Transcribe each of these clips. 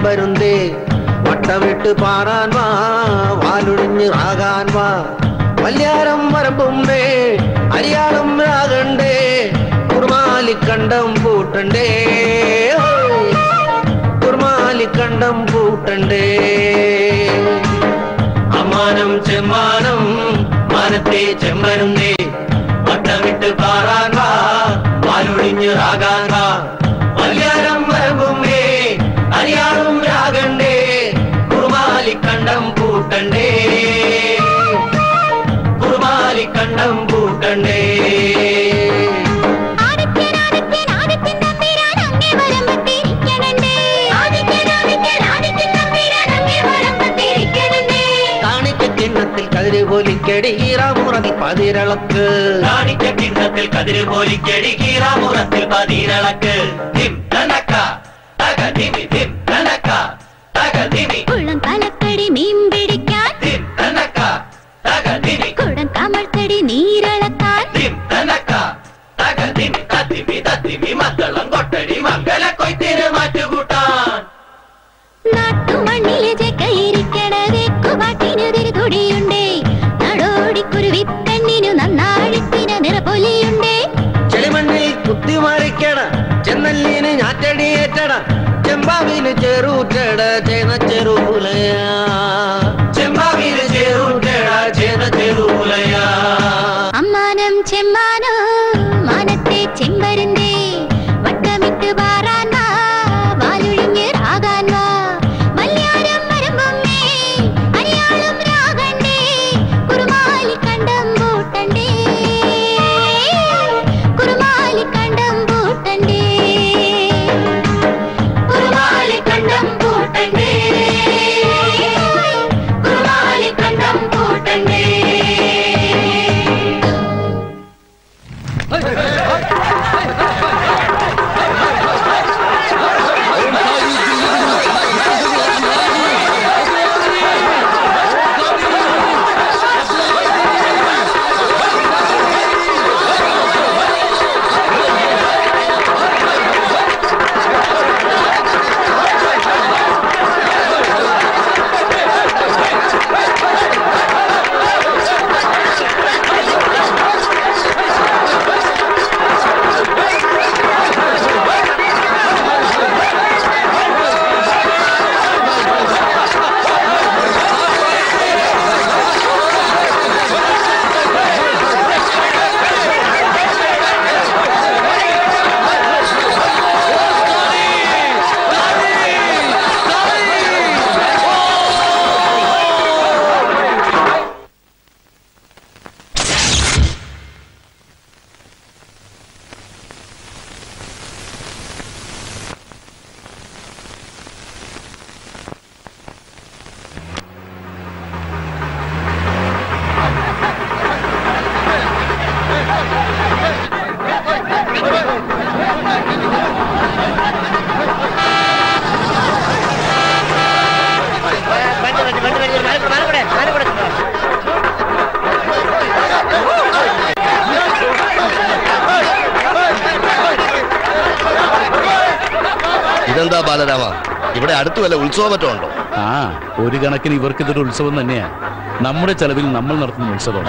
ചെമ്പരുന്തേ വട്ടമിട്ട് Paran വാ വാലൊടിഞ്ഞ് റാകാൻ വാ വല്യാരം വരമ്പുമ്പേ അരിയാളം രാകണ്ടേ കുർമാലിക്കണ്ടം പൂട്ടണ്ടേ ഹോയ്. കുർമാലിക്കണ്ടം പൂട്ടണ്ടേ അമ്മാനം ചെമ്മാനം മാനത്തെ ചെമ്മരുന്നേ വട്ടമിട്ട് പാറാൻ വാ വാലൊടിഞ്ഞ് റാകാൻ വാ വല്യാരം വരമ്പുമ്പേ അരിയാളും രാഗണ്ടേ കുറുമാലിക്കണ്ടം പൂട്ടണ്ടേ കുറുമാലിക്കണ്ടം പൂട്ടണ്ടേ ആദിത്യൻ ആദിത്യൻ ആദിത്യൻ തമ്പുരാൻ അങ്ങേ വലമ്പത്തിരിക്കണണ്ടേ ആദിത്യൻ ആദിത്യൻ ആദിത്യൻ തമ്പുരാൻ അങ്ങേ വലമ്പത്തിരിക്കണണ്ടേ കാണിക്ക കിണ്ണത്തിൽ കതിര് പോലിക്കടി ഈറാമുറതി പതിരളക്ക് കാണിക്ക കിണ്ണത്തിൽ കതിര് പോലിക്കടി കീറാമുറത്തിൽ പതിരളക്ക് ധിം തനക്ക തക ധിമി ധിം തനക്ക തക ധിമി കുളം തലക്കടി മീൻ പിടിക്കാൻ ധിം തനക്ക തക ധിമി കുടം കമഴ്ത്തടി നീരളക്കാൻ ധിം തനക്ക തക ധിമി തത്തിമി തത്തിമി മത്തളം കൊട്ടടി മംഗല കൊയ്ത്തിന് മാറ്റുകൂട്ടാൻ നാട്ടുമണ്ണിലെ ചെക്കയിരിക്കണ വെക്കുപാട്ടിനുതിരി തുടിയുണ്ടേ നടോടിക്കുരുവി പെണ്ണിനു നന്നാഴിത്തിന് നിറപൊലിയുണ്ടേ ചെളിമണ്ണിൽ കുത്തിമറിക്കട ചെന്നല്ലിന് ഞാറ്റടിയേറ്റട ചെമ്പാവിന് ചെറൂറ്റട ചേന ചെറുലയാ ചെമ്പാവിന് ചേറൂട്ടേടാ ചേന ചെറുലയാ അമ്മാനം ചെമ്മാനോ മാനത്തെ ചെമ്പരുന്തേ വട്ടമിട്ട് പാറാൻ വാ വാലൊഴിഞ്ഞ് രാകാൻ വാ മല്യാരം വരുമ്പമ്മേ അരിയാളും രാഗണ്ടേ കുറുമാലി കണ്ടം പൂട്ടണ്ടേ കുറുമാലി കണ്ടം പൂട്ടണ്ടേ കുറുമാലി കണ്ടം പൂട്ടണ്ടേ കുറുമാലി കണ്ടം പൂട്ടണ്ടേ ഇതെന്താ ബാലരാമ ഇവിടെ അടുത്ത് വല്ല ഉത്സവം മറ്റോ ഉണ്ടോ ആ ഒരു കണക്കിന് ഇവർക്ക് ഇതൊരു ഉത്സവം തന്നെയാ നമ്മുടെ ചെലവിൽ നമ്മൾ നടത്തുന്ന ഉത്സവം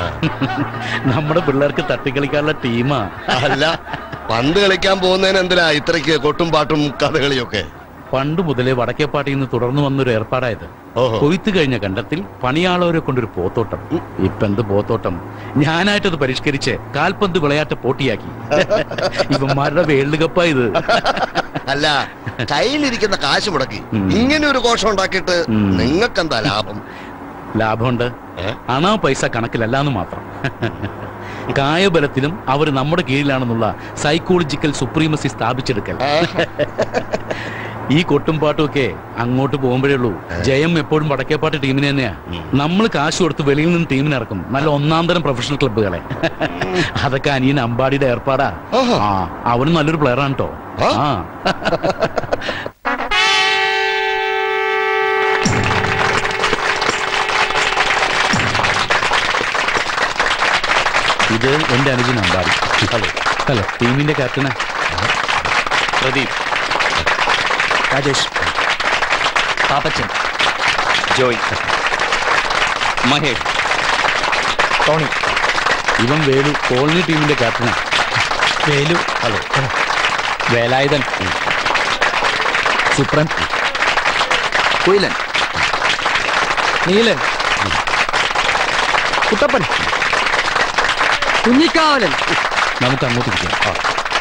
നമ്മുടെ പിള്ളേർക്ക് തട്ടിക്കളിക്കാനുള്ള ടീമാ അല്ല പന്ത് കളിക്കാൻ പോകുന്നതിന് എന്തിനാ ഇത്രയ്ക്ക് കൊട്ടും പാട്ടും കഥകളിയൊക്കെ പണ്ട് മുതലേ വടക്കേപ്പാട്ടിൽ നിന്ന് തുടർന്നു വന്നൊരു ഏർപ്പാടായത് ഓഹോ കൊയ്ത്തു കഴിഞ്ഞ കണ്ടത്തിൽ പണിയാളവരെ കൊണ്ടൊരു പോത്തോട്ടം ഇപ്പൊ എന്ത് പോത്തോട്ടം ഞാനായിട്ടത് പരിഷ്കരിച്ച് കാൽപന്ത് വിളയാട്ട് പോട്ടിയാക്കി ഇവന്മാരുടെ വേൾഡ് കപ്പാ ഇത് അല്ല കയ്യിലിരിക്കുന്ന കാശ് മുടക്കി ഉം. ഇങ്ങനെ ഒരു കോഷം ഉണ്ടാക്കിയിട്ട് ഉം. നിങ്ങൾക്കെന്താ ലാഭം ലാഭമുണ്ട് ഏ? അണാ പൈസ കണക്കിലല്ല എന്ന് മാത്രം കായബലത്തിലും അവർ നമ്മുടെ കീഴിലാണെന്നുള്ള സൈക്കോളജിക്കൽ സുപ്രീമസി സ്ഥാപിച്ചെടുക്കൽ ഈ കൊട്ടും പാട്ടും ഒക്കെ അങ്ങോട്ട് പോകുമ്പോഴേ ഉള്ളൂ ജയം എപ്പോഴും വടക്കേപ്പാട്ട് ടീമിന് തന്നെയാ നമ്മൾ കാശ് കൊടുത്ത് വെളിയിൽ നിന്ന് ടീമിന് ഇറക്കും നല്ല ഒന്നാം തരം പ്രൊഫഷണൽ ക്ലബ്ബുകളെ അതൊക്കെ അനിയൻ അമ്പാടിയുടെ ഏർപ്പാടാ ഓഹോ. ആ അവനും നല്ലൊരു പ്ലെയർ ആണ് കേട്ടോ ആ? ആ ഇത് എന്റെ അനുജൻ അമ്പാടി ഹലോ ഹലോ ടീമിന്റെ ക്യാപ്റ്റനാ പ്രദീപ് രാജേഷ് പാപ്പച്ചൻ ജോയ് മഹേഷ് ടോണി ഇവൻ വേലു കോളനി ടീമിന്റെ ക്യാപ്റ്റനാ വേലു ഹലോ വേലായുധൻ സുപ്രൻ കുയിലൻ നീലൻ കുട്ടപ്പൻ കുഞ്ഞിക്കാവലൻ നമുക്ക് അങ്ങോട്ട് ഇരിക്കാം ആ.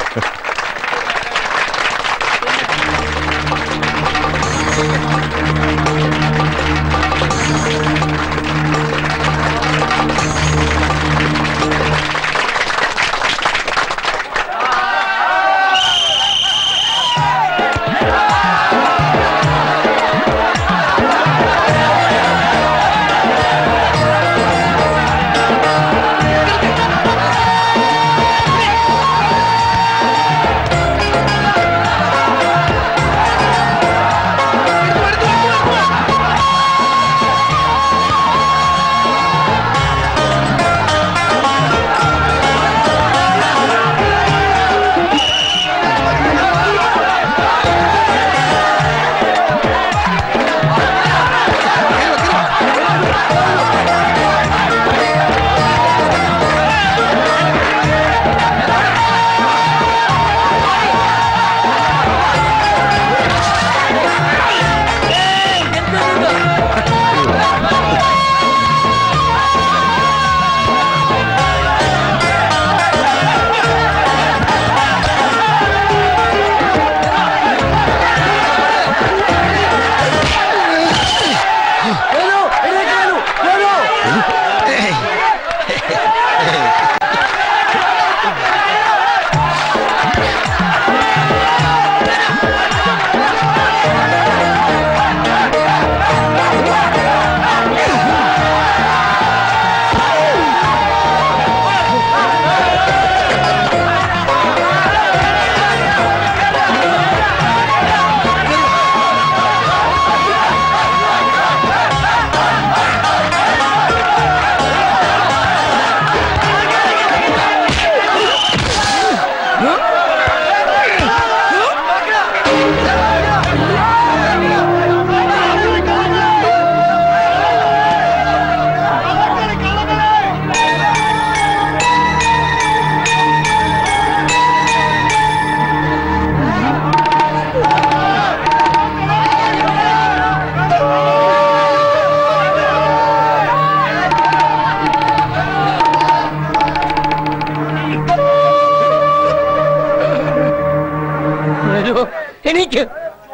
എനിക്ക്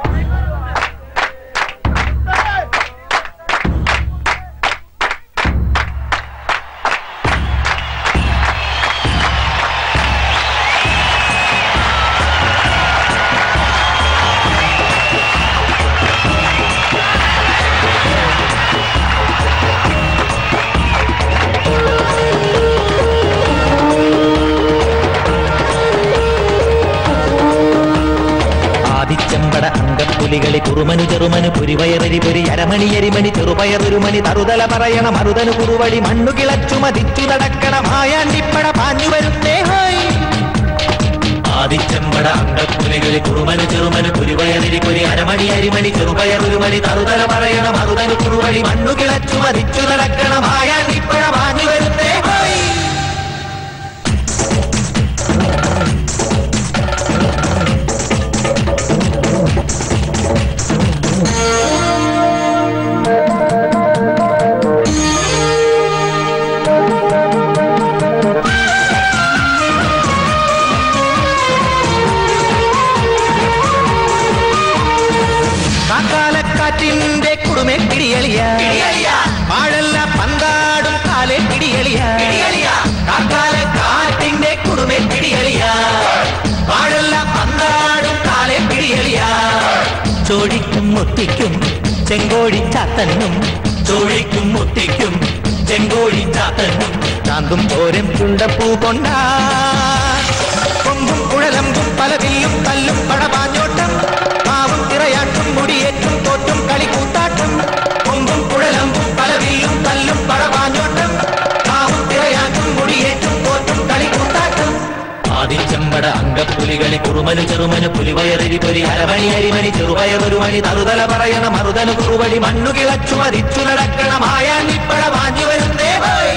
ആദിച്ചമ്പട അങ്കപ്പുലികളി കുറുമനു ചെറുമനു പുരിവയറരി പുരി അരമണി എരിമണി ചെറുപയറുരുമണി തറുതല പറയണ മറുതനു കുറുവടി മണ്ണു കിളച്ചു മതിച്ചു നടക്കണ മായാണ്ടിപ്പട പാഞ്ഞു വരുന്നേ ഹായ് ആദിച്ചമ്പട അങ്കപ്പുലികളി കുറുമനു ചെറുമനു പുരിവയറരി പുരി അരമണി അരിമണി ചെറുപയറുരുമണി തറുതല പറയണ മറുതനു കുറുവടി മണ്ണു കിളച്ചു മതിച്ചു നടക്കണ മായാണ്ടിപ്പട പാഞ്ഞു വരുന്നേ ഹായ് കാക്കാലക്കാറ്റിന്റെ കുടുമെ കിടിയളിയ വാഴല്ല പന്താടും കാലെ കിടിയളിയ കാക്കാലക്കാറ്റിന്റെ കുടുമെ കിടിയളിയ വാഴല്ല പന്താടും കാലെ കിടിയളിയ ചോഴിക്കും മുത്തിക്കും ചെങ്കോഴി ചാത്തനും ചോഴിക്കും മുത്തിക്കും ചെങ്കോഴി ചാത്തനും ചാന്തും തോരം ചുണ്ടപ്പൂ കൊണ്ടാ കൊമ്പും കുഴലമ്പും പലവില്ലും കല്ലും പടപാഞ്ഞോട്ടം മാവും തിറയാട്ടും മുടിയേറ്റും തോറ്റും കളിക്കൂത്താട്ടം കൊമ്പും കുഴലമ്പും പലവില്ലും കല്ലും പടപാഞ്ഞോട്ടം മാവും തിറയാട്ടും മുടിയേറ്റും തോറ്റും കളിക്കൂത്താട്ടം ആദിച്ചമ്പട അങ്കപ്പുലി പുലികളി കുറുമന് ചെറുമന് പുലിവയറിരി പൊരി അരമണി അരിമണി ചെറുപയർ ഒരു മണി തറുതല പറയണ മറുതല കുറുവടി മണ്ണു കിളച്ചു മരിച്ചു നടക്കണ മായാണ്ടിപ്പഴ മാഞ്ഞു വരുന്നേ ഹോയ്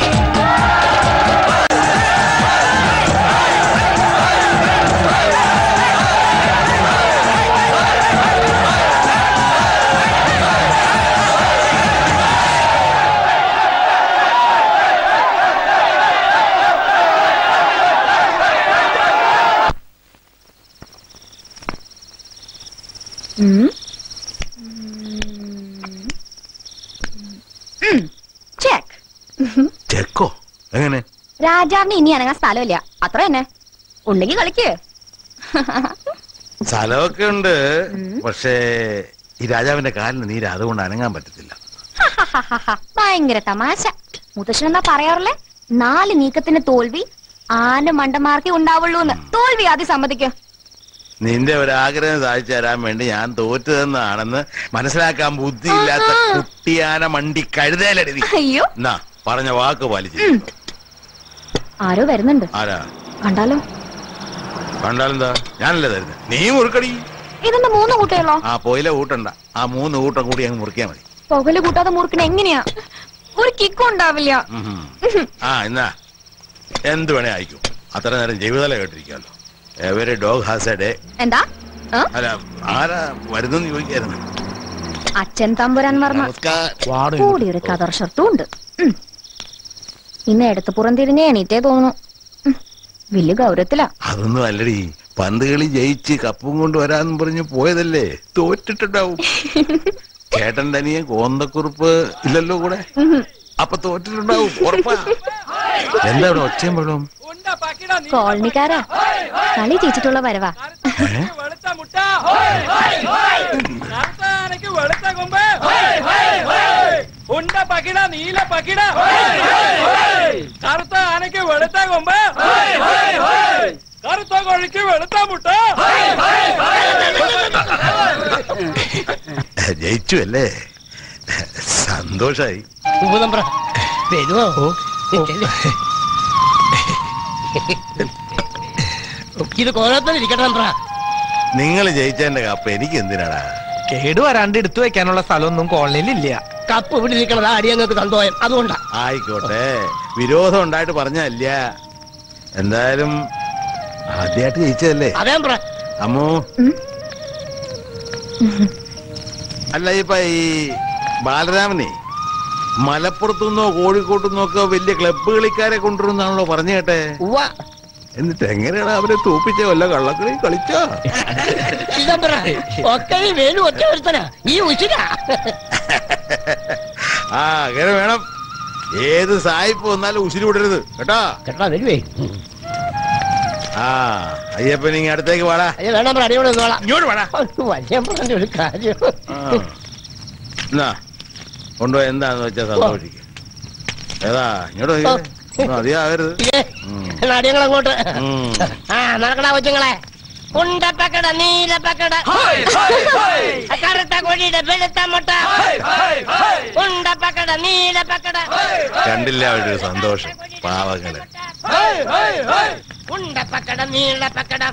ചെക്ക് ചെക്കോ എങ്ങനെ രാജാവിന് ഇനി അനങ്ങാൻ സ്ഥലമില്ല അത്ര തന്നെ ഉണ്ടെങ്കിൽ കളിക്ക് സ്ഥലമൊക്കെ ഉണ്ട് പക്ഷേ ഈ രാജാവിന്റെ കാലിന് നീര് അതുകൊണ്ട് അനങ്ങാൻ പറ്റത്തില്ല ഭയങ്കര തമാശ മുത്തശ്ശൻ എന്താ പറയാറില്ലേ നാല് നീക്കത്തിന് തോൽവി ആന മണ്ടന്മാർക്കേ ഉണ്ടാവുള്ളൂന്ന് തോൽവി ആദ്യം സമ്മതിക്കോ നിന്റെ ഒരു ആഗ്രഹം സാധിച്ചു തരാൻ വേണ്ടി ഞാൻ തോറ്റതെന്നാണെന്ന് മനസ്സിലാക്കാൻ ബുദ്ധിയില്ലാത്ത കുട്ടിയാന മണ്ടി കഴുതേലടി നീ. അയ്യോ എന്നാ പറഞ്ഞ വാക്ക് പാലിച്ചു ആരോ വരുന്നുണ്ട് ആരാ കണ്ടാലോ കണ്ടാലെന്താ ഞാനല്ലേ തരുന്നത് നീ മുറുക്കടി ഇതെന്താ മൂന്ന് കൂട്ടയുള്ളോ ആ പോയില കൂട്ടണ്ട ആ മൂന്ന് കൂട്ടം കൂടി അങ്ങ് മുറിക്കാൻ മതി പുകല് കൂട്ടാതെ മുറുക്കണ എങ്ങനെയാ ഒരു കിക്കും ഉണ്ടാവില്ല ഉഹും. ആ എന്നാ എന്ത് വേണേ അയക്കും അത്ര നേരം ജീവിതല കേട്ടിരിക്കാമല്ലോ every dog has a day എന്താ ആ? അല്ല ആരാ വരുന്നെന്ന് ചോദിക്കായിരുന്നു അച്ഛൻ തമ്പുരാൻ വർമ്മ നമസ്കാരം കൂടി ഒരു കതർ ഷർട്ടും ഉണ്ട് ഉം. ഇന്ന് എടുത്ത് പുറംതിരിഞ്ഞ് എണീറ്റേ തോന്നുന്നു ഉം. വലിയ ഗൗരവത്തിലാ അതൊന്നും അല്ലടി പന്ത് കളി ജയിച്ച് കപ്പും കൊണ്ട് വരാന്ന് പറഞ്ഞ് പോയതല്ലേ തോറ്റിട്ടുണ്ടാവും ചേട്ടൻ തനിയെ കോന്തക്കുറുപ്പ് ഇല്ലല്ലോ കൂടെ അപ്പൊ തോറ്റിട്ടുണ്ടാവും ഉറപ്പാ എന്താ ഇവിടെ ഒച്ചയും വെള്ളവും കോളനിക്കാരാ കളി ജയിച്ചിട്ടുള്ള വരവാ വെളുത്ത മുട്ട കറുത്ത ആനയ്ക്ക് വെളുത്ത കൊമ്പ് ഉണ്ട പകിട നീല പകിട കറുത്ത ആനയ്ക്ക് വെളുത്ത കൊമ്പ് കറുത്ത കോഴിക്ക് വെളുത്ത മുട്ട ജയിച്ചു അല്ലേ സന്തോഷായി വരുമോ ഇത് കോലത്തിൽ ഇരിക്കട്ടെ നമ്പ്ര നിങ്ങൾ ജയിച്ചതിന്റെ കപ്പ് എനിക്ക് എന്തിനാടാ കേട് വരാണ്ട് എടുത്തു വെക്കാനുള്ള സ്ഥലമൊന്നും കോളനിയിൽ ഇല്ല കപ്പ് ഇവിടെ ഇരിക്കണത് അടിയങ്ങൾക്ക് സന്തോഷം അതുകൊണ്ടാ ആയിക്കോട്ടെ വിരോധം ഉണ്ടായിട്ട് പറഞ്ഞല്ല എന്തായാലും ആദ്യമായിട്ട് ജയിച്ചതല്ലേ അതേ നമ്പ്ര അമ്മു അല്ല ഇപ്പൊ ഈ ബാലരാമനെ മലപ്പുറത്തുനിന്നോ കോഴിക്കോട്ടുനിന്നോ ഒക്കെ വലിയ ക്ലബ്ബ് കളിക്കാരെ കൊണ്ടുവരുന്നാണല്ലോ പറഞ്ഞു കേട്ടെ ഉവ്വ എന്നിട്ട് എങ്ങനെയാണ് അവരെ തോപ്പിച്ച വല്ല കള്ളക്കളി കളിച്ചോ ഇതമ്പ്ര ഒക്കെ ഈ വേലു ഒറ്റ ഒരുത്തനാ ഈ ഉച്ചിര ആ അങ്ങനെ വേണം ഏത് സായിപ്പ് വന്നാലും ഉശിരി വിടരുത് കേട്ടോ കേട്ടാ വരുവേ ആ അയ്യപ്പൻ ഇങ്ങ അടുത്തേക്ക് വാടാ അയ്യ വേണം നമ്പ്ര അടിയോടെ നിന്നോളാം ഇങ്ങോട്ട് വാടാ വലിയ പറഞ്ഞ ഒരു കാര്യം ആ. എന്നാ കൊണ്ടുപോയി എന്താന്ന് വെച്ചാ സന്തോഷിക്ക ഏതാ ഇങ്ങോട്ട് ഓ. ഒന്നും അധികമാകരുത് ഇല്ലേ? ഉം. എന്നാ അടിയങ്ങൾ അങ്ങോട്ട് ഉം. ആ നടക്കണ കൊച്ചുങ്ങളെ ഉണ്ടപ്പക്കട നീലപ്പക്കട കറുത്ത കൊടിയുടെ വെളുത്ത മുട്ട ഉണ്ടപ്പക്കട നീലപ്പക്കട കണ്ടില്ല അവരുടെ ഒരു സന്തോഷം പാവങ്ങള് ഉണ്ടപ്പക്കട നീലപ്പക്കട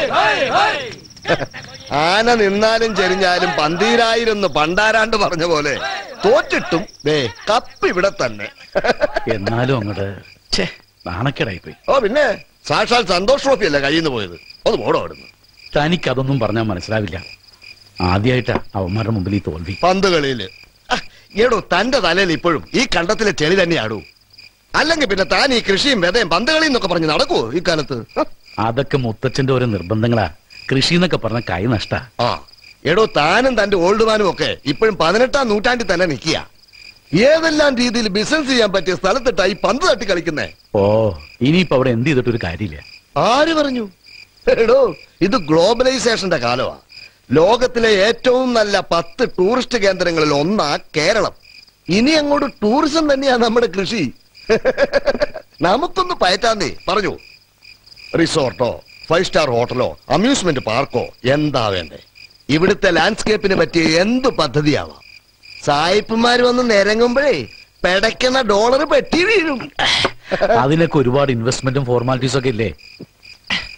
ആന നിന്നാലും ചെരിഞ്ഞാലും പന്തീരായിരുന്ന് പണ്ടാരാണ്ട് പറഞ്ഞ പോലെ തോറ്റിട്ടും ദേ കപ്പ് ഇവിടെ തന്നെ എന്നാലും അങ്ങോട്ട് ഛേ നാണക്കേടായി പോയി ഓ പിന്നെ സാക്ഷാൽ സന്തോഷ് ട്രോഫി അല്ലേ കയ്യിൽ നിന്ന് പോയത് ഒന്ന് പോടോ അവിടുന്ന് തനിക്കതൊന്നും പറഞ്ഞാൽ മനസ്സിലാവില്ല ആദ്യമായിട്ടാ അവന്മാരുടെ മുമ്പിൽ ഈ തോൽവി പന്ത് കളിയില് ആ, എടോ തന്റെ തലയിൽ ഇപ്പോഴും ഈ കണ്ടത്തിലെ ചെളി തന്നെയാടൂ അല്ലെങ്കിൽ പിന്നെ താൻ ഈ കൃഷിയും വിതയും പന്ത് കളിയും എന്നൊക്കെ പറഞ്ഞ് നടക്കുവോ ഈ കാലത്ത് ഹ? അതൊക്കെ മുത്തച്ഛന്റെ ഓരോ നിർബന്ധങ്ങളാ കൃഷി എന്നൊക്കെ പറഞ്ഞ കൈ നഷ്ടാ ആ എടോ താനും തന്റെ ഓൾഡ് മാനും ഒക്കെ ഇപ്പോഴും പതിനെട്ടാം നൂറ്റാണ്ടിൽ തന്നെ നിൽക്കുക ഏതെല്ലാം രീതിയിൽ ബിസിനസ് ചെയ്യാൻ പറ്റിയ സ്ഥലത്തിട്ടാ ഈ പന്ത് തട്ടി കളിക്കുന്നേ ഓ ഇനിയിപ്പോ അവിടെ എന്ത് ചെയ്തിട്ടൊരു കാര്യമില്ല ആര് പറഞ്ഞു എടോ ഇത് ഗ്ലോബലൈസേഷന്റെ കാലമാ ലോകത്തിലെ ഏറ്റവും നല്ല പത്ത് ടൂറിസ്റ്റ് കേന്ദ്രങ്ങളിൽ ഒന്നാ കേരളം ഇനി അങ്ങോട്ട് ടൂറിസം തന്നെയാ നമ്മുടെ കൃഷി നമുക്കൊന്ന് പയറ്റാന്നേ പറഞ്ഞു റിസോർട്ടോ ഫൈവ് സ്റ്റാർ ഹോട്ടലോ അമ്യൂസ്മെന്റ് പാർക്കോ എന്താ വേണ്ടേ ഇവിടുത്തെ ലാൻഡ്സ്കേപ്പിന് പറ്റിയ എന്ത് പദ്ധതിയാവാം സായിപ്പുമാര് വന്ന് നിരങ്ങുമ്പോഴേ പെടയ്ക്കുന്ന ഡോളർ പെട്ടി വീഴും അതിനൊക്കെ ഒരുപാട് ഇൻവെസ്റ്റ്മെന്റും ഫോർമാലിറ്റീസും ഒക്കെ ഇല്ലേ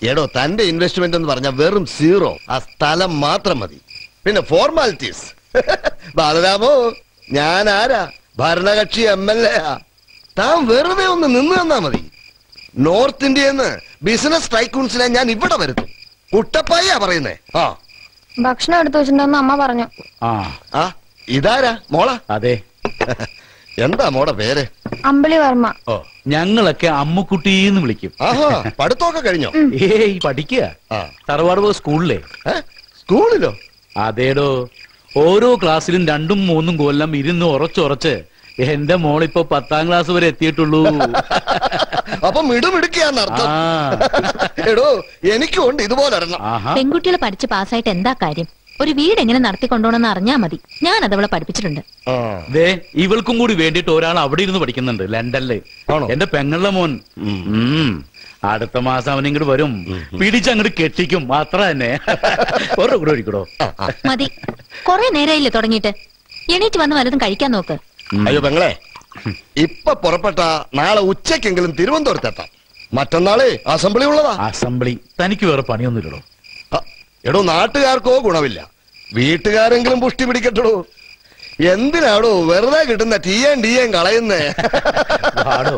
എടോ തന്റെ ഇൻവെസ്റ്റ്മെന്റ് എന്ന് പറഞ്ഞാൽ വെറും സീറോ ആ സ്ഥലം മാത്രം മതി പിന്നെ ഫോർമാലിറ്റീസ് ബാലരാമോ ഞാൻ ആരാ ഭരണകക്ഷി എം എൽ എ താൻ വെറുതെ ഒന്ന് നിന്ന് തന്നാ മതി നോർത്ത് ഇന്ത്യന്ന് ബിസിനസ് ടൈക്കൂൺസിനെ ഞാൻ ഇവിടെ വരുത്തും കുട്ടപ്പായ പറയുന്നേ ആ ഭക്ഷണം എടുത്തു വെച്ചിട്ടുണ്ടെന്ന് അമ്മ പറഞ്ഞു ആ ആ ഇതാരാ മോള അതെ എന്താ മോടെ പേര് അമ്പിളി വർമ്മ ഓ ഞങ്ങളൊക്കെ അമ്മുക്കുട്ടീന്ന് വിളിക്കും ആഹാ പഠിത്തമൊക്കെ കഴിഞ്ഞോ ഏയ് പഠിക്കുക ആ തറവാട് പോ സ്കൂളിലെ ഏ? സ്കൂളിലോ അതേടോ ഓരോ ക്ലാസ്സിലും രണ്ടും മൂന്നും കൊല്ലം ഇരുന്ന് ഉറച്ചുറച്ച് എന്റെ മോളിപ്പോ പത്താം ക്ലാസ് വരെ എത്തിയിട്ടുള്ളൂ അപ്പൊ മിടുമിടുക്കിയാന്നർത്ഥം ആ എടോ എനിക്കും ഉണ്ട് ഇതുപോലെ ഒരെണ്ണം ആഹാ പെൺകുട്ടികൾ പഠിച്ച് പാസ്സായിട്ട് എന്താ കാര്യം ഒരു വീട് എങ്ങനെ നടത്തിക്കൊണ്ടോണെന്ന് അറിഞ്ഞാ മതി ഞാൻ അതവളെ പഠിപ്പിച്ചിട്ടുണ്ട് ആ. ദേ ഇവൾക്കും കൂടി വേണ്ടിട്ട് ഒരാൾ അവിടെ ഇരുന്ന് പഠിക്കുന്നുണ്ട് ലണ്ടനില് ആണോ? എന്റെ പെങ്ങളുടെ മോൻ ഉം. അടുത്ത മാസം അവൻ ഇങ്ങോട്ട് വരും പിടിച്ചങ്ങോട്ട് കെട്ടിക്കും അത്ര തന്നെ ഒരു കൂടെ ഒഴിക്കടോ മതി കൊറേ നേരമായില്ലേ തുടങ്ങിയിട്ട് എണീറ്റ് വന്ന് വല്ലതും കഴിക്കാൻ നോക്ക് അയ്യോ പെങ്ങളെ ഇപ്പൊ പുറപ്പെട്ട നാളെ ഉച്ചക്കെങ്കിലും തിരുവനന്തപുരത്തെത്താം മറ്റന്നാള് അസംബ്ലി ഉള്ളതാ അസംബ്ലി തനിക്ക് വേറെ പണിയൊന്നുമില്ലടോ ആ, എടോ നാട്ടുകാർക്കോ ഗുണമില്ല വീട്ടുകാരെങ്കിലും പുഷ്ടി പിടിക്കട്ടോ എന്തിനാടോ വെറുതെ കിട്ടുന്ന ടീയേം ടീയേം കളയുന്നേ പാടോ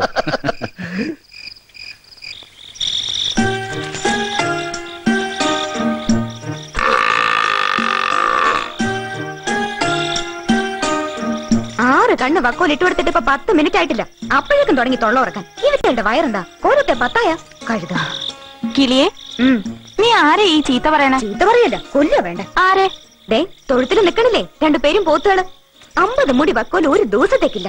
ആറ് കണ്ണ് വക്കോൽ ഇട്ട് കൊടുത്തിട്ട് ഇപ്പൊ പത്ത് മിനിറ്റ് ആയിട്ടില്ല അപ്പോഴേക്കും തുടങ്ങി തൊള്ള ഉറക്കാൻ ഇവരുടെ വയറെന്താ ഓരോത്തെ പത്തായ കഴുത കിളിയെ ഉം നീ ആരെ ഈ ചീത്ത പറയണ ചീത്ത പറയല്ല കൊല്ല വേണ്ട ആരെ ദേ തൊഴുത്തിൽ നിക്കണില്ലേ രണ്ടുപേരും പോത്തുകള് അമ്പത് മുടി വക്കോൽ ഒരു ദിവസത്തേക്കില്ല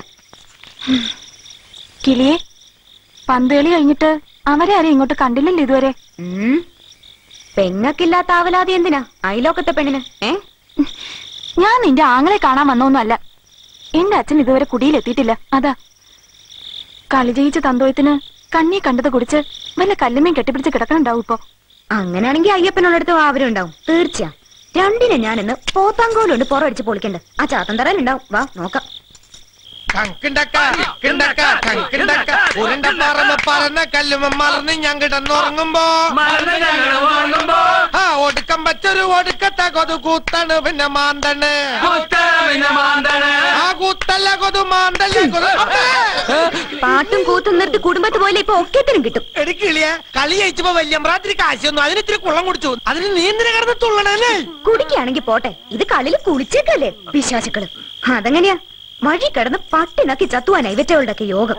കിളിയെ പന്തേളി കഴിഞ്ഞിട്ട് അവരെ ആരും ഇങ്ങോട്ട് കണ്ടില്ലല്ലോ ഇതുവരെ ഉം. പെങ്ങക്കില്ലാത്ത ആവലാതി എന്തിനാ അയലോക്കത്തെ പെണ്ണിന് ഏ ഞാൻ നിന്റെ ആങ്ങളെ കാണാൻ വന്നൊന്നുമല്ല എന്റെ അച്ഛൻ ഇതുവരെ കുടിയിലെത്തിയിട്ടില്ല അതാ കളി ജയിച്ച തന്തോയത്തിന് കണ്ണി കണ്ടത് കുടിച്ച് വല്ല കല്ലുമേം കെട്ടിപ്പിടിച്ച് കിടക്കണുണ്ടാവും ഇപ്പൊ അങ്ങനെയാണെങ്കിൽ അയ്യപ്പനുള്ളടത്ത് ആവരും ഉണ്ടാവും തീർച്ചയാ രണ്ടിനെ ഞാനിന്ന് പോത്താങ്കോലുണ്ട് പുറമടിച്ച് പൊളിക്കണ്ട് ആ ചാത്തൻ തറയിലുണ്ടാവും വാ നോക്കാം കങ്കിണ്ടക്ക കിണ്ടക്ക കങ്കിണ്ടക്ക ഉരുണ്ടപ്പാറമ്മ പറന്ന കല്ലുമ്മ മറന്ന് ഞാൻ കിടന്നുറങ്ങുമ്പോ മറന്ന് ഞങ്ങള് ഉറങ്ങുമ്പോ ആ ഒടുക്കം വെച്ചൊരു ഒടുക്കത്തെ കൊതു കൂത്താണ് പിന്നെ മാന്തണ് കുത്തണ പിന്നെ മാന്തണ് ആ കൂത്തല്ല കൊതു മാന്തല്ല കൊതു പാട്ടും കൂത്തും നിർത്തി കുടുംബത്ത് പോലെ ഇപ്പൊ ഒക്കത്തിനും കിട്ടും എടുക്കിളിയ കളി ജയിച്ചപ്പോ വല്യമ്പ്രാത്തിരി കാശൊന്നും അതിന് ഇത്തിരി കുള്ളം കുടിച്ചു അതിന് നീ എന്തിനാ കിടന്ന് തുള്ളണല്ലേ കുടിക്കുകയാണെങ്കിൽ പോട്ടെ ഇത് കളിയിൽ കുളിച്ചേക്കല്ലേ പിശാചുക്കള് അതെങ്ങനെയാ വഴി കിടന്ന് പട്ടിണക്കി ചത്തുവാനായി ഇവറ്റകളുടെ ഒക്കെ യോഗം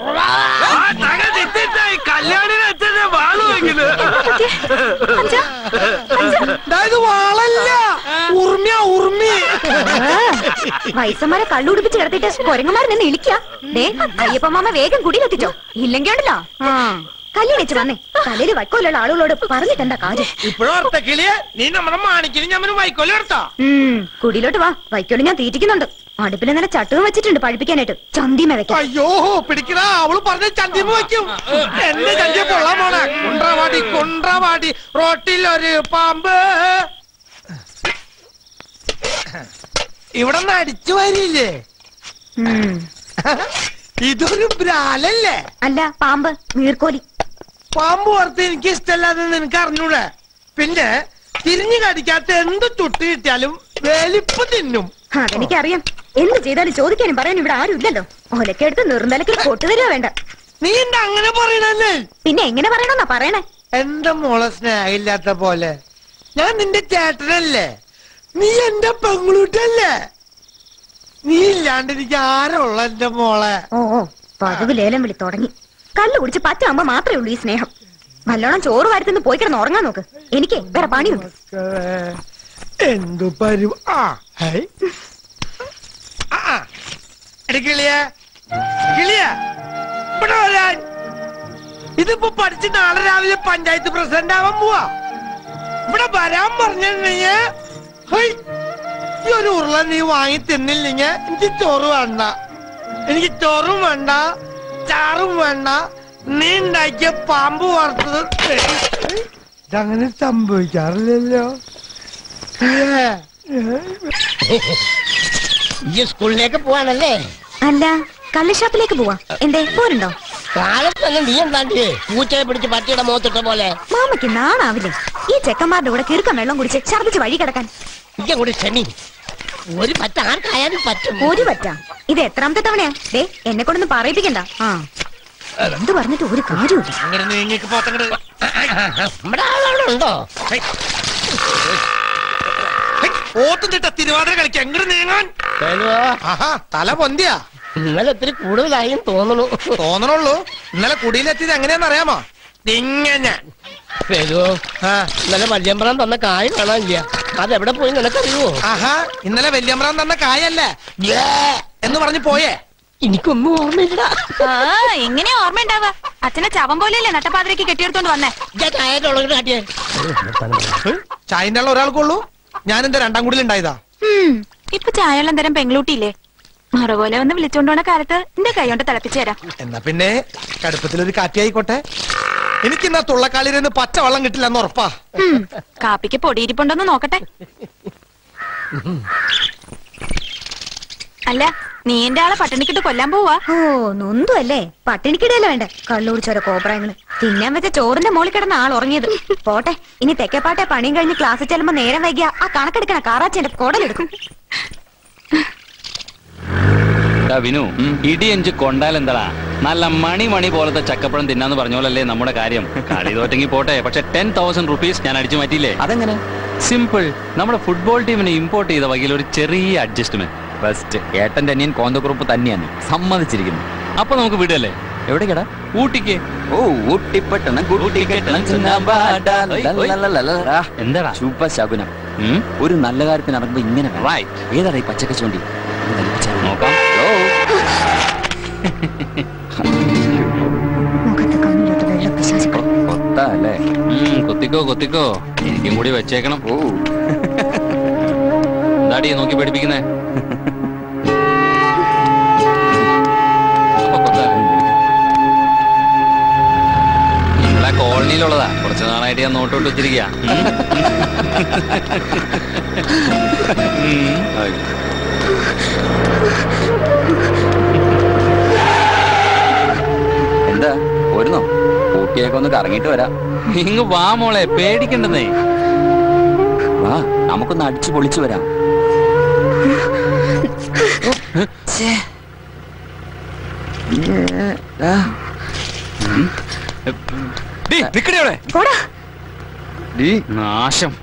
കല്യാണിനെ എത്തിച്ച വാള് വയ്ക്കുന്നു അതായത് വാളല്ല ഉർമിയ ഉർമി വയസ്സന്മാരെ കള്ളുടിപ്പിച്ച് കിടത്തിട്ട് കൊരങ്ങന്മാർ നിന്ന് ഇളിക്ക ദേ അയ്യപ്പ മാമ വേഗം കുടിയിലെത്തിച്ചോ ഇല്ലെങ്കിൽ ഉണ്ടല്ലോ ആ കല്യാണിച്ച് വന്നേ തലയിൽ വൈക്കോലുള്ള ആളുകളോട് പറഞ്ഞിട്ട് എന്താ കാര്യം ഇപ്പോഴും ഓർത്ത കിളിയ നീ നമ്മുടെ മാണിക്കിന് ഞമ്മന് വൈക്കോലും എടുത്തോ ഉം കുടിയിലോട്ട് വാ വൈക്കോല് ഞാൻ തീറ്റിക്കുന്നുണ്ട് അടുപ്പിൽ ഇന്നലെ ചട്ടുകം വെച്ചിട്ടുണ്ട് പഴിപ്പിക്കാനായിട്ട് ചന്തിമ വെക്കാം അയ്യോ പിടിക്കണ അവള് പറഞ്ഞ ചന്തിമ വയ്ക്കും എന്റെ ചന്തി പൊള്ളാൻ പോണ കുണ്ട്രവാടി കുണ്ട്രവാടി റോട്ടിൽ ഒരു പാമ്പ് ഇവിടെ നിന്ന് അടിച്ചു വരില്ലേ ഉം. ഇതൊരു ബ്രാലല്ലേ അല്ല പാമ്പ് നീർക്കോലി പാമ്പ് ഓർത്ത് എനിക്ക് ഇഷ്ടമല്ലാതെ നിനക്ക് അറിഞ്ഞൂടെ പിന്നെ തിരിഞ്ഞു കടിക്കാത്ത എന്ത് ചുട്ട് കിട്ടിയാലും വേലിപ്പ് തിന്നും അതെനിക്കറിയാം എന്ത് ചെയ്താലും ചോദിക്കാനും പറയാനും ഇവിടെ ആരും ഇല്ലല്ലോ ഒലക്കെടുത്ത് നിർന്നലക്കിൽ കൊട്ടുതരുക വേണ്ട നീ എന്താ അങ്ങനെ പറയണല്ലേ പിന്നെ എങ്ങനെ പറയണമെന്നാ പറയണേ എന്റെ മോളെ സ്നേഹമില്ലാത്ത പോലെ ഞാൻ നിന്റെ ചേട്ടനല്ലേ നീ എന്റെ പെങ്ങളൂട്ടല്ലേ നീ ഇല്ലാണ്ട് എനിക്ക് ആരുള്ള എന്റെ മോളെ ഓ ഓ പതിവ് ലേലം വിളി തുടങ്ങി കള്ളു കുടിച്ച് പറ്റാകുമ്പോ മാത്രമേ ഉള്ളൂ ഈ സ്നേഹം നല്ലോണം ചോറ് വാരത്തുനിന്ന് പോയി കിടന്ന് ഉറങ്ങാൻ നോക്ക് എനിക്ക് വേറെ പണിയുണ്ട് എന്തു പരു ആ ഹൈ. ആ, ആ. എടി കിളിയെ കിളിയെ ഇവിടെ വരാൻ ഇതിപ്പോ പഠിച്ച് നാളെ രാവിലെ പഞ്ചായത്ത് പ്രസിഡന്റ് ആവാൻ പോവാ ഇവിടെ വരാൻ പറഞ്ഞിട്ടുണ്ടെങ്കിൽ ഹൈ, ഈ ഒരു ഉരുള നീ വാങ്ങി തിന്നില്ലെങ്കിൽ എനിക്ക് ചോറ് വേണ്ട എനിക്ക് ചോറും വേണ്ട ചാറും വേണ്ട നീ ഉണ്ടാക്കിയ പാമ്പ് വറുത്തത് ഇതങ്ങനെ സംഭവിക്കാറില്ലല്ലോ കിളിയെ. ഈ സ്കൂളിലേക്ക് പോവാണല്ലേ അല്ല കള്ളുഷാപ്പിലേക്ക് പോവാ എന്തേ പോരുണ്ടോ കാലത്ത് തന്നെ നീ എന്താണ്ടിയേ പൂച്ചയെ പിടിച്ച് പട്ടിയുടെ മുഖത്തിട്ട പോലെ മാമയ്ക്ക് നാണാവില്ലേ ഈ ചെക്കന്മാരുടെ കൂടെ കിറുക്കം വെള്ളം കുടിച്ച് ഛർദിച്ച് വഴി കിടക്കാൻ ഇജ്ജ കൂടി ക്ഷമി ഒരു പറ്റ ആർക്കായാലും പറ്റും ഒരു പറ്റാ ഇത് എത്രാമത്തെ തവണയാ ദേ എന്നെ കൊണ്ടൊന്നും പറയിപ്പിക്കണ്ട ആ എന്ത് പറഞ്ഞിട്ട് ഒരു കാര്യമില്ല അങ്ങനെ നീങ്ങിക്ക് പോത്തങ്ങട് നമ്മുടെ ആളവിടെ ഉണ്ടോ ഓട്ടും തിട്ട തിരുവാതിര കളിക്ക് എങ്ങോട്ട് നീങ്ങാൻ ആഹാ തല പൊന്തിയാ ഇന്നലെ ഇത്തിരി കൂടുതലായും തോന്നുന്നു തോന്നണുള്ളൂ ഇന്നലെ കുടിയിലെത്തിയത് എങ്ങനെയാന്ന് അറിയാമോ ഇങ്ങനെ വരുവോ ഇന്നലെ വല്യമ്പറം തന്ന കായ് കാണാനില്ല അതെവിടെ പോയി നിനക്കറിയുവോ ആഹാ ഇന്നലെ വല്യമ്രാൻ തന്ന കായല്ലേ യ്യേ എന്ന് പറഞ്ഞ് പോയേ എനിക്കൊന്നും ഓർമ്മയില്ല ആ എങ്ങനെയാ ഓർമ്മ ഉണ്ടാവുക അച്ഛനെ ചവം പോലെയല്ലേ നട്ടപ്പാതിരക്ക് കെട്ടിയെടുത്തോണ്ട് വന്നേ കാട്ടിയേ ചായന്റെ ഉള്ള ഒരാൾക്കുള്ളൂ ഞാൻ എന്റെ രണ്ടാം കൂടിയിൽ ഉണ്ടായതാ ഉം, ഇപ്പൊ ചായവെള്ളം തരം പെൺകുട്ടിയില്ലേ മറുപോലെ വന്ന് വിളിച്ചോണ്ട് പോണ കാലത്ത് എന്റെ കൈ കൊണ്ട് തിളപ്പിച്ചു തരാം എന്നാ പിന്നെ കടുപ്പത്തിലൊരു കാറ്റിയായിക്കോട്ടെ എനിക്ക് ഇന്നാ തുള്ളക്കാളിരുന്ന് പച്ച വെള്ളം കിട്ടില്ല എന്ന് ഉറപ്പാ ഉം, കാപ്പിക്ക് പൊടിയിരിപ്പുണ്ടോന്ന് നോക്കട്ടെ അല്ല നീ എന്റെ ആളെ പട്ടിണിക്കിട്ട് കൊല്ലാൻ പോവാ ഓ നൊന്തും അല്ലേ പട്ടിണിക്കിടയല്ല വേണ്ട കള്ളുടിച്ചോര കോപ്രായങ്ങള് തിന്നാൻ വെച്ച ചോറിന്റെ മോളിൽ കിടന്ന ആൾ ഉറങ്ങിയത് പോട്ടെ ഇനി തെക്കേപ്പാട്ടെ പണിയും കഴിഞ്ഞ് ക്ലാസ്സിൽ ചെല്ലുമ്പോ നേരം വൈകിയ ആ കണക്കെടുക്കണ കാറാച്ചെന്റെ കുടലെടുക്കും ഡാ വിനു ഇടിയഞ്ച് കൊണ്ടാലെന്താടാ നല്ല മണി മണി പോലത്തെ ചക്കപ്പഴം തിന്നാന്ന് പറഞ്ഞ പോലല്ലേ നമ്മുടെ കാര്യം കളി തോറ്റെങ്കിൽ പോട്ടെ പക്ഷെ ടെൻ തൗസൻഡ് റുപ്പീസ് ഞാൻ അടിച്ചു മാറ്റിയില്ലേ അതെങ്ങനെ സിമ്പിൾ നമ്മുടെ ഫുട്ബോൾ ടീമിനെ ഇമ്പോർട്ട് ചെയ്ത വകയിൽ ഒരു ചെറിയ അഡ്ജസ്റ്റ്മെന്റ് ഫസ്റ്റ് ഏട്ടന്റെ അനിയൻ കോന്തക്കുറുപ്പ് തന്നെയാണ് സമ്മതിച്ചിരിക്കുന്നു അപ്പൊ നമുക്ക് വിടല്ലേ എവിടേക്കടാ ഊട്ടിക്ക് ഓ ഊട്ടിപ്പെട്ടണം എന്താടാ സൂപ്പർ ശകുനം ഒരു നല്ല കാര്യത്തിന് ഇറങ്ങുമ്പോ ഇങ്ങനെ റൈറ്റ് ഏതാടാ ഈ പച്ചക്കച്ചോണ്ടി നോക്കാം ഓ മുഖത്ത് കണ്ണിലോട്ട് വെള്ള പിശാചുക്കൾ കൊത്താ അല്ലേ ഉം, കൊത്തിക്കോ കൊത്തിക്കോ എനിക്കും കൂടി വെച്ചേക്കണം ഓ എന്താടി നോക്കി പഠിപ്പിക്കുന്നേ അപ്പൊ കൊത്താലേ? നിങ്ങളെ കോളനിയിലുള്ളതാ കുറച്ച് നാളായിട്ട് ഞാൻ നോട്ടോട്ട് വെച്ചിരിക്കുക എന്താ പോരുന്നോ ഊട്ടിയൊക്കെ ഒന്ന് കറങ്ങിയിട്ട് വരാം ഇങ്ങ് വാ മോളെ പേടിക്കണ്ടെന്നേ വാ നമുക്കൊന്ന് അടിച്ചു പൊളിച്ചു വരാം പോടാ നാശം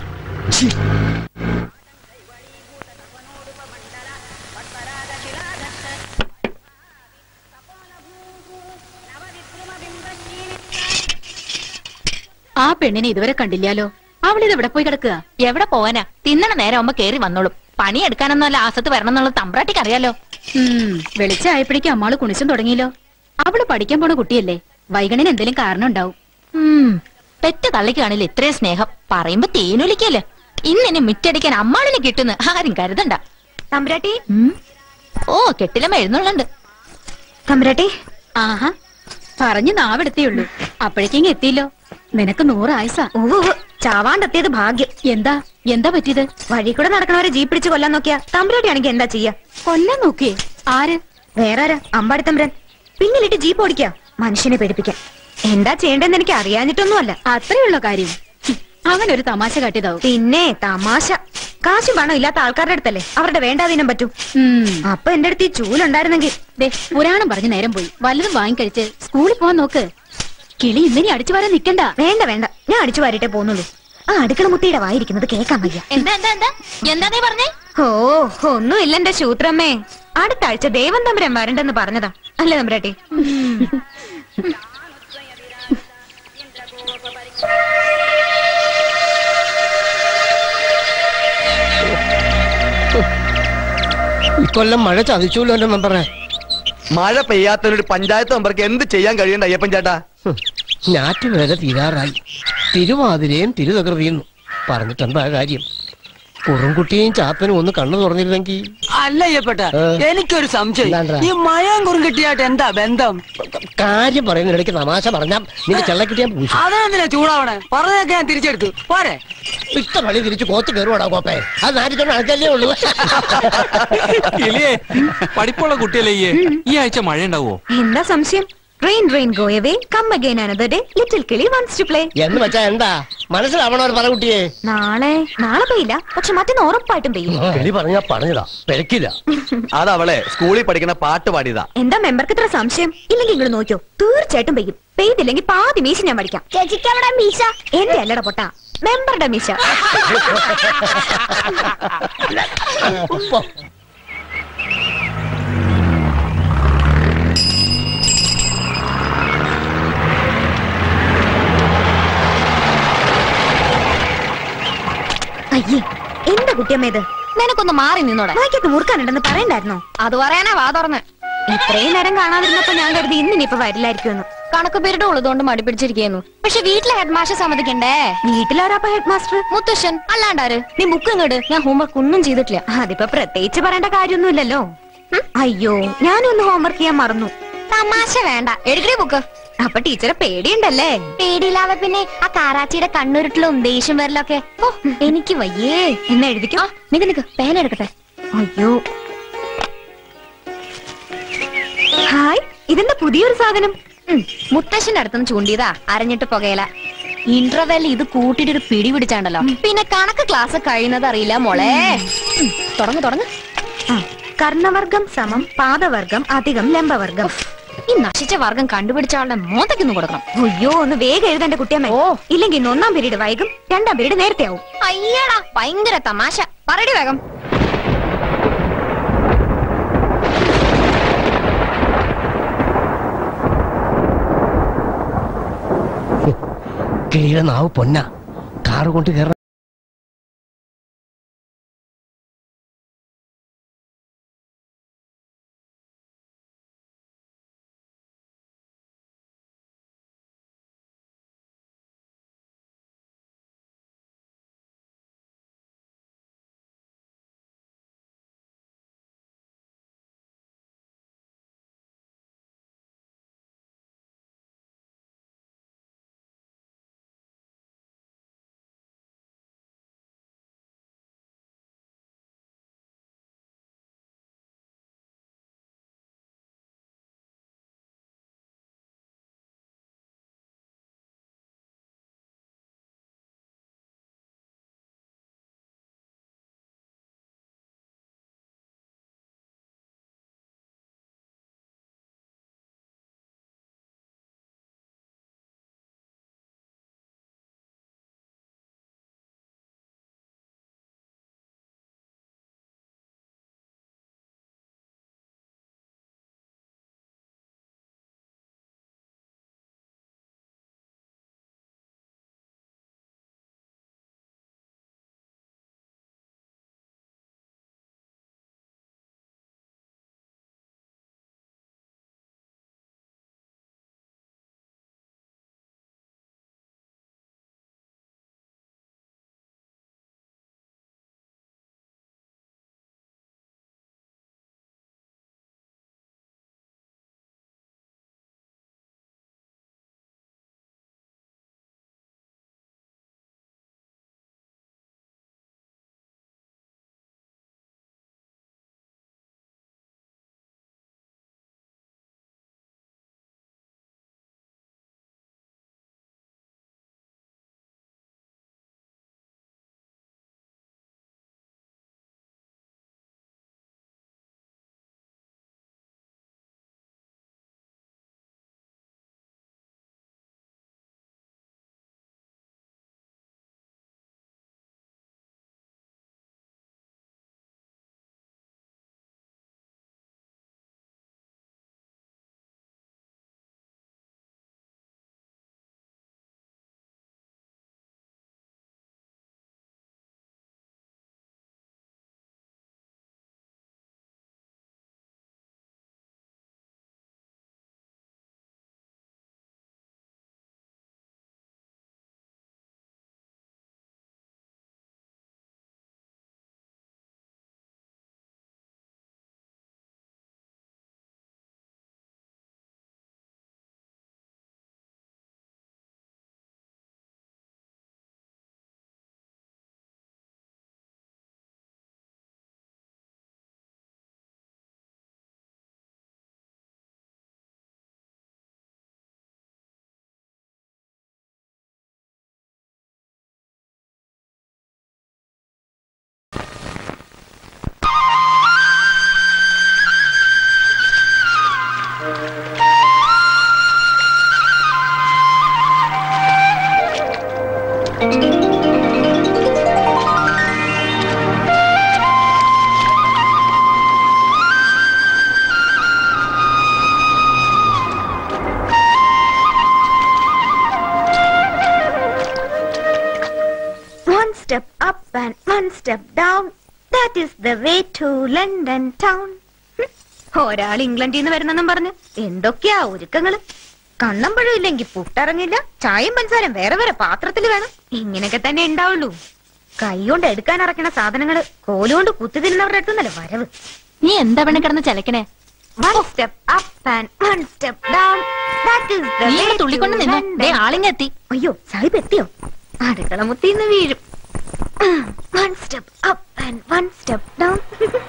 ആ പെണ്ണിനെ ഇതുവരെ കണ്ടില്ലാലോ അവളിത് എവിടെ പോയി കിടക്കുക എവിടെ പോവാനാ തിന്നണ നേരം ആവുമ്പോ കേറി വന്നോളും പണി എടുക്കാനൊന്നുമല്ല ആസത്ത് വരണം എന്നുള്ളത് തമ്പ്രാട്ടിക്ക് അറിയാലോ ഉം വെളിച്ചായപ്പോഴേക്കും അമ്മാള് കുണിച്ചും തുടങ്ങിയല്ലോ അവള് പഠിക്കാൻ പോണ കുട്ടിയല്ലേ വൈകണിന് എന്തെങ്കിലും കാരണം ഉണ്ടാവും ഉം പെറ്റ തള്ളിക്കാണില്ല ഇത്രയും സ്നേഹം പറയുമ്പോ തേനൊലിക്കല്ലേ ഇന്നെന്നെ മിറ്റടിക്കാൻ അമ്മാളിനെ കിട്ടുന്നു ആരും കരുതണ്ട തമ്പുരാട്ടി ഓ കെട്ടിലമ്മ എഴുന്നള്ളുണ്ട് തമ്പുരാട്ടി ആഹാ പറഞ്ഞു നാവെടുത്തേയുള്ളൂ അപ്പോഴേക്കും എത്തിയല്ലോ നിനക്ക് നൂറ് ആയുസ ചാവാണ്ടെത്തിയത് ഭാഗ്യം എന്താ എന്താ പറ്റിയത് വഴി കൂടെ നടക്കണവരെ ജീപ്പ് പിടിച്ച് കൊല്ലാൻ നോക്കിയാ തമ്പുരാട്ടി ആണെങ്കിൽ എന്താ ചെയ്യാ കൊല്ലാൻ നോക്കിയേ ആര് വേറെ ആരാ അമ്പാടി തമ്പുരാൻ പിന്നിലിട്ട് ജീപ്പ് ഓടിക്കാ മനുഷ്യനെ പേടിപ്പിക്കാൻ എന്താ ചെയ്യേണ്ടതെന്ന് എനിക്ക് അറിയാഞ്ഞിട്ടൊന്നുമല്ല അത്രയുള്ള കാര്യം അവൻ ഒരു തമാശ കാട്ടിയതാവും പിന്നെ തമാശ കാശും പണം ഇല്ലാത്ത ആൾക്കാരുടെ അടുത്തല്ലേ അവരുടെ വേണ്ടാതീനം പറ്റും അപ്പൊ എന്റെ അടുത്ത് ഈ ചൂലുണ്ടായിരുന്നെങ്കിൽ ദേ പുരാണം പറഞ്ഞ് നേരം പോയി വല്ലതും വാങ്ങിക്കഴിച്ച് സ്കൂളിൽ പോവാൻ നോക്ക് കിളി ഇന്നിനി അടിച്ചു വരാൻ നിക്കണ്ട വേണ്ട വേണ്ട ഞാൻ അടിച്ചു വാരിട്ടേ പോന്നുള്ളൂ ആ അടുക്കള മുത്തിയുടെ വായിരിക്കുന്നത് കേൾക്കാൻ വയ്യ എന്താ എന്താ എന്താ എന്താ നീ പറഞ്ഞേ ഓ ഒന്നുമില്ല എന്റെ ശൂത്രമ്മേ അടുത്ത ആഴ്ച ദേവൻ തമ്പുരാൻ വരണ്ടെന്ന് പറഞ്ഞതാ അല്ലേ തമ്പുരാട്ടി ഇക്കൊല്ലം മഴ ചതിച്ചൂല്ലോ എന്റെ മെമ്പറെ മഴ പെയ്യാത്തൊരു പഞ്ചായത്ത് മെമ്പർക്ക് എന്ത് ചെയ്യാൻ കഴിയണ്ട അയ്യപ്പൻ ചേട്ടാ ഞാറ്റ് വരെ തീരാറായി തിരുവാതിരയും തിരുതകൃതിയും പറഞ്ഞിട്ടെന്താ കാര്യം കുറുംകുട്ടിയും ചാത്തനും ഒന്ന് കണ്ണു തുറന്നിരുന്നെങ്കിൽ അല്ല അയ്യപ്പെട്ട ഏ? എനിക്കൊരു സംശയം എന്താണ്ടാ? ഈ മഴയും കുറും കിട്ടിയായിട്ട് എന്താ ബന്ധം കാര്യം പറയുന്നതിനിടയ്ക്ക് തമാശ പറഞ്ഞാൽ നിന്റെ ചെള്ളക്കിട്ടിയാൻ പൂശു അതെന്തിനാ ചൂടാവണേ പറഞ്ഞതൊക്കെ ഞാൻ തിരിച്ചെടുത്തു പോരെ ഇഷ്ട പണി തിരിച്ച് കോത്ത് കയറുവാടാ കോപ്പേ അത് നാട്ടിൽ അഴക്കല്ലേ ഉള്ളൂ കിളിയേ പഠിപ്പുള്ള കുട്ടിയല്ലേ ഈ ഈ ആഴ്ച മഴ ഉണ്ടാവോ എന്താ സംശയം rain rain go away come again another day little കിളി വൺസ് ടു പ്ലേ എന്ന് വെച്ചാ എന്താ മനസ്സിലാവണോ പറ കുട്ടിയെ നാളെ നാളെ പെയ്യില്ല പക്ഷെ മറ്റൊന്ന് ഉറപ്പായിട്ടും പെയ്യും കിളി പറഞ്ഞാ പറഞ്ഞതാ പെരക്കില്ല അതവളെ സ്കൂളിൽ പഠിക്കുന്ന പാട്ട് പാടിയതാ എന്താ മെമ്പർക്ക് ഇത്ര സംശയം ഇല്ലെങ്കിൽ നിങ്ങൾ നോക്കിയോ തീർച്ചയായിട്ടും പെയ്യും പെയ്തില്ലെങ്കിൽ പാതി മീശ ഞാൻ പഠിക്കാം ചേച്ചിക്ക് അവിടെ മീശ എന്റെ അല്ലട പൊട്ട മെമ്പറുടെ മീശ അയ്യേ എന്താ കുട്ടിയമ്മ ഇത് നിനക്കൊന്ന് മാറി നിന്നോടെ വായിക്കൊക്കെ മുറുക്കാനുണ്ടെന്ന് പറയണ്ടായിരുന്നോ അത് പറയാനാ വാ തുറന്ന് ഇത്രയും നേരം കാണാതിരുന്നപ്പോ ഞാൻ കരുതി ഇന്നിനിപ്പോ വരില്ലായിരിക്കുമെന്ന് കണക്ക് പീരീഡ് ഉള്ളതുകൊണ്ട് മടിപ്പിടിച്ചിരിക്കുന്നു പക്ഷെ വീട്ടിലെ ഹെഡ് മാഷ സമ്മതിക്കണ്ടേ വീട്ടിലാരാപ്പ ഹെഡ് മാസ്റ്റർ മുത്തശ്ശൻ അല്ലാണ്ടാര് നീ ബുക്ക് ഇങ്ങോട്ട് ഞാൻ ഹോംവർക്ക് ഒന്നും ചെയ്തിട്ടില്ല അതിപ്പോ പ്രത്യേകിച്ച് പറയേണ്ട കാര്യമൊന്നുമില്ലല്ലോ ഉം, അയ്യോ ഞാനൊന്ന് ഹോംവർക്ക് ചെയ്യാൻ മറന്നു തമാശ വേണ്ട എടുക്കണേ ബുക്ക് അപ്പൊ ടീച്ചറെ പേടിയുണ്ടല്ലേ പേടിയില്ലാതെ പിന്നെ ആ കാരാച്ചിയുടെ കണ്ണുരുട്ടിലും ദേഷ്യം വരലൊക്കെ ഓ എനിക്ക് വയ്യേ എന്ന് എഴുതിക്കോ നിക്ക് നിക്ക് പേന എടുക്കട്ടെ അയ്യോ ഹായ് ഇതെന്താ പുതിയൊരു സാധനം ഉം, മുത്തശ്ശന്റെ അടുത്തുനിന്ന് ചൂണ്ടിയതാ അരഞ്ഞിട്ട് പുകയില ഇന്റർവെൽ ഇത് കൂട്ടിയിട്ട് ഒരു പിടി പിടിച്ചാണ്ടല്ലോ പിന്നെ കണക്ക് ക്ലാസ് കഴിയുന്നത് അറിയില്ല മോളെ ഉം, തുടങ്ങ് തുടങ്ങ് ആ, കർണവർഗം സമം പാദവർഗം അധികം ലംബവർഗം ഈ നശിച്ച വർഗം കണ്ടുപിടിച്ച ആളുടെ മോന്തയ്ക്കൊന്ന് കൊടുക്കണം അയ്യോ ഒന്ന് വേഗം എഴുതേണ്ട കുട്ടിയമ്മ ഓ. ഇല്ലെങ്കിൽ ഇന്ന് ഒന്നാം പീരീഡ് വൈകും രണ്ടാം പീരീഡ് നേരത്തെ ആവും അയ്യടാ ഭയങ്കര തമാശ പറയടി വേഗം കിളിയുടെ നാവ് പൊന്ന കാറ് കൊണ്ട് കയറ One step up and one step down. That is the way to London town. ഹും, ഒരാൾ ഇംഗ്ലണ്ടിൽ നിന്ന് വരുന്നെന്നും പറഞ്ഞ് എന്തൊക്കെയാ ഒരുക്കങ്ങള് കണ്ണമ്പഴം ഇല്ലെങ്കിൽ പുട്ടിറങ്ങില്ല ചായയും പഞ്ചസാരം വേറെ വേറെ പാത്രത്തിൽ വേണം ഇങ്ങനെയൊക്കെ തന്നെ ഉണ്ടാവുള്ളൂ കൈകൊണ്ട് എടുക്കാൻ ഇറക്കണ സാധനങ്ങള് കോലുകൊണ്ട് കുത്തി തിന്നവരുടെ അടുത്തുന്നല്ലേ വരവ് നീ എന്താ പെണ്ണെ കിടന്ന് ചലക്കണേ One step up and one step down. That is the നീ way ഇങ്ങനെ തുള്ളിക്കൊണ്ട് to നിന്നോ. London. ദേ ആളിങ്ങെത്തി. അയ്യോ സാഹിബ് എത്തിയോ അടുക്കള മുത്തിന്ന് വീഴും one step up and one step down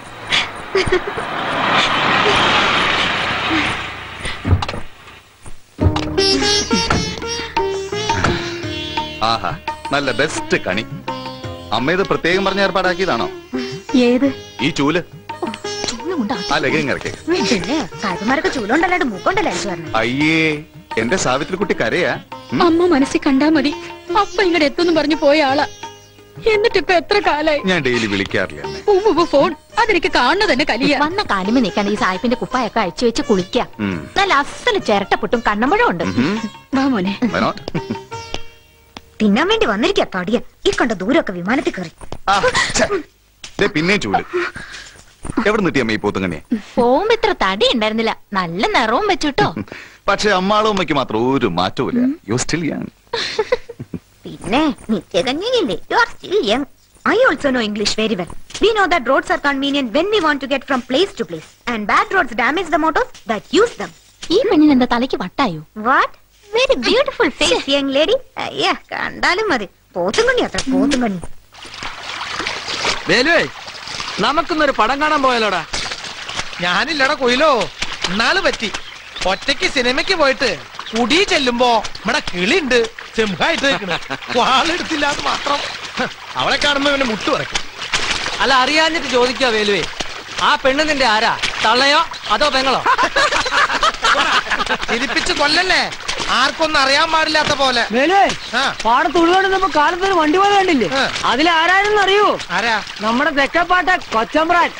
ആഹാ നല്ല ബെസ്റ്റ് കണി അമ്മ ഇത് പ്രത്യേകം പറഞ്ഞ ഏർപ്പാടാക്കിയതാണോ ഏത് ഈ ചൂല് ചൂലുകൊണ്ടാ ആ ലഗിങ് ഇറക്കി പിന്നെ സാഹിബുമാരൊക്കെ ചൂലുണ്ടല്ലാണ്ട് മൂക്കൊണ്ടല്ല അടിച്ചു പറഞ്ഞു അയ്യേ എന്റെ സാവിത്രി കുട്ടി കരയാ അമ്മ മനസ്സിൽ കണ്ടാ മതി അപ്പ ഇങ്ങടെ എത്തുന്നു പറഞ്ഞു പോയ ആളാ എന്നിട്ട് ഇപ്പൊ എത്ര കാലായി ഞാൻ ഡെയിലി വിളിക്കാറില്ല എന്നെ ഉവ്വ് ഫോൺ അതെനിക്ക് കാണുന്ന തന്നെ കലിയ വന്ന കാലുമേ നിൽക്കാണ്ട് ഈ സായിപ്പിന്റെ കുപ്പായൊക്കെ അഴിച്ചു വെച്ച് കുളിക്കാം ഉം. നല്ല അസല് ചിരട്ടപ്പൊട്ടും കണ്ണമ്പഴം ഉണ്ട് ഉം. വാ മോനെ Why not? തിന്നാൻ വേണ്ടി വന്നിരിക്കാ തടിയൻ ഈ കണ്ട ദൂരമൊക്കെ വിമാനത്തിൽ കയറി ആ, ഛെ. ദേ പിന്നെയും ചൂല് എവിടെ നിട്ടി അമ്മ ഈ പോത്തുങ്ങന്നെ പോകുമ്പോ ഇത്ര തടി ഉണ്ടായിരുന്നില്ല നല്ല നിറവും വെച്ചുട്ടോ പക്ഷെ അമ്മാളും അമ്മയ്ക്ക് മാത്രം ഒരു മാറ്റവും യു സ്റ്റിൽ യങ് പിന്നെ നിത്യകന്യകയില്ലേ you are still young I also know English very well we know that roads are convenient when we want to get from place to place and bad roads damage the motors that use them ഈ പെണ്ണിന് എന്താ തലയ്ക്ക് വട്ടായോ what very beautiful face young lady അയ്യ കണ്ടാലും മതി പോത്തും കണ്ണി അത്ര പോത്തും കണ്ണി വേലുവേ നമുക്കിന്നൊരു പടം കാണാൻ പോയാലോടാ ഞാനില്ലടാ കൊയിലോ എന്നാള് പറ്റി ഒറ്റയ്ക്ക് സിനിമയ്ക്ക് പോയിട്ട് കുടി ചെല്ലുമ്പോ ഇവിടെ കിളിണ്ട് ചെമ്പായിട്ട് നിൽക്കണ് വാളെടുത്തില്ല എന്ന് മാത്രം അവളെ കാണുമ്പോ ഇവന്റെ മുട്ട് പറയ്ക്കും അല്ല അറിയാഞ്ഞിട്ട് ചോദിക്കാ വേലുവേ ആ പെണ്ണ് നിന്റെ ആരാ തള്ളയോ അതോ പെങ്ങളോ ചിരിപ്പിച്ച് കൊല്ലല്ലേ ആർക്കൊന്നും അറിയാൻ പാടില്ലാത്ത പോലെ വേലുവേ പാടത്ത് ഉള്ളോണ്ട് കാലത്ത് ഒരു വണ്ടി പോലെ കണ്ടില്ലേ അതിലാരായിരുന്നു അറിയൂ ആരാ നമ്മുടെ തെക്കപ്പാട്ട കൊച്ചമ്പ്രാൻ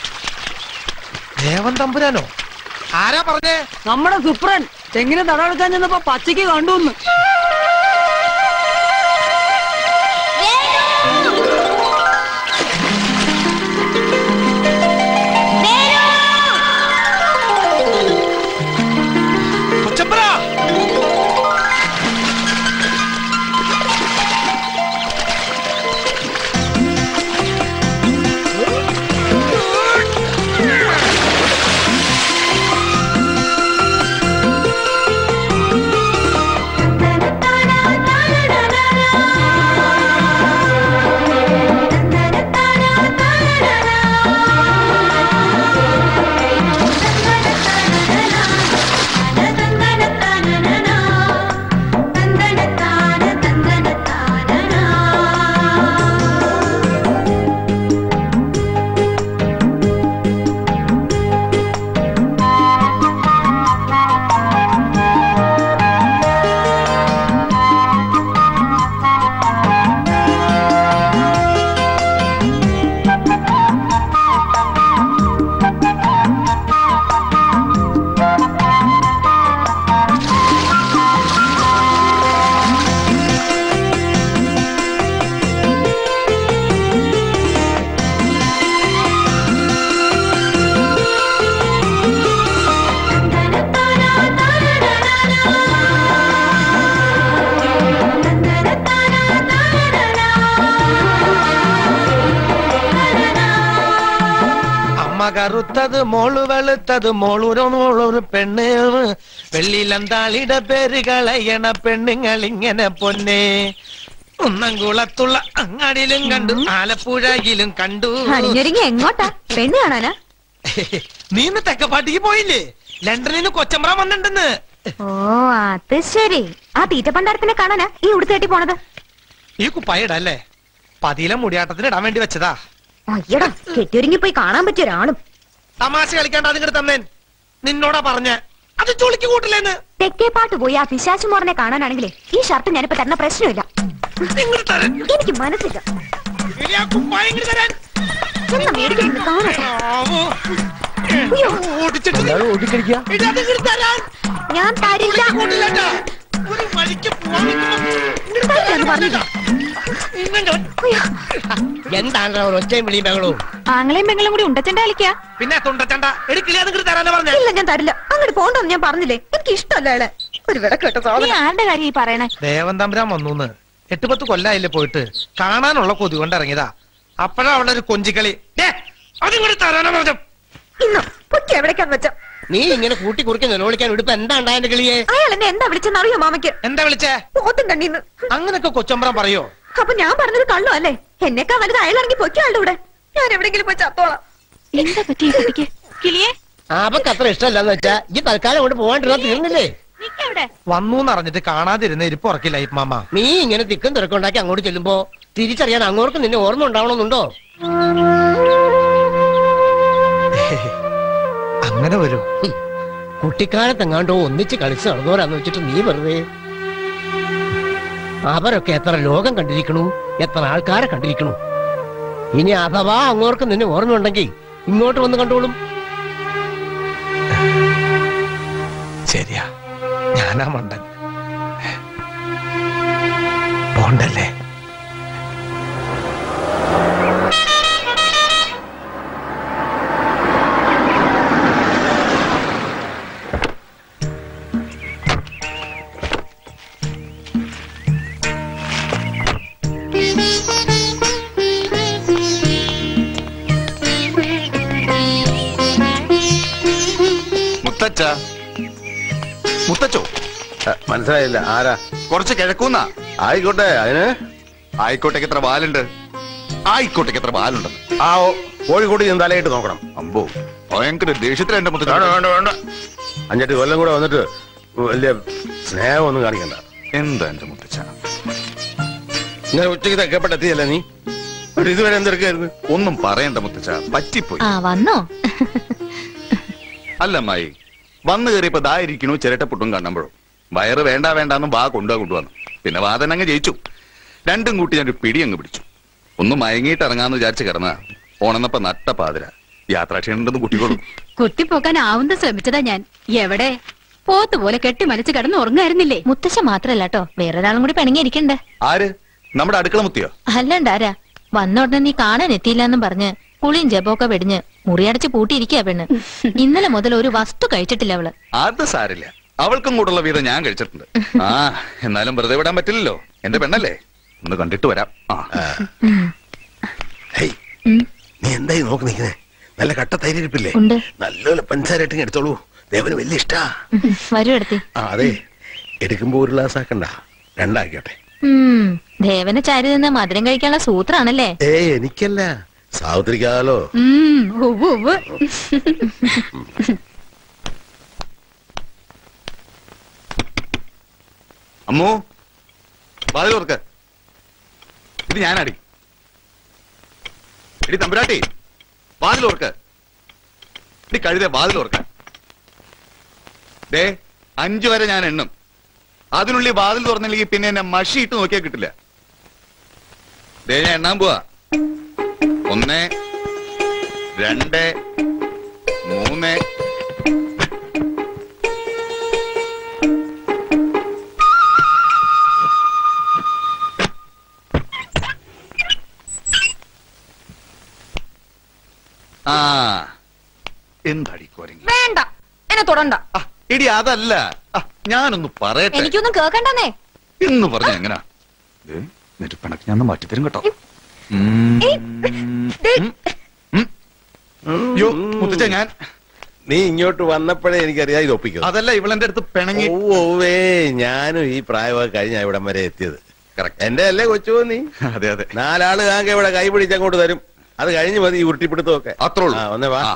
ദേവൻ തമ്പുരാനോ ആരാ പറഞ്ഞേ നമ്മുടെ സുപ്രൻ തെങ്ങിന് തടവെടുക്കാൻ ചെന്നപ്പോ പച്ചയ്ക്ക് കണ്ടുന്ന് കൊച്ചമ്പ്ര അമ്മ കറുത്തത് മോള് വെളുത്തത് മോളൂരോ മോളൊരു പെണ്ണ് വെള്ളിലന്താളിയുടെ പേര് കളയണ പെണ്ണുങ്ങൾ ഇങ്ങനെ പൊന്നെ കുന്നംകുളത്തുള്ള അങ്ങാടിയിലും കണ്ടു ആലപ്പുഴയിലും കണ്ടു അണിഞ്ഞൊരുങ്ങി എങ്ങോട്ടാ പെണ്ണ് കാണാനാ നീ ഇന്ന് തെക്കപ്പാട്ടിക്ക് പോയില്ലേ ലണ്ടനിൽ നിന്ന് കൊച്ചമ്പ്ര വന്നിട്ടുണ്ടെന്ന് ഓ അത് ശരി ആ തീറ്റ പണ്ടാരത്തിനെ കാണാനാ ഈ ഉടുത്തേട്ടി പോണത് ഈ കുപ്പായിടല്ലേ പതിയിലെ മുടിയാട്ടത്തിന് ഇടാൻ വേണ്ടി വെച്ചതാ അയ്യടാ കെട്ടിയൊരുങ്ങി പോയി കാണാൻ പറ്റിയ ഒരാളും തമാശ കളിക്കാണ്ട് അതിങ്ങോട്ട് തന്നേൻ നിന്നോടാ പറഞ്ഞ അത് ചുളിക്ക് കൂട്ടില്ലെന്ന് തെക്കേ പാട്ട് പോയി ആ പിശാശു മോറനെ കാണാനാണെങ്കിലേ ഈ ഷർട്ട് ഞാനിപ്പോ തരുന്ന പ്രശ്നമില്ല എനിക്ക് മനസ്സില്ല എന്നാ മേടിക്കുന്നത് കാണട്ടെ അയ്യോ, ഓടിക്കളിക്കുക ഞാൻ തരില്ല തരില്ലെന്ന് പറഞ്ഞില്ല എന്താണ് ഒച്ചയും വിളിയും ബഹളവും ആങ്ങളെയും പെങ്ങളും കൂടി ഉണ്ടച്ചണ്ട കളിക്കാ പിന്നെ തുണ്ടച്ചണ്ട എടുക്കില്ല അത് തരാനാ പറഞ്ഞ ഇല്ല ഞാൻ തരില്ല അങ്ങോട്ട് പോണ്ടെന്ന് ഞാൻ പറഞ്ഞില്ലേ എനിക്ക് ഇഷ്ടമല്ല അയാളെ ഒരു വിടക്കെട്ട നീ സാധനം ആരുടെ കാര്യം ഈ പറയണേ ദേവൻ തമ്പുരാൻ വന്നൂന്ന് എട്ട് പത്ത് കൊല്ലായില്ലേ പോയിട്ട് കാണാനുള്ള കൊതി കൊണ്ട് ഇറങ്ങിയതാ അപ്പഴാ അവളുടെ ഒരു കൊഞ്ചിക്കളി ദേ, അതും കൂടി തരാനാ പറഞ്ഞ ഇന്നോ പൊക്കി എവിടേക്കാന്ന് വെച്ച നീ ഇങ്ങനെ കൂട്ടി കുറിക്ക് നിലവിളിക്കാൻ ഇടുപ്പ് എന്താ ഉണ്ടായ കിളിയെ അയാൾ എന്നെ എന്താ വിളിച്ചെന്ന് അറിയോ മാമയ്ക്ക് എന്താ വിളിച്ചേ പോത്തും കണ്ണീന്ന് അങ്ങനൊക്കെ കൊച്ചമ്പറം പറയോ അപ്പൊ ഞാൻ പറഞ്ഞത് കള്ളോ അല്ലേ എന്നെക്കാ വലുത് അയാളിറങ്ങി പൊക്കി ആളുടെ കൂടെ ഞാൻ എവിടെങ്കിലും പോയി ചത്തോളാം എന്താ പറ്റി കുട്ടിക്ക് കിളിയെ അവക്ക് അത്ര ഇഷ്ടമല്ലെന്ന് വെച്ചാ ഈ തൽക്കാലം കൊണ്ട് പോകാണ്ടിരുന്ന തീർന്നില്ലേ നിക്കവിടെ വന്നൂന്ന് അറിഞ്ഞിട്ട് കാണാതിരുന്ന ഇരിപ്പ് ഉറക്കില്ല ഈ മാമ നീ ഇങ്ങനെ തിക്കും തിരക്കുണ്ടാക്കി അങ്ങോട്ട് ചെല്ലുമ്പോ തിരിച്ചറിയാൻ അങ്ങോട്ട് നിന്നെ ഓർമ്മ ഉണ്ടാവണമെന്നുണ്ടോ അങ്ങനെ വരും കുട്ടിക്കാലത്തെങ്ങാണ്ടോ ഒന്നിച്ച് കളിച്ച് നടന്നവരാന്ന് വെച്ചിട്ട് നീ വെറുതെ അവരൊക്കെ എത്ര ലോകം കണ്ടിരിക്കണു എത്ര ആൾക്കാരെ കണ്ടിരിക്കണു ഇനി അഥവാ അങ്ങോർക്ക് നിന്നെ ഓർമ്മയുണ്ടെങ്കിൽ ഇങ്ങോട്ട് വന്ന് കണ്ടോളും ശരിയാ ഞാനാ മണ്ടൻ പോണ്ടല്ലേ മുത്തച്ഛ മുത്തച്ഛോ മനസ്സിലായില്ല ആരാ കുറച്ച് കിഴക്കൂന്നാ ആയിക്കോട്ടെ അതിന് ആയിക്കോട്ടേക്ക് എത്ര വാലുണ്ട് ആയിക്കോട്ടേക്ക് എത്ര വാലുണ്ട് ആ ഓ, കോഴിക്കോട് ഞാൻ തലയിട്ട് നോക്കണം അമ്പോ ഭയങ്കര ദേഷ്യത്തിലാ എന്റെ മുത്തച്ഛൻ വേണ്ട വേണ്ട വേണ്ട അഞ്ചെട്ട് കൊല്ലം കൂടെ വന്നിട്ട് വലിയ സ്നേഹമൊന്നും കാണിക്കണ്ട എന്താ എന്റെ മുത്തച്ഛ ഇങ്ങനെ ഉച്ചയ്ക്ക് തെക്കപ്പെട്ടെത്തിയല്ല നീ ഒരു ഇതുവരെ എന്തെടുക്കായിരുന്നു ഒന്നും പറയണ്ട മുത്തച്ഛ പറ്റിപ്പോയി ആ വന്നോ അല്ല അമ്മായി വന്നു കയറിയപ്പോ ദാ ഇരിക്കണു ചിരട്ടപ്പുട്ടും കണ്ണമ്പഴും വയറ് വേണ്ട വേണ്ടാന്നും വാ കൊണ്ടുവാ കൊണ്ടുവന്നു പിന്നെ വാ തന്നെ അങ്ങ് ജയിച്ചു രണ്ടും കൂട്ടി ഞാനൊരു പിടി അങ്ങ് പിടിച്ചു ഒന്ന് മയങ്ങിയിട്ട് ഇറങ്ങാന്ന് വിചാരിച്ച് കിടന്ന ഓണെന്നപ്പ നട്ട പാതിര യാത്രാക്ഷീണുണ്ടെന്ന് കുട്ടികളും കുത്തിപ്പോക്കാൻ ആവുന്ന ശ്രമിച്ചതാ ഞാൻ എവിടെ പോത്ത് പോലെ കെട്ടി മരിച്ചു കിടന്ന് ഉറങ്ങായിരുന്നില്ലേ മുത്തശ്ശ മാത്രല്ല കേട്ടോ വേറൊരാളും കൂടി പിണങ്ങിയിരിക്കണ്ടേ ആര് നമ്മുടെ അടുക്കള മുത്തിയോ അല്ലണ്ടാരാ വന്ന ഉടനെ നീ കാണാൻ എത്തിയില്ലെന്നും പറഞ്ഞ് കുളിയും ജപമൊക്കെ വെടിഞ്ഞ് മുറിയടച്ച് പൂട്ടിയിരിക്കുക പെണ്ണ് ഇന്നലെ മുതൽ ഒരു വസ്തു കഴിച്ചിട്ടില്ല അവള് അത് സാരില്ല അവൾക്കും കൂടുള്ള വീതം ഞാൻ കഴിച്ചിട്ടുണ്ട് ആ എന്നാലും വെറുതെ വിടാൻ പറ്റില്ലല്ലോ എന്റെ പെണ്ണല്ലേ ഒന്ന് കണ്ടിട്ട് വരാം ആ ഹേയ്, നീ എന്തായി നോക്കി നിൽക്കുന്നേ നല്ല കട്ട തൈരിപ്പില്ലേ ഉണ്ട്. നല്ലപോലെ പഞ്ചസാരട്ടിങ് എടുത്തോളൂ ദേവന് വലിയ ഇഷ്ടാ വരൂ എടുത്തി ആ അതെ എടുക്കുമ്പോ ഒരു ഗ്ലാസ് ആക്കണ്ട രണ്ടാക്കിയോട്ടെ ഉം ദേവന് ചാരി നിന്ന് മധുരം കഴിക്കാനുള്ള സൂത്രാണല്ലേ ഏയ് എനിക്കല്ല സാവിത്രിക്കാലോ ഉം, ഉവ്വ് ഉവ്വ്. അമ്മു വാതിൽ ഓർക്ക് ഇത് ഞാനടി ഇടി തമ്പുരാട്ടി വാതിൽ ഓർക്ക് ഇടി കഴുത വാതിൽ ഓർക്ക് ദേ അഞ്ചു വരെ ഞാൻ എണ്ണും അതിനുള്ളിൽ വാതിൽ തുറന്നില്ലെങ്കിൽ പിന്നെ എന്നെ മഷി ഇട്ട് നോക്കിയാൽ കിട്ടില്ല ദേ ഞാൻ എണ്ണാൻ പോവാ ഒന്ന് രണ്ട് മൂന്ന് ആ എന്താടി കോരങ്ങി വേണ്ട എന്നെ തൊടണ്ട എടി അതല്ല ആ, ഞാനൊന്ന് പറയട്ടെ എനിക്കൊന്നും കേക്കണ്ടെന്നേ എന്ന് പറഞ്ഞ എങ്ങനാ ദേ, എന്നിട്ട് പിണക്ക് ഞാൻ മാറ്റിത്തരും കേട്ടോ ഉം. ഉം. യ്യോ, മുത്തച്ഛ ഞാൻ നീ ഇങ്ങോട്ട് വന്നപ്പോഴേ എനിക്കറിയാം ഇത് ഒപ്പിക്കും അതല്ല ഇവളെന്റെ അടുത്ത് പിണങ്ങി ഓവേ ഞാനും ഈ പ്രായമൊക്കെ കഴിഞ്ഞ ഇവിടം വരെ എത്തിയത് എന്റെ അല്ലേ കൊച്ചു നീ അതെ അതെ നാലാള് കാങ്ക ഇവിടെ കൈ പിടിച്ച് അങ്ങോട്ട് തരും അത് കഴിഞ്ഞ് മതി ഈ ഉരുട്ടിപ്പിടുത്തമൊക്കെ അത്രേ ഉള്ളൂ ആ, വന്നേ വാ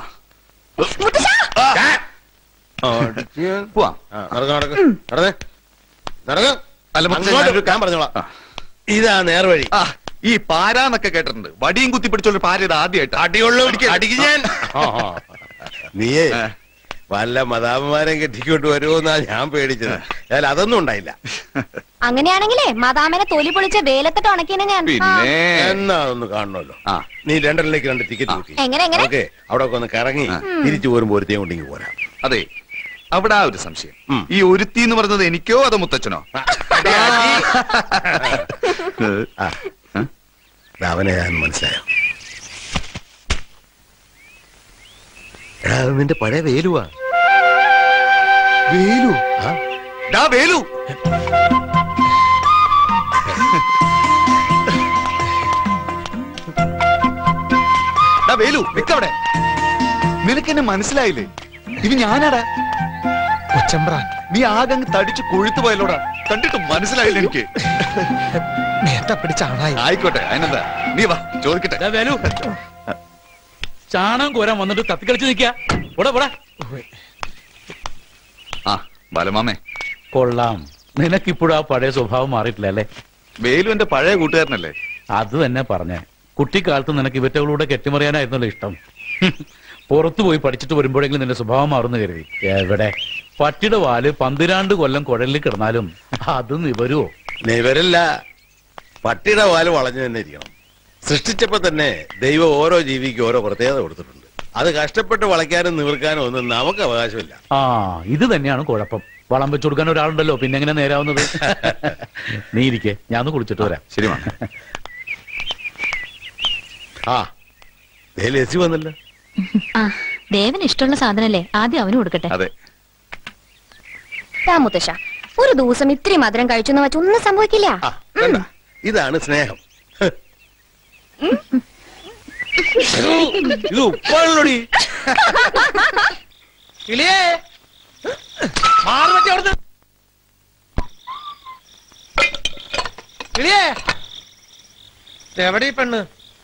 പോവാം നടക്ക നടക്ക നടന്നേ നടക്ക അല്ല, മുത്തച്ഛ, അങ്ങോട്ട് ഞാനൊരു- ഞാൻ പറഞ്ഞോളാം ഇതാ നേർവഴി ആ ഈ പാരാന്നൊക്കെ കേട്ടിട്ടുണ്ട് വടിയും കുത്തി പിടിച്ചൊരു പാര ഇത് ആദ്യമായിട്ട് അടിയുള്ളൂ അടിക്ക് ഞാൻ നീയേ വല്ല മതാപന്മാരെ കെട്ടിക്കൊണ്ട് വരുമോന്നാ ഞാൻ പേടിച്ചത് എന്നാൽ അതൊന്നും ഉണ്ടായില്ല അങ്ങനെയാണെങ്കിലേ മദാമനെ തൊലി പൊളിച്ച വേലത്തിട്ട് ഉണക്കിനെ ഞാൻ ആ. എന്നാ ഒന്ന് കാണണമല്ലോ നീ ലണ്ടനിലേക്ക് രണ്ട് ടിക്കറ്റ് കിട്ടി എങ്ങനെ എങ്ങനെ ഓക്കെ അവിടെ ഒക്കെ ഒന്ന് കറങ്ങി തിരിച്ചു പോരുമ്പോ ഒരുത്തേം കൊണ്ടിങ്ങി പോരാ അതെ അവിടെ ആ ഒരു സംശയം ഈ ഒരുത്തി എന്ന് പറഞ്ഞത് എനിക്കോ അതോ മുത്തച്ഛനോ അവനെ ഞാൻ മനസ്സിലായോ എടാ അത് നിന്റെ പഴയ വേലുവാ വേലു ഡാ വേലു ഡാ വേലു നിക്കവിടെ നിനക്ക് എന്നെ മനസ്സിലായില്ലേ ഇത് ഞാനാടാ കൊച്ചമ്പ്രാൻ നീ ആകെ അങ്ങ് തടിച്ച് കൊഴുത്തു പോയല്ലോടാ കണ്ടിട്ട് മനസ്സിലായില്ല എനിക്ക് നേരത്തെ പിടിച്ച ആണായി ആയിക്കോട്ടെ അതിനെന്താ നീ വാ ചോദിക്കട്ടെ വേലു ചാണകം കോരാൻ വന്നിട്ട് തത്തിക്കളിച്ച് നിൽക്കുക ഇവിടെ ഇവിടെ ആ ബാലമാമേ കൊള്ളാം നിനക്കിപ്പോഴും ആ പഴയ സ്വഭാവം മാറിയിട്ടില്ല അല്ലേ വേലു എന്റെ പഴയ കൂട്ടുകാരനല്ലേ അത് തന്നെ പറഞ്ഞേ കുട്ടിക്കാലത്ത് നിനക്ക് ഇവറ്റകളൂടെ കെട്ടിമറിയാനായിരുന്നല്ലോ ഇഷ്ടം പുറത്തു പോയി പഠിച്ചിട്ട് വരുമ്പോഴെങ്കിലും നിന്റെ സ്വഭാവം മാറുന്നു കരുതി എവിടെ പട്ടിയുടെ വാല് പന്തിരാണ്ട് കൊല്ലം കുഴലിൽ കിടന്നാലും അത് നിവരുവോ നിവരല്ല പട്ടിയുടെ വാല് വളഞ്ഞു തന്നെ ഇരിക്കണം സൃഷ്ടിച്ചപ്പോ തന്നെ ദൈവം ഓരോ ജീവിക്കും ഓരോ പ്രത്യേകത കൊടുത്തിട്ടുണ്ട് അത് കഷ്ടപ്പെട്ട് വളയ്ക്കാനും നിവർക്കാനും ഒന്നും നമുക്ക് അവകാശമില്ല ആ ഇത് തന്നെയാണ് കുഴപ്പം വളം വെച്ചു കൊടുക്കാൻ ഒരാളുണ്ടല്ലോ പിന്നെ എങ്ങനെ നേരാവുന്നത് നീ ഇരിക്കെ ഞാൻ ഒന്ന് കുളിച്ചിട്ട് വരാം ശരി ആ ദേ ലസി വന്നല്ലോ ആ ദേവന് ഇഷ്ടമുള്ള സാധനല്ലേ ആദ്യം അവന് കൊടുക്കട്ടെ അതെ താ മുത്തശ്ശ ഒരു ദിവസം ഇത്തിരി മധുരം കഴിച്ചെന്ന് വെച്ച് ഒന്നും സംഭവിക്കില്ല കണ്ട ഇതാണ് സ്നേഹം ഇത് ഉപ്പാണല്ലോടി കിളിയേ മാറി പറ്റി അവിടുന്ന് കിളിയേ എവിടെ ഈ പെണ്ണ്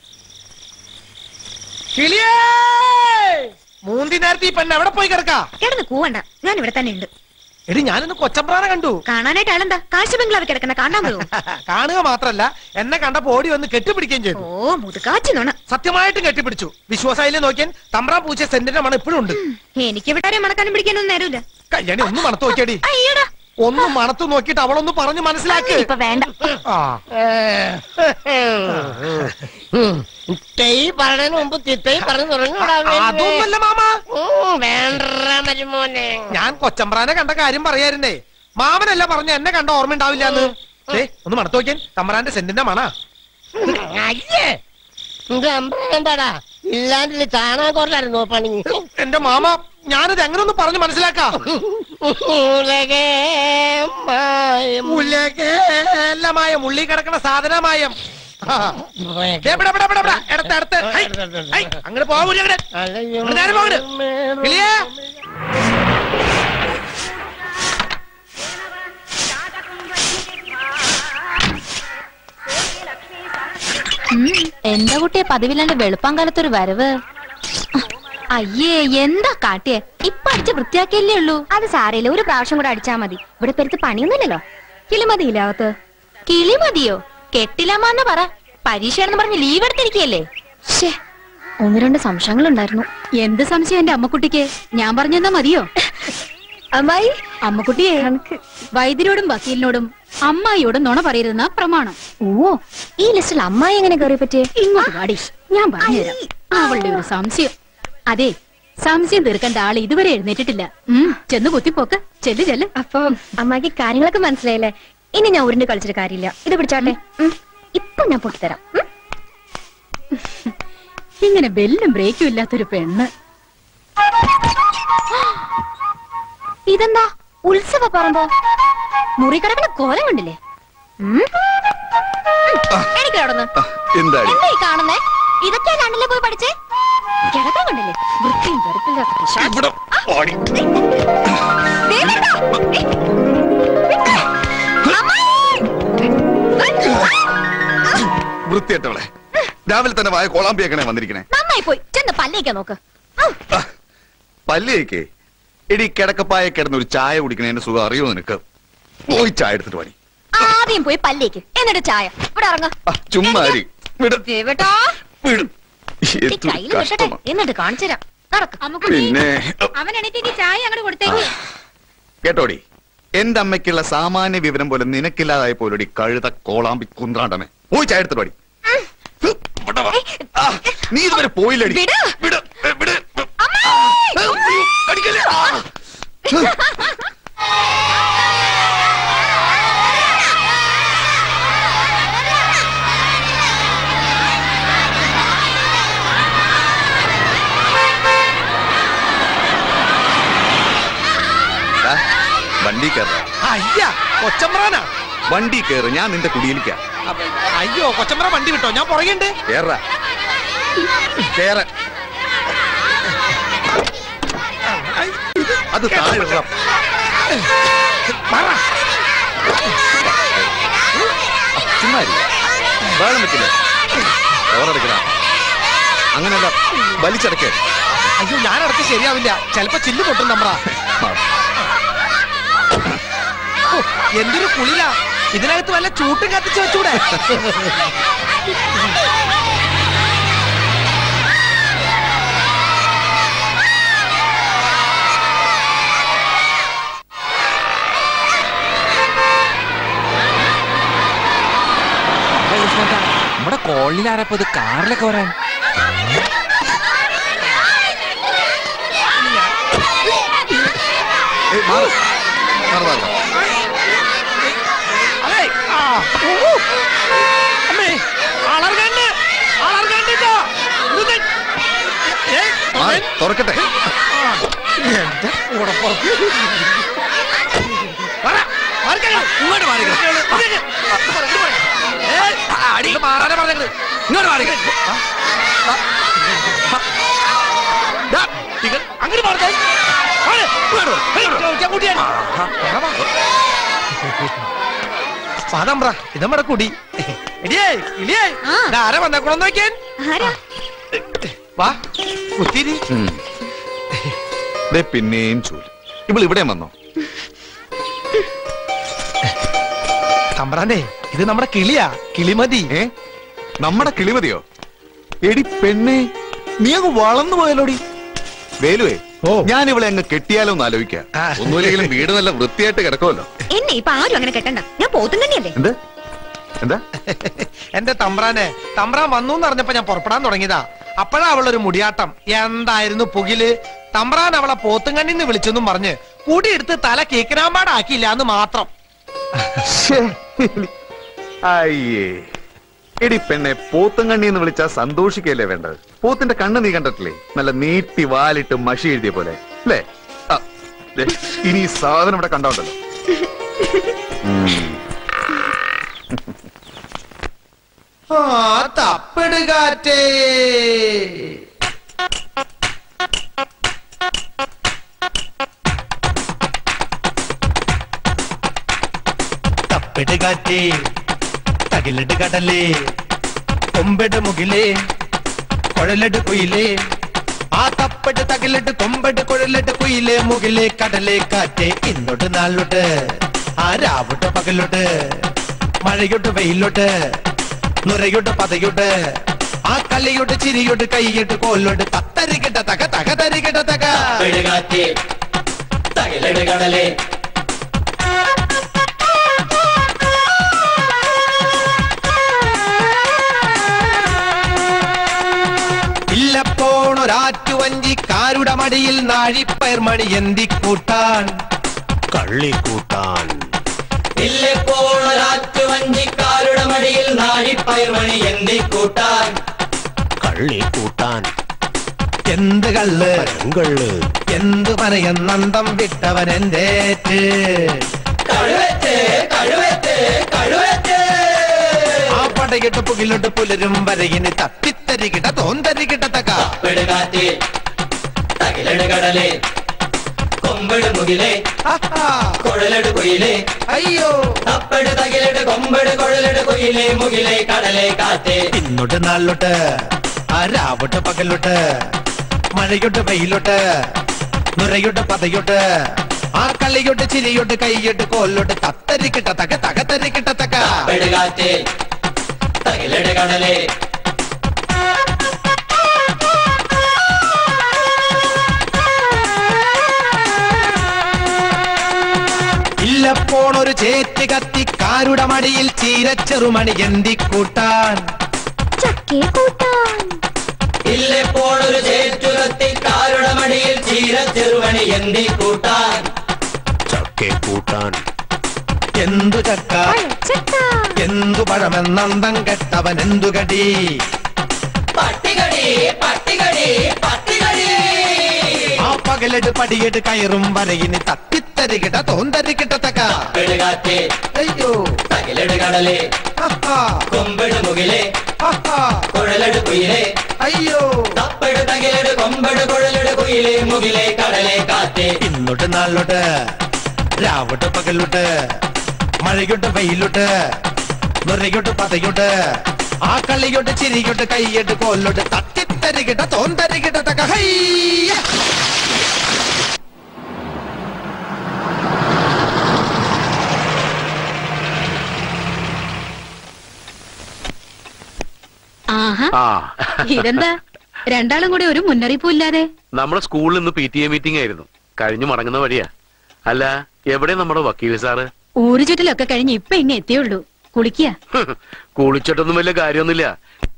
കിളിയേ മൂന്തി നേരത്തെ ഈ പെണ്ണ് എവിടെ പോയി കിടക്കാ കിടന്ന് കൂവണ്ട ഞാൻ ഇവിടെ തന്നെ ഉണ്ട് എടി ഞാനിന്ന് കൊച്ചമ്പ്രാനെ കണ്ടു കാണാനായിട്ട് ആളെന്താ കാശ് ബംഗ്ലാവിൽ കിടക്കുന്ന കാണാൻ വരുമോ കാണുക മാത്രല്ല എന്നെ കണ്ടപ്പോ ഓടി വന്ന് കെട്ടിപ്പിടിക്കുകയും ചെയ്തു ഓ മുതുകാച്ചി നോണ സത്യമായിട്ടും കെട്ടിപ്പിടിച്ചു വിശ്വാസായില്ലേ നോക്കിയാൻ തമ്പ്രാൻ പൂച്ച സെന്റിന്റെ മണം ഇപ്പോഴും ഉണ്ട് എനിക്ക് ഇവിടെ മണക്കാനും പിടിക്കാനൊന്നും നേരമില്ല കല്യാണി ഒന്ന് മണത്ത് നോക്കിയടി ഒന്ന് മണത്ത് നോക്കിയിട്ട് അവളൊന്ന് പറഞ്ഞു മനസ്സിലാക്ക് ഇപ്പൊ വേണ്ട ആ തെയ് പറഞ്ഞതിന് മുമ്പ് തിത്തൈ പറഞ്ഞു അതൊന്നുമല്ല മാമ വേണ്ട മരുമോനെ ഞാൻ കൊച്ചമ്പ്രാനെ കണ്ട കാര്യം പറയായിരുന്നേ മാമനല്ല പറഞ്ഞ എന്നെ കണ്ട ഓർമ്മ ഉണ്ടാവില്ല എന്ന് ഒന്ന് മണത്ത് നോക്കിയാൻ തമ്പ്രാന്റെ സെന്റിന്റെ മണ അയ്യേ ഇത് അമ്പ്ര എന്താടാ ഇല്ലാണ്ടില്ല ചാണകം കുറലായിരുന്നു പണി എന്റെ മാമ ഞാനിത് എങ്ങനെ ഒന്ന് പറഞ്ഞു മനസ്സിലാക്കാം ഉലകേലമായ മുള്ളി കിടക്കണ സാധനമായം അങ്ങനെ പോകൂല നേരെ പോകരുത് കിളിയേ ഉം, എന്താ കുട്ടിയെ പതിവില്ലാണ്ട് വെളുപ്പാങ്കാലത്തൊരു വരവ് അയ്യേ എന്താ കാട്ടിയേ ഇപ്പൊ അടിച്ച് വൃത്തിയാക്കിയല്ലേ ഉള്ളൂ അത് സാരയില്ല ഒരു പ്രാവശ്യം കൂടെ അടിച്ചാ മതി ഇവിടെ പെരുത്ത് പണിയൊന്നുമില്ലല്ലോ കിളിമതിയില്ല അകത്ത് കിളി മതിയോ കെട്ടില്ലമ്മ പറ പരീക്ഷയാണെന്ന് പറഞ്ഞ് ലീവ് എടുത്തിരിക്കയല്ലേ ശ്ശേ, ഒന്ന് രണ്ട് സംശയങ്ങളുണ്ടായിരുന്നു എന്ത് സംശയം എന്റെ അമ്മക്കുട്ടിക്ക് ഞാൻ പറഞ്ഞെന്നാ മതിയോ അമ്മായി അമ്മക്കുട്ടിയെ വൈദ്യരോടും വക്കീലിനോടും അമ്മായിയോടും നുണ പറയരുതെന്ന പ്രമാണം ഓ ഈ ലിസ്റ്റിൽ അമ്മായി എങ്ങനെ കയറി പറ്റിയേ ഇങ്ങോട്ട് പാടി ഞാൻ പറഞ്ഞുതരാം അവളുടെ ഒരു സംശയം അതെ സംശയം തീർക്കേണ്ട ആള് ഇതുവരെ എഴുന്നേറ്റിട്ടില്ല ഉം ചെന്ന് കുത്തിപ്പോക്ക് ചെല്ല് ചെല്ല് അപ്പൊ അമ്മായിക്ക് കാര്യങ്ങളൊക്കെ മനസ്സിലായില്ലേ ഇനി ഞാൻ ഉരുണ്ട് കളിച്ചിട്ട് കാര്യമില്ല ഇത് പിടിച്ചാട്ടെ ഉം. ഇപ്പൊ ഞാൻ പൊട്ടിത്തരാം ഉം. ഇങ്ങനെ ബെല്ലും ബ്രേക്കും ഇല്ലാത്തൊരു പെണ്ണ് ഇതെന്താ ഉത്സവ പറമ്പോ മുറി കിടക്കണ കോലം കണ്ടില്ലേ ഉം. ഉം. എണീക്ക് അവിടുന്ന്. എന്താടി എന്താ ഈ കാണുന്നേ ഇതൊക്കെ കണ്ടില്ലേ പോയി പഠിച്ചേ കിടക്കാൻ കണ്ടില്ലേ വൃത്തിയും വെറുപ്പില്ലാത്ത പിശാച്. ഇവിടെ ഓടി ദേ വരുന്നു. ഏ, വിട്ട്. അമ്മായി. വൃത്തിയായിട്ടവളെ രാവിലെ തന്നെ വായ കോളാമ്പിയേക്കണേ വന്നിരിക്കണേ നന്നായി പോയി ചെന്ന് പല്ലേക്കാൻ നോക്ക് പല്ലിയേക്കേ എടി കിടക്കപ്പായ കിടന്ന് ഒരു ചായ കുടിക്കണേന്റെ സുഖം അറിയോ നിനക്ക് പോയി ചായ എടുത്തിട്ട് പണി ആദ്യം പോയി പല്ലേക്ക് എന്നിട്ട് ചായ ഇവിടെ ഇറങ്ങ ചുമ്മാ അരി വിട് ദേവേട്ടാ വിട് ഈ എന്തൊരു കയ്യിൽ വെക്കട്ടെ കഷ്ടമാ എന്നിട്ട് കാണിച്ചുതരാം പിന്നെ അവൻ എണീറ്റേക്ക് ചായ അങ്ങോട്ട് കൊടുത്തേക്ക് കേട്ടോടി എന്റെ അമ്മയ്ക്കുള്ള സാമാന്യ വിവരം പോലെ നിനക്കില്ലാതായ പോലടി കഴുത കോളാമ്പി കുന്ത്രാണ്ടമേ പോയി ചായ എടുത്തിട്ട് ഇവിടെ വാ. ആ, നീ ഇതുവരെ പോയില്ലടി വിട്, വിട്. അയ്യോ, അടിക്കല്ലേ. ആ. ദാ, വണ്ടി കയറ അയ്യ കൊച്ചമ്പ്രാനാ വണ്ടി കയറ് ഞാൻ നിന്റെ കുടിയിലിക്കാം അപ്പൊ- അയ്യോ കൊച്ചമ്പ്ര വണ്ടി വിട്ടോ ഞാൻ പുറകെയുണ്ട് കേറ കേറ അത് താഴെ ഇടണം. ചുമ്മാ ഇരി. ബഹളം വെക്കില്ലേ ഓറെടുക്കണ അങ്ങനെയല്ല വലിച്ചടക്കേ അയ്യോ ഞാൻ അടച്ച് ശരിയാവില്ല ചിലപ്പോ ചില്ല് പൊട്ടും നമ്മറ എന്തൊരു കുളിരാ ഇതിനകത്ത് വല്ല ചൂട്ടും കത്തിച്ച് വെച്ചൂടെ നമ്മുടെ കോളിൽ ആരപ്പോ ഇത് കാറിലൊക്കെ വരാൻ ഏയ്, മാറ്. മാറ്, മാറ്, മാറ്. അതെ ആ ഊ, ഊ. അമ്മേ അളർകണ്ട് അളർകണ്ട് ഇതാ. ഇത് ഏയ്, മാറ്, തുറക്കട്ടെ ആ, എന്റെ കൂടപ്പുറത്ത്. വരാ, മാറിക്കഴിഞ്ഞു. ഇങ്ങോട്ട് മാറിക്കോ. ഇങ്ങോട്ട് മാറി. ഏയ്, അടി. ഇത് മാറാനാ പറഞ്ഞത്. ഇങ്ങോട്ട് മാറിക്കോ. ആ, ആ. ദാ, ഇങ്ങ- അങ്ങോട്ട് മാറട്ടെ. മാറ്. ഇങ്ങോട്ട് വാ. ഇങ്ങോട്ട് വാ. ഞാൻ കൂട്ടിയാണ്. വേഗം വാ. പാദമ്പ്ര ഇത് നമ്മുടെ കുടി എടിയേ ഇടിയേ ആരാ വന്നേക്കണോന്ന് നോക്കിയാൻ വാ കുത്തിരി ഉം. ദേ പിന്നെയും ചൂല് ഇവൾ ഇവിടെ വന്നോ തമ്പ്രാനെ ഇത് നമ്മുടെ കിളിയാ കിളിമതി ഏ നമ്മുടെ കിളിമതിയോ എടി പെണ്ണെ നീ അങ്ങ് വളർന്നു പോയല്ലോടി വേലുവേ ഞാൻ ഇവളെ അങ്ങ് കെട്ടിയാലോ എന്ന് ആലോചിക്കാം ഒന്നുമില്ലെങ്കിലും വീട് നല്ല വൃത്തിയായിട്ട് കിടക്കുമല്ലോ എന്നെ ഇപ്പൊ ആരും അങ്ങനെ കെട്ടണ്ട ഞാൻ പോത്തും തന്നെയല്ലേ എന്ത് എന്താ എന്റെ തമ്പ്രാനെ തമ്പ്രാൻ വന്നു എന്ന് അറിഞ്ഞപ്പോ ഞാൻ പുറപ്പെടാൻ തുടങ്ങിയതാ അപ്പോഴാ അവളൊരു മുടിയാട്ടം എന്തായിരുന്നു പുകില് തമ്പ്രാൻ അവളെ പോത്തുങ്കണ്ണിന്ന് വിളിച്ചെന്നും പറഞ്ഞ് കൂടിയെടുത്ത് തല കേക്കിനാമ്പാടാക്കിയില്ല എന്ന് മാത്രം അയ്യേ എടി പെണ്ണെ പോത്തും കണ്ണി എന്ന് വിളിച്ചാ സന്തോഷിക്കല്ലേ വേണ്ടത് പോത്തിന്റെ കണ്ണ് നീ കണ്ടിട്ടില്ലേ നല്ല നീട്ടി വാലിട്ട് മഷി എഴുതിയ പോലെ അല്ലേ ആ, ദേ, ഇനി ഈ സാധനം ഇവിടെ കണ്ടോണ്ടല്ലോ ആ തപ്പിടുകാറ്റേ തപ്പിടുകാറ്റേ തകിലിട് കടലേ കൊമ്പെട് മുകിലേ കുഴലിട് കുയിലേ ആ തപ്പട് തകിലിട്ട് കൊമ്പട് കുഴലിട്ട് കുയിലേ മുകിലേ കടലേ കാറ്റേ ഇന്നോട്ട് നാളോട്ട് ആ രാവോട്ട് പകലോട്ട് മഴയോട്ട് വെയിലോട്ട് നുരയോട്ട് പതയോട്ട് ആ കല്ലിയോട്ട് ചിരിയോട്ട് കൈയോട്ട് കോലോട്ട് തത്തരികിട്ട തക തക തരികിട്ട തക കടലേ ഇല്ല പോണൊരാറ്റുവഞ്ചിക്കാരുടെ മടിയിൽ നാഴിപ്പയർ മണി എന്തി കൂട്ടാൻ കള്ളി കൂട്ടാൻ വഞ്ചിക്കാരുടെ മടിയിൽ നാഴിപ്പയർമണി എന്തി കൂട്ടാൻ കള്ളി കൂട്ടാൻ എന്ത് കള്ള് കള്ള് എന്ത് പറയുന്നന്തം വിട്ടവൻ എന്തേറ്റ് കഴുവറ്റേ കഴുവറ്റേ കഴുവറ്റേ ആ പടകിട്ട് പുകിലോട്ട് പുലരും വരയിന് തപ്പിത്തരികിട്ട തോന്തരികിട്ട തക പെടുകാറ്റേ തകിലട് കടലേ കൊമ്പട് മുകിലേ കുഴലട് കുയിലേ അയ്യോ തപ്പട് തകിലട് കൊമ്പട് കുഴലട് കുയിലേ മുകിലേ കടലേ കാറ്റേ ഇന്നോട്ട് നാളിലോട്ട് ആ രാവോട്ട് പകലോട്ട് മഴയോട്ട് വെയിലോട്ട് നുരയോട്ട് പതയോട്ട് ആ കള്ളിയോട്ട് ചിരിയോട്ട് കൈയോട്ട് കോലോട്ട് തത്തരിക്കിട്ട തക തക തരിക്കിട്ട തക പെടുകാറ്റേ തകിലട് കടലേ പോണൊരു ചേറ്റ് കത്തിക്കാരുടെ മടിയിൽ ചീരച്ചെറുമണി എന്തിക്കൂട്ടാൻ ചക്കേ കൂട്ടാൻ ഇല്ലേ പോണൊരു ചേറ്റുകത്തിക്കാരുടെ മടിയിൽ ചീര ചെറുവണി എന്തി കൂട്ടാൻ ചക്കേ കൂട്ടാൻ എന്തു ചക്ക ചക്ക എന്തു പഴമെന്നന്തം കെട്ടവൻ എന്തു കടി പട്ടികടി പട്ടികടി പട്ടികടി ആ പകലെട് പടിയെട് കയറും വരയിന് തത്തിത്തരികിട്ട തോന്തരികിട്ട തക്ക പെടുകാറ്റേ അയ്യോ തകിലെട് കടലേ ആഹാ, കൊമ്പെട് മുകിലേ ആഹാ, കുഴലെട് കുയിലേ അയ്യോ തപ്പെട് തകിലെട് കൊമ്പെട് കുഴലെട് കുയിലേ മുകിലേ കടലേ കാറ്റേ ഇന്നോട്ട് നാളോട്ട് രാവോട്ട് പകലോട്ട് മഴയോട്ട് വെയിലോട്ട് നിറയോട്ട് പതയോട്ട് ആ കളിയോട്ട് ചിരിയോട്ട് കൈയോട്ട് കോലോട്ട് തത്തിത്തരികിട്ട തോന്തരികിട്ട തക്ക ഹയ്യ ആഹാ ആ ഇതെന്താ രണ്ടാളും കൂടി ഒരു മുന്നറിയിപ്പും ഇല്ലാതെ നമ്മുടെ സ്കൂളിൽ ഇന്ന് പി ടി എ മീറ്റിംഗ് ആയിരുന്നു കഴിഞ്ഞു മടങ്ങുന്ന വഴിയാ അല്ല എവിടെ നമ്മുടെ വക്കീൽ സാറ് ഊരു ചുറ്റലൊക്കെ കഴിഞ്ഞ് ഇപ്പൊ ഇങ്ങ എത്തിയുള്ളൂ കുളിക്കുക കുളിച്ചിട്ടൊന്നും വലിയ കാര്യമൊന്നുമില്ല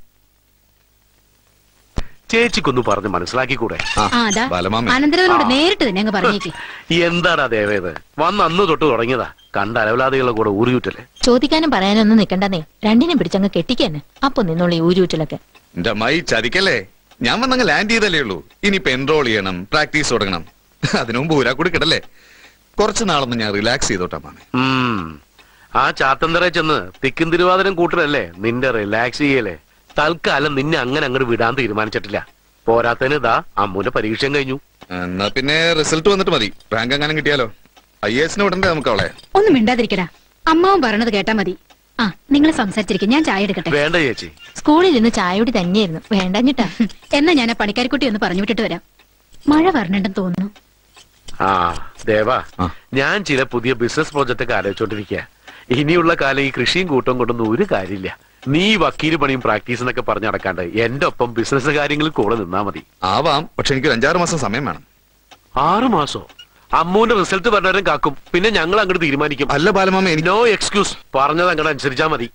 ചേച്ചിക്കൊന്ന് പറഞ്ഞ് മനസ്സിലാക്കിക്കൂടെ ആ അതാ ബാലമാമേ. അനന്തരവനോട് ആ. നേരിട്ട് തന്നെ അങ്ങ് പറഞ്ഞേക്ക് എന്താടാ ദേവേത് വന്ന് അന്ന് തൊട്ട് തുടങ്ങിയതാ കണ്ട അലവലാദികളുടെ കൂടെ ഊറിയൂറ്റല്ലേ ചോദിക്കാനും പറയാനൊന്നും നിക്കണ്ടെന്നേ രണ്ടിനും പിടിച്ചങ്ങ് കെട്ടിക്കാന് അപ്പൊ നിന്നോളൂ ഈ ഊരുവിറ്റലൊക്കെ എന്റെ അമ്മായി ചതിക്കല്ലേ ഞാൻ വന്നങ്ങ് ലാൻഡ് ചെയ്തല്ലേ ഉള്ളൂ ഇനിയിപ്പോ എൻറോൾ ചെയ്യണം പ്രാക്ടീസ് തുടങ്ങണം അതിനു മുമ്പ് ഊരാ കൂടി കിടല്ലേ കുറച്ച് നാളൊന്ന് ഞാൻ റിലാക്സ് ചെയ്തോട്ടാ മാമേ ഉം. ആ ചാത്തന്തറ ചെന്ന് തിക്കും തിരുവാതിരം കൂട്ടരല്ലേ നിന്റെ റിലാക്സ് ചെയ്യലേ തൽക്കാലം നിന്നെ അങ്ങനെ അങ്ങോട്ട് വിടാൻ തീരുമാനിച്ചിട്ടില്ല പോരാത്തതിന് ഇതാ അമ്മൂന്റെ പരീക്ഷയും കഴിഞ്ഞു എന്നാ പിന്നെ റിസൾട്ട് വന്നിട്ട് മതി റാങ്ക് എങ്ങാനും കിട്ടിയാലോ ഐ എസിന് വിടണ്ടേ നമുക്ക് അവളെ ഒന്നും മിണ്ടാതിരിക്കടാ അമ്മാവും പറയണത് കേട്ടാ മതി ആ നിങ്ങൾ സംസാരിച്ചിരിക്കും ഞാൻ ചായ എടുക്കട്ടെ വേണ്ട ചേച്ചി സ്കൂളിൽ ഇന്ന് ചായയോടി തന്നെയായിരുന്നു വേണ്ടഞ്ഞിട്ടാ എന്നാ ഞാൻ ആ പണിക്കാരിക്കുട്ടി ഒന്ന് പറഞ്ഞു വിട്ടിട്ട് വരാം മഴ വരണുണ്ടെന്ന് തോന്നുന്നു ആ ദേവാ ഞാൻ ചില പുതിയ ബിസിനസ് പ്രോജക്റ്റ് ഒക്കെ ആലോചിച്ചോണ്ടിരിക്കുക ഇനിയുള്ള കാലം ഈ കൃഷിയും കൂട്ടം കൊണ്ടൊന്നും ഒരു കാര്യമില്ല നീ വക്കീല് പണിയും പ്രാക്ടീസ് എന്നൊക്കെ പറഞ്ഞു നടക്കാണ്ട് എന്റെ ഒപ്പം ബിസിനസ് കാര്യങ്ങളിൽ കൂടെ നിന്നാ മതി ആവാം പക്ഷെ എനിക്ക് ഒരു അഞ്ചാറ് മാസം സമയം വേണം ആറു മാസോ അമ്മൂന്റെ റിസൾട്ട് പറഞ്ഞവരും കാക്കും പിന്നെ ഞങ്ങൾ അങ്ങോട്ട് തീരുമാനിക്കും അല്ല ബാലമാമ എനിക്ക് നോ എക്സ്ക്യൂസ് പറഞ്ഞത് അങ്ങോട്ട് അനുസരിച്ചാ മതി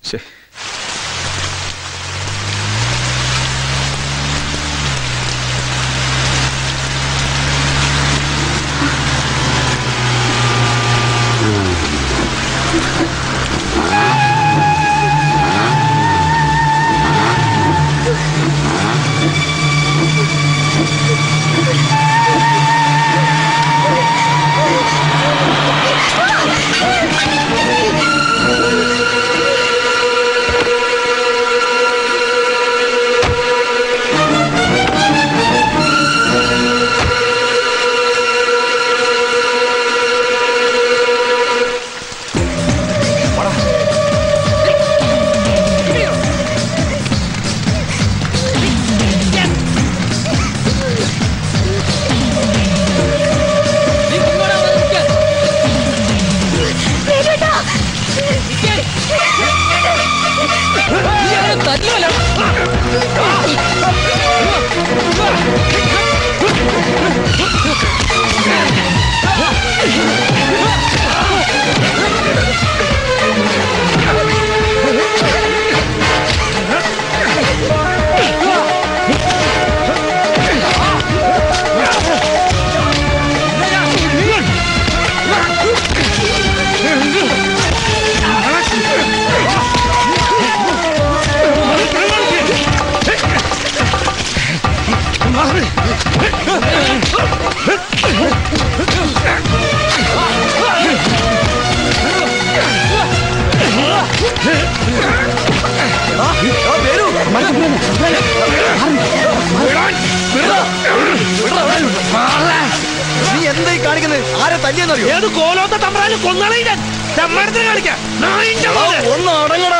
നീ എന്തായി കാണിക്കുന്നത് ആരെ തല്ലിയെന്നറിയോ ഏത് കോലോത്ത തമ്പ്രാനും കൊന്നാളെ ചമ്മടത്തിന് കാണിക്കാം ഒന്ന് അടങ്ങടാ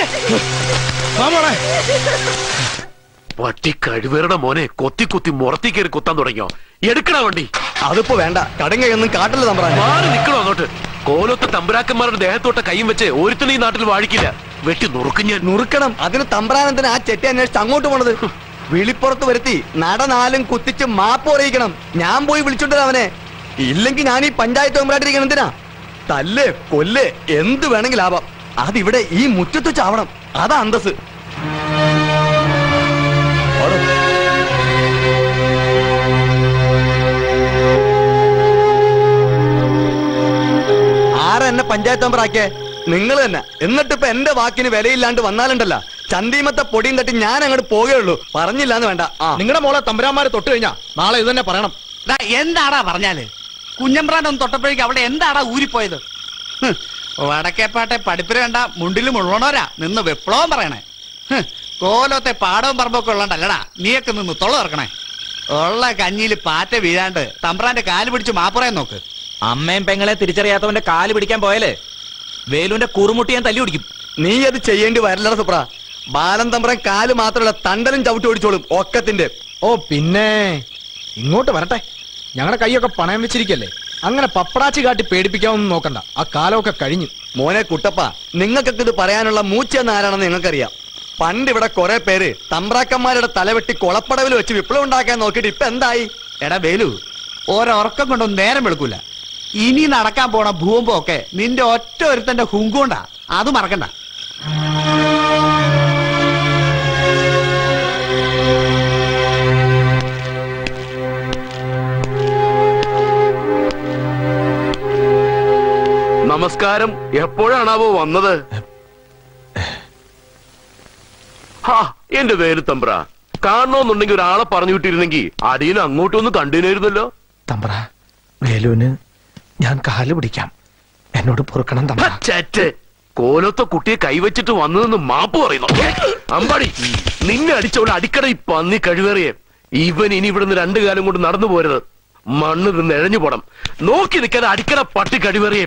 മാമോളെ പട്ടി കഴിവേറുടെ മോനെ കൊത്തി കുത്തി മുറത്തി കയറി കുത്താൻ തുടങ്ങിയോ എടുക്കണ വണ്ടി അതിപ്പോ വേണ്ട കടങ്ങയൊന്നും കാട്ടില്ല തമ്പ്രാൻ മാറി നിക്കണോ അങ്ങോട്ട് കോലത്തെ തമ്പുരാക്കന്മാരുടെ ദേഹത്തോട്ട കൈയും വെച്ച് ഒരുത്തനും ഈ നാട്ടിൽ വാഴിക്കില്ല വെട്ടി നുറുക്കും ഞാൻ നുറുക്കണം അതിന് തമ്പ്രാനത്തിന് ആ ചെട്ടി അന്വേഷിച്ച് അങ്ങോട്ട് പോണത് വിളിപ്പുറത്ത് വരുത്തി നട നാലും കുത്തിച്ച് മാപ്പ് അറിയിക്കണം ഞാൻ പോയി വിളിച്ചോണ്ട് വരാം അവനെ ഇല്ലെങ്കിൽ ഞാൻ ഈ പഞ്ചായത്ത് മെമ്പറായിട്ടിരിക്കണം എന്തിനാ തല്ലേ കൊല്ലേ എന്ത് വേണമെങ്കിലും ആവാം അതിവിടെ ഈ മുറ്റത്ത് ചാവണം അതാ അന്തസ് ഓടോ. ആരാ എന്നെ പഞ്ചായത്ത് മെമ്പർ ആക്കിയേ നിങ്ങൾ തന്നെ എന്നിട്ട് ഇപ്പൊ എന്റെ വാക്കിന് വിലയില്ലാണ്ട് വന്നാലുണ്ടല്ല ചന്തീമത്തെ പൊടിയും തട്ടി ഞാൻ അങ്ങോട്ട് പോവുകയുള്ളൂ പറഞ്ഞില്ലാന്ന് വേണ്ട ആ നിങ്ങളുടെ മോളെ തമ്പുരാന്മാരെ തൊട്ട് കഴിഞ്ഞാ നാളെ ഇത് തന്നെ പറയണം ദാ, എന്താടാ പറഞ്ഞാല് കുഞ്ഞമ്പ്രാൻ ഒന്ന് തൊട്ടപ്പോഴേക്കും അവിടെ എന്താടാ ഊരിപ്പോയത് ഹ്, വടക്കേപ്പാട്ടെ പഠിപ്പിന് വേണ്ട മുണ്ടിലും മുഴുവണോരാ നിന്ന് വിപ്ലവം പറയണേ ഹ്, കോലത്തെ പാടവും പറമ്പൊക്കെ ഉള്ളണ്ടല്ലടാ നീയൊക്കെ നിന്ന് തൊള്ള തുറക്കണേ ഉള്ള കഞ്ഞിയിൽ പാറ്റ വീഴാണ്ട് തമ്പ്രാന്റെ കാല് പിടിച്ച് മാപ്പുറയാൻ നോക്ക് അമ്മയും പെങ്ങളെ തിരിച്ചറിയാത്തവന്റെ കാല് പിടിക്കാൻ പോയാലേ വേലുവിന്റെ കുറുമുട്ടി ഞാൻ തല്ലി പിടിക്കും നീ അത് ചെയ്യേണ്ടി വരില്ലട സുപ്ര ബാലൻ തമ്പ്രൻ കാല് മാത്രമല്ല തണ്ടലും ചവിട്ടി ഓടിച്ചോളും ഒക്കത്തിന്റെ ഓ പിന്നെ ഇങ്ങോട്ട് വരട്ടെ ഞങ്ങളുടെ കൈയൊക്കെ പണയം വെച്ചിരിക്കല്ലേ അങ്ങനെ പപ്പടാച്ചി കാട്ടി പേടിപ്പിക്കാമെന്ന് നോക്കണ്ട ആ കാലമൊക്കെ കഴിഞ്ഞു മോനെ കുട്ടപ്പ നിങ്ങൾക്കൊക്കെ ഇത് പറയാനുള്ള മൂച്ചെന്ന് ആരാണെന്ന് നിങ്ങൾക്കറിയാം പണ്ട് ഇവിടെ കുറെ പേര് തമ്പ്രാക്കന്മാരുടെ തലവെട്ടി കൊളപ്പടവിൽ വെച്ച് വിപ്ലവം ഉണ്ടാക്കാൻ നോക്കിയിട്ട് ഇപ്പൊ എന്തായി എടാ വേലു ഓരോറക്കം കൊണ്ടൊന്നും നേരം വെളുക്കൂല ഇനി നടക്കാൻ പോണ ഭൂമ്പോ ഒക്കെ നിന്റെ ഒറ്റ ഒരുത്തന്റെ ഹുങ്കൊണ്ടാ അത് മറക്കണ്ട നമസ്കാരം എപ്പോഴാണാവോ വന്നത് ഹാ എന്റെ വേലു തമ്പ്ര കാണണമെന്നുണ്ടെങ്കിൽ ഒരാളെ പറഞ്ഞു വിട്ടിരുന്നെങ്കിൽ അടിയനും അങ്ങോട്ടൊന്ന് കണ്ടിനായിരുന്നല്ലോ തമ്പ്ര വേലുവിന് ഞാൻ കാല് പിടിക്കാം എന്നോട് പൊറുക്കണം തമ്പ്ര ചേറ്റ് കോലത്തെ കുട്ടിയെ കൈവച്ചിട്ട് വന്നതെന്ന് മാപ്പ് പറയുന്നു അമ്പാടി നിന്നെ അടിച്ചവളെ അടിക്കട ഈ പന്നി കഴിവേറിയെ ഇവൻ ഇനി ഇവിടുന്ന് രണ്ടു കാലം കൊണ്ട് നടന്നു പോരുത് മണ്ണ് നിന്ന് എഴഞ്ഞു പോണം നോക്കി നിൽക്കാതെ അടിക്കട പട്ടി കഴിവേറിയെ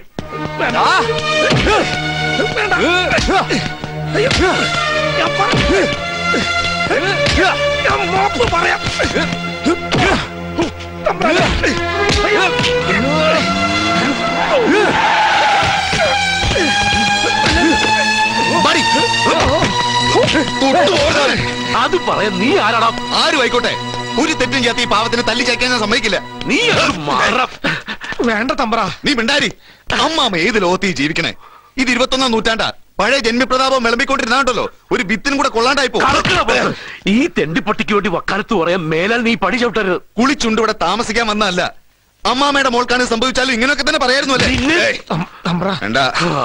അത് പറയാൻ നീ ആരാടാ ആരും ആയിക്കോട്ടെ ഒരു തെറ്റും ചെയ്യാത്ത ഈ പാവത്തിന് തല്ലി ചായ്ക്കാൻ ഞാൻ സമ്മതിക്കില്ല നീ വേണ്ട തമ്പ്ര നീ മിണ്ടാരി അമ്മാമ ഏത് ലോകത്ത് ഈ ജീവിക്കണേ ഇത് ഇരുപത്തൊന്നാം നൂറ്റാണ്ടാ പഴയ ജന്മിപ്രതാപം വിളമ്പിക്കൊണ്ടിരുന്നാണ്ടല്ലോ ഒരു വിത്തിനും കൂടെ കൊള്ളാണ്ടായി പോകും ഈ തെണ്ടിപ്പട്ടിക്ക് വേണ്ടി വക്കാലത്ത് പറയാൻ മേലാൽ നീ പടി ചവിട്ടരുത് കുളിച്ചുണ്ട് ഇവിടെ താമസിക്കാൻ വന്നതല്ല അമ്മാമയുടെ മോൾക്കാണ് സംഭവിച്ചാലും ഇങ്ങനെയൊക്കെ തന്നെ പറയായിരുന്നു അല്ലേ ഏയ്, തമ്പ്ര വേണ്ട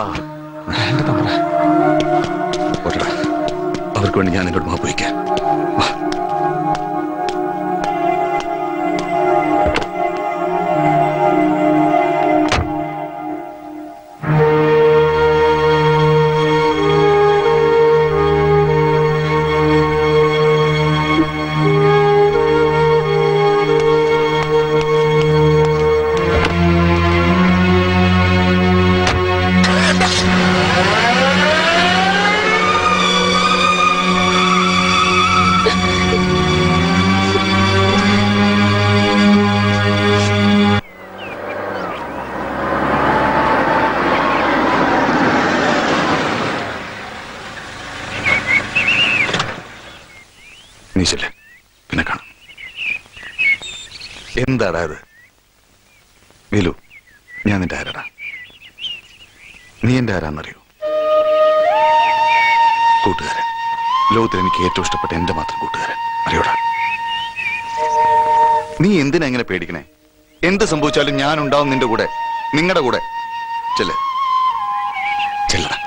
പോട്ടെടാ. അവർക്ക് വേണ്ടി ഞാൻ നിന്നോട് മാപ്പ് വയ്ക്കാം നീ ചെല്ല് പിന്നെ കാണാം എന്താടാ ഇത് വേലു ഞാൻ നിന്റെ ആരാടാ നീ എന്റെ ആരാന്നറിയോ കൂട്ടുകാരൻ ലോകത്തിൽ എനിക്ക് ഏറ്റവും ഇഷ്ടപ്പെട്ട എന്റെ മാത്രം കൂട്ടുകാരൻ അറിയോടാ നീ എന്തിനാ എങ്ങനെ പേടിക്കണേ എന്ത് സംഭവിച്ചാലും ഞാൻ ഉണ്ടാവും നിന്റെ കൂടെ നിങ്ങളുടെ കൂടെ ചെല്ല് ചെല്ലടാ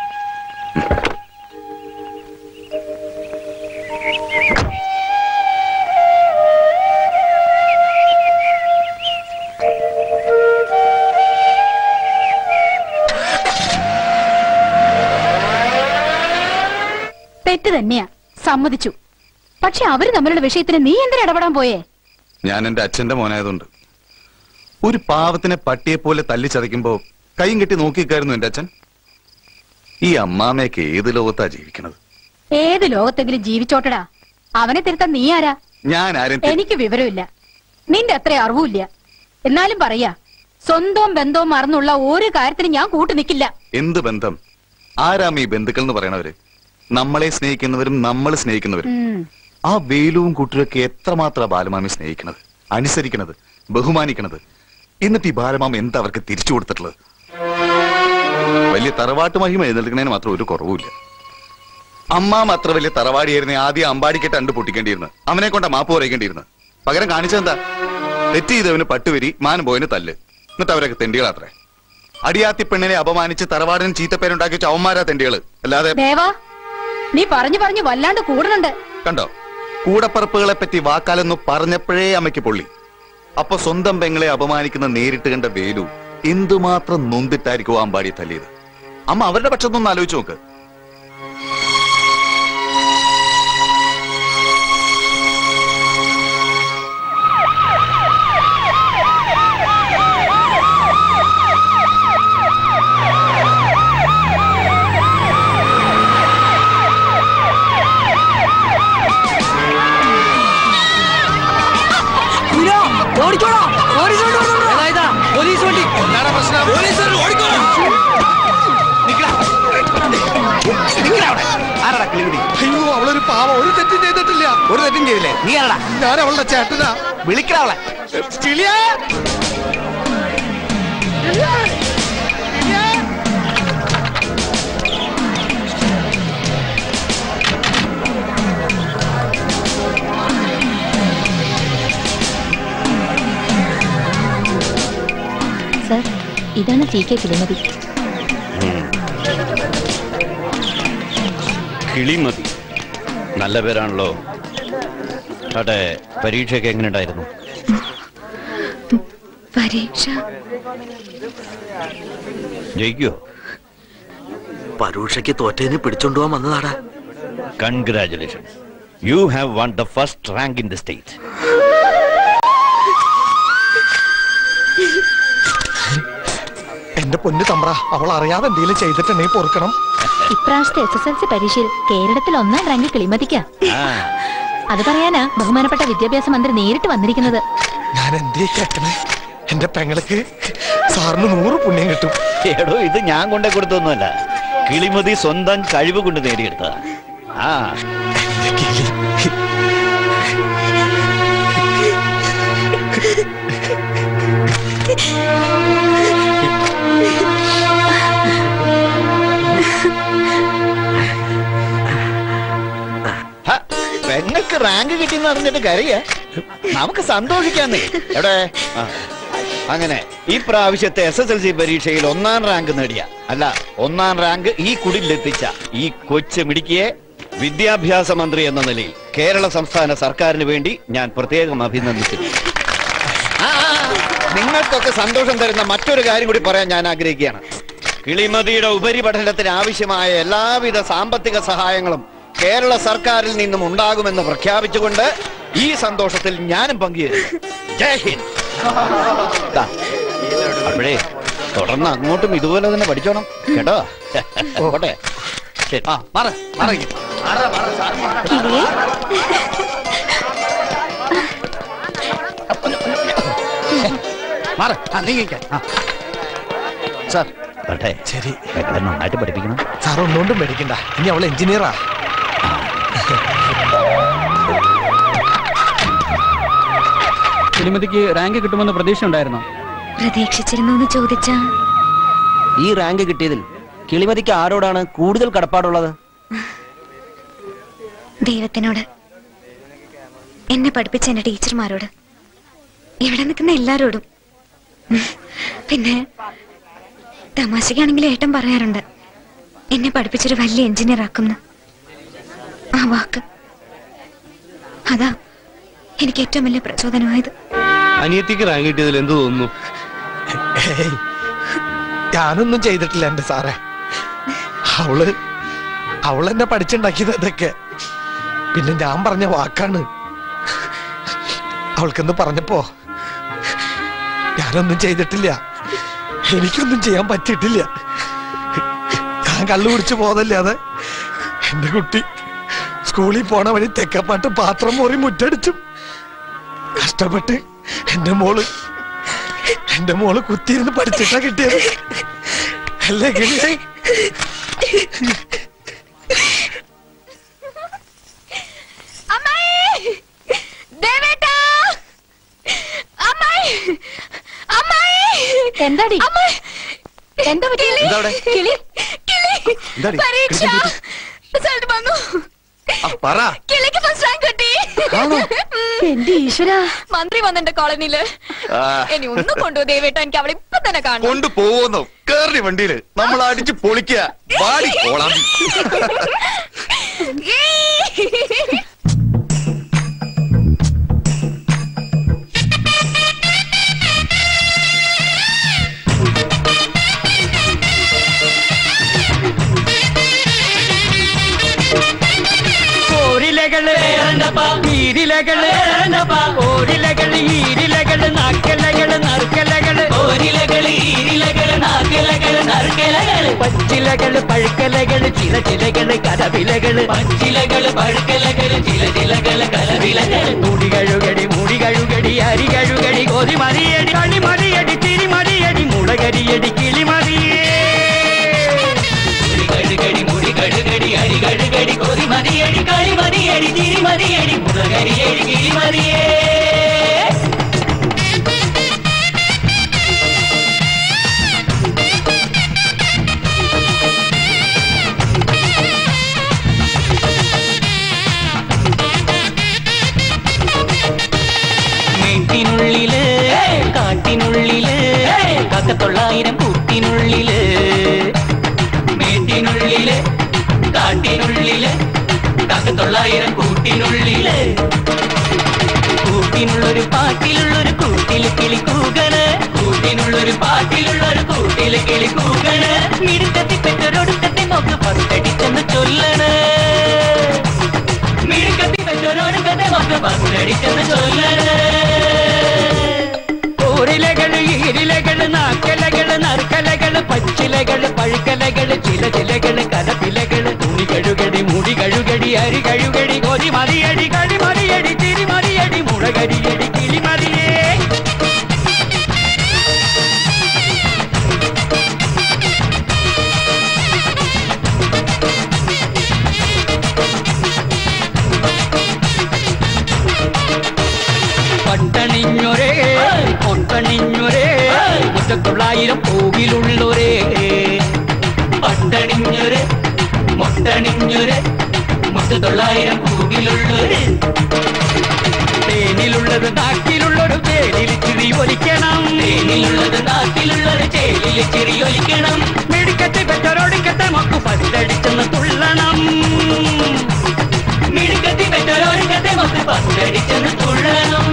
തെറ്റ് തന്നെയാ സമ്മതിച്ചു പക്ഷെ അവര് തമ്മിലുള്ള വിഷയത്തിന് നീ എന്തിനാ ഇടപെടാൻ പോയേ ഞാൻ എന്റെ അച്ഛന്റെ മോനായതുകൊണ്ട് ഒരു പാവത്തിനെ പട്ടിയെ പോലെ തല്ലി ചതയ്ക്കുമ്പോ കൈയും കെട്ടി നോക്കിക്കായിരുന്നു എന്റെ അച്ഛൻ ഈ അമ്മാമയൊക്കെ ഏത് ലോകത്താ ജീവിക്കണത് ഏത് ലോകത്തെങ്കിലും ജീവിച്ചോട്ടടാ അവനെ തിരുത്താൻ നീ ആരാ ഞാൻ ആരും തി- എനിക്ക് വിവരമില്ല നിന്റെ അത്ര അറിവുമില്ല എന്നാലും പറയാ സ്വന്തവും ബന്ധവും മറന്നുള്ള ഒരു കാര്യത്തിന് ഞാൻ കൂട്ടു നിൽക്കില്ല എന്ത് ബന്ധം ആരാം ഈ ബന്ധുക്കൾ എന്ന് പറയണവര് നമ്മളെ സ്നേഹിക്കുന്നവരും നമ്മൾ സ്നേഹിക്കുന്നവരും ആ വേലുവും കുട്ടിയൊക്കെ എത്രമാത്രം ബാലമാമി സ്നേഹിക്കണത് അനുസരിക്കണത് ബഹുമാനിക്കണത് എന്നിട്ട് ഈ ബാലമാമ എന്താ അവർക്ക് തിരിച്ചു കൊടുത്തിട്ടുള്ളത് വലിയ തറവാട്ട് മഹിമ എഴുന്നേൽക്കുന്നതിന് മാത്രം ഒരു കുറവുമില്ല അമ്മാം അത്ര വലിയ തറവാടിയായിരുന്നെ ആദ്യം അമ്പാടിക്കെട്ട് അണ്ട് പൊട്ടിക്കേണ്ടിയിരുന്നു അവനെ കൊണ്ട മാപ്പ് പറയിക്കേണ്ടിയിരുന്നു പകരം കാണിച്ചെന്താ തെറ്റ് ചെയ്തവന് പട്ടുവരി മാനം പോയതിന് തല്ല് എന്നിട്ട് അവരൊക്കെ തെണ്ടികളാത്രേ അടിയാത്തി പെണ്ണിനെ അപമാനിച്ച് തറവാടിന് ചീത്തപ്പേരുണ്ടാക്കി വെച്ച അവന്മാരാ തെണ്ടികള് അല്ലാതെ ദേവാ നീ പറഞ്ഞു പറഞ്ഞു വല്ലാണ്ട് കൂടുന്നുണ്ട് കണ്ടോ കൂടപ്പറപ്പുകളെ പറ്റി വാക്കാലെന്നു പറഞ്ഞപ്പോഴേ അമ്മയ്ക്ക് പൊള്ളി അപ്പൊ സ്വന്തം പെങ്ങളെ അപമാനിക്കുന്ന നേരിട്ട് കണ്ട വേലു എന്തുമാത്രം നൊന്തിട്ടായിരിക്കും ആ അമ്പാടി തല്ലിയത് അമ്മ അവരുടെ പക്ഷത്തൊന്ന് ആലോചിച്ച് നോക്ക് ഓടിക്കോടാ ഓടിച്ചോണ്ട് പോലീസ് വണ്ടി പോലീസ് ഓടിക്കോടാ ആരടാ കിളിപിടി അയ്യോ അവളൊരു പാവ ഒരു തെറ്റും ചെയ്തിട്ടില്ല ഒരു തെറ്റും ചെയ്തില്ലേ നീ ആരടാ ഞാൻ അവളുടെ ചേട്ടനാ വിളിക്കട അവളെ കിളിയാ സർ ഇതാണ് ടി കെ കിളിമതി കിളിമതി നല്ല പേരാണല്ലോ അതെ പരീക്ഷയൊക്കെ എങ്ങനെ ഉണ്ടായിരുന്നു പരീക്ഷ ജയിക്കോ പരൂഷയ്ക്ക് തോറ്റേന് പിടിച്ചോണ്ടുപോകാൻ വന്നതാടാ congratulation you have won the first rank in the state എന്റെ പൊന്നു തമ്പ്ര അവൾ അറിയാതെ എന്തെങ്കിലും ചെയ്തിട്ടുണ്ടെങ്കിൽ പൊറുക്കണം ഇപ്രാവശ്യത്തെ എസ് എസ് എൽ സി പരീക്ഷയിൽ കേരളത്തിൽ ഒന്നാം റാങ്ക് കിളിമതിക്ക അത് പറയാനാ ബഹുമാനപ്പെട്ട വിദ്യാഭ്യാസ മന്ത്രി നേരിട്ട് വന്നിരിക്കുന്നത് ഞാൻ എന്തേ കേക്കണേ എന്റെ പെങ്ങൾക്ക് സാറിന് നൂറ് പുണ്യം കിട്ടും എടോ ഇത് ഞാൻ കൊണ്ടേ കൊടുത്തൊന്നുമല്ല കിളിമതി സ്വന്തം കഴിവ് കൊണ്ട് നേടിയെടുത്തതാ ആ ഹ, പെങ്ങൾക്ക് റാങ്ക് കിട്ടിയെന്ന് അറിഞ്ഞിട്ട് കരയ നമുക്ക് സന്തോഷിക്കാന്നേ എവിടെ ആ. അങ്ങനെ ഈ പ്രാവശ്യത്തെ എസ് എസ് എൽ സി പരീക്ഷയിൽ ഒന്നാം റാങ്ക് നേടിയ അല്ല ഒന്നാം റാങ്ക് ഈ കുടിലെത്തിച്ച ഈ കൊച്ചു മിടുക്കിയെ വിദ്യാഭ്യാസ മന്ത്രി എന്ന നിലയിൽ കേരള സംസ്ഥാന സർക്കാരിന് വേണ്ടി ഞാൻ പ്രത്യേകം അഭിനന്ദിക്കുന്നു ആ, ആ, ആ. നിങ്ങൾക്കൊക്കെ സന്തോഷം തരുന്ന മറ്റൊരു കാര്യം കൂടി പറയാൻ ഞാൻ ആഗ്രഹിക്കുകയാണ് കിളിമതിയുടെ ഉപരിപഠനത്തിന് ആവശ്യമായ എല്ലാവിധ സാമ്പത്തിക സഹായങ്ങളും കേരള സർക്കാരിൽ നിന്നും ഉണ്ടാകുമെന്ന് പ്രഖ്യാപിച്ചുകൊണ്ട് ഈ സന്തോഷത്തിൽ ഞാനും പങ്കുചേരുന്നു ജയ് ഹിന്ദ് ദാ, അപ്പോഴേ തുടർന്ന് അങ്ങോട്ടും ഇതുപോലെ തന്നെ പഠിച്ചോണം കേട്ടോ പോട്ടെ ശരി ആ മാറ മാറി കിളിയേ മാറ ആ നീങ്ങിക്കാൻ സാർ പോട്ടെ ശരി നന്നായിട്ട് പഠിപ്പിക്കണം സാർ ഒന്നുകൊണ്ടും മേടിക്കണ്ട ഇനി അവൾ എഞ്ചിനീയറാ കിളിമതിക്ക് റാങ്ക് കിട്ടുമെന്ന് പ്രതീക്ഷ ഉണ്ടായിരുന്നോ പ്രതീക്ഷിച്ചിരുന്നു എന്ന് ചോദിച്ചാ ഈ റാങ്ക് കിട്ടിയതിൽ കിളിമതിക്ക് ആരോടാണ് കൂടുതൽ കടപ്പാടുള്ളത് ദൈവത്തിനോട് എന്നെ പഠിപ്പിച്ച എന്റെ ടീച്ചർമാരോട് ഇവിടെ നിൽക്കുന്ന എല്ലാരോടും ഉം. പിന്നെ തമാശക്കാണെങ്കിൽ ഏട്ടൻ പറയാറുണ്ട് എന്നെ പഠിപ്പിച്ചൊരു വലിയ എഞ്ചിനീയർ ആക്കുന്നു ആ വാക്ക് അതാ എനിക്ക് ഏറ്റവും വലിയ പ്രചോദനമായത് അനിയത്തിക്ക് റാങ്ക് കിട്ടിയതിൽ എന്ത് തോന്നുന്നു ഏയ്, ഞാനൊന്നും ചെയ്തിട്ടില്ല എന്റെ സാറേ അവള് അവളെന്നെ പഠിച്ചുണ്ടാക്കിയത് ഇതൊക്കെ പിന്നെ ഞാൻ പറഞ്ഞ വാക്കാണ് അവൾക്കെന്ന് പറഞ്ഞപ്പോ ഞാനൊന്നും ചെയ്തിട്ടില്ല എനിക്കൊന്നും ചെയ്യാൻ പറ്റിയിട്ടില്ല ഞാൻ കള്ളു കുടിച്ചു പോതല്ലാതെ എന്റെ കുട്ടി സ്കൂളിൽ പോണ വഴി തെക്കപ്പാട്ട് പാത്രം മോറി മുറ്റടിച്ചും കഷ്ടപ്പെട്ട് എന്റെ മോള് എന്റെ മോള് കുത്തിയിരുന്ന് പഠിച്ചിട്ടാ കിട്ടിയത് അല്ലേ കിളിയേ അമ്മായി ദേവേട്ടാ അമ്മായി അമ്മായി എന്താടി അമ്മായി എന്താ പറ്റി എന്താ അവിടെ? കിളി എന്താടി? പരീക്ഷ കിളിക്ക് റിസൾട്ട് വന്നു ആ, പറ കിളിക്ക് ഫസ്റ്റ് റാങ്ക് കിട്ടി ആണോ? എന്റെ ഈശ്വര മന്ത്രി വന്നെന്റെ കോളനിയില് ആ. ഇനി ഒന്നും കൊണ്ടുപോ ദേവേട്ട എനിക്ക് അവളെ ഇപ്പൊ തന്നെ കാണണം കൊണ്ടു പോവുന്നോ കേറി വണ്ടിയില് നമ്മൾ അടിച്ച് പൊളിക്കുക വാടി പോളാം ഓരിലകള് ഈരിലകള് ഓരിലകള് ഈരിലകള് നാക്കലകള് നറുക്കലകള് ഓരിലകള് ഈരിലകള് നാക്കലകള് നറുക്കലകള് പച്ചിലകള് പഴുക്കലകള് ചില ചിലകള് കലവിലകള് പച്ചിലകള് പഴുക്കലകള് ചില ചിലകള് കലവിലകള് മുടി കഴുകടി മുടി കഴുകടി അരി കഴുകടി കൊതി മറിയടി കളി മറിയടി തിരി മറിയടി മുളകരിയടി കിളി മറിയേ കഴുകടി മുടി കഴുകടി അരി കഴുകടി കൊതി മതിയടി കളി മതിയടി തിരി മതിയടി മുളകരിയടി കിളി മതിയേ വീട്ടിനുള്ളില് കാട്ടിനുള്ളില് കാക്കത്തൊള്ളായിരം കൂട്ടിനുള്ളില് വീട്ടിനുള്ളില് കാട്ടിനുള്ളില് കാക്കത്തൊള്ളായിരം കൂട്ടിനുള്ളില് കൂട്ടിനുള്ളൊരു പാട്ടിലുള്ളൊരു കൂട്ടില് കിളി കൂകണ് കൂട്ടിനുള്ളൊരു പാട്ടിലുള്ളൊരു കൂട്ടില് കിളി കൂകണ് മിടുക്കത്തി പെറ്റൊരൊടുക്കത്തെ നോക്ക് പത്തടിച്ചെന്ന് ചൊല്ലണ് മിടുക്കത്തി പെറ്റൊരൊടുക്കത്തെ നോക്ക് പത്തടിച്ചെന്ന് ചൊല്ലണ് ഓരിലകള് ഈരിലകള് നാക്കലകള് നറുക്കലകള് പച്ചിലകള് പഴുക്കലകള് ചില ചിലകള് കലപ്പിലകള് തുണി കഴുകടി മുടി കഴുകടി അരി കഴുകടി കൊതി മതിയടി കളി മതിയടി തിരി മതിയടി മുളകരിയടി കിളി മതിയേ പട്ടണിഞ്ഞൊരേ പൊട്ടണിഞ്ഞൊരേ മുറ്റത്തൊള്ളായിരം പൂവിലുള്ളൊരേ പട്ടണിഞ്ഞൊരേ മൊട്ടണിഞ്ഞൊരേ മുറ്റത്തൊള്ളായിരം പൂവിലുള്ളൊരേ തേനിലുള്ളത് നാക്കിലുള്ളൊരു തേനിൽ ചിരി ഒലിക്കണം തേനിലുള്ളത് നാക്കിലുള്ളൊരു ചേലിൽ ചിരി ഒലിക്കണം മിടുക്കത്തെ പെറ്റൊരൊടുക്കത്തെ മക്കു പല്ലടിച്ചെന്ന് തുള്ളണം മിടുക്കത്തി പെറ്റൊരൊടുക്കത്തെ മക്കു പല്ലടിച്ചെന്ന് തുള്ളണം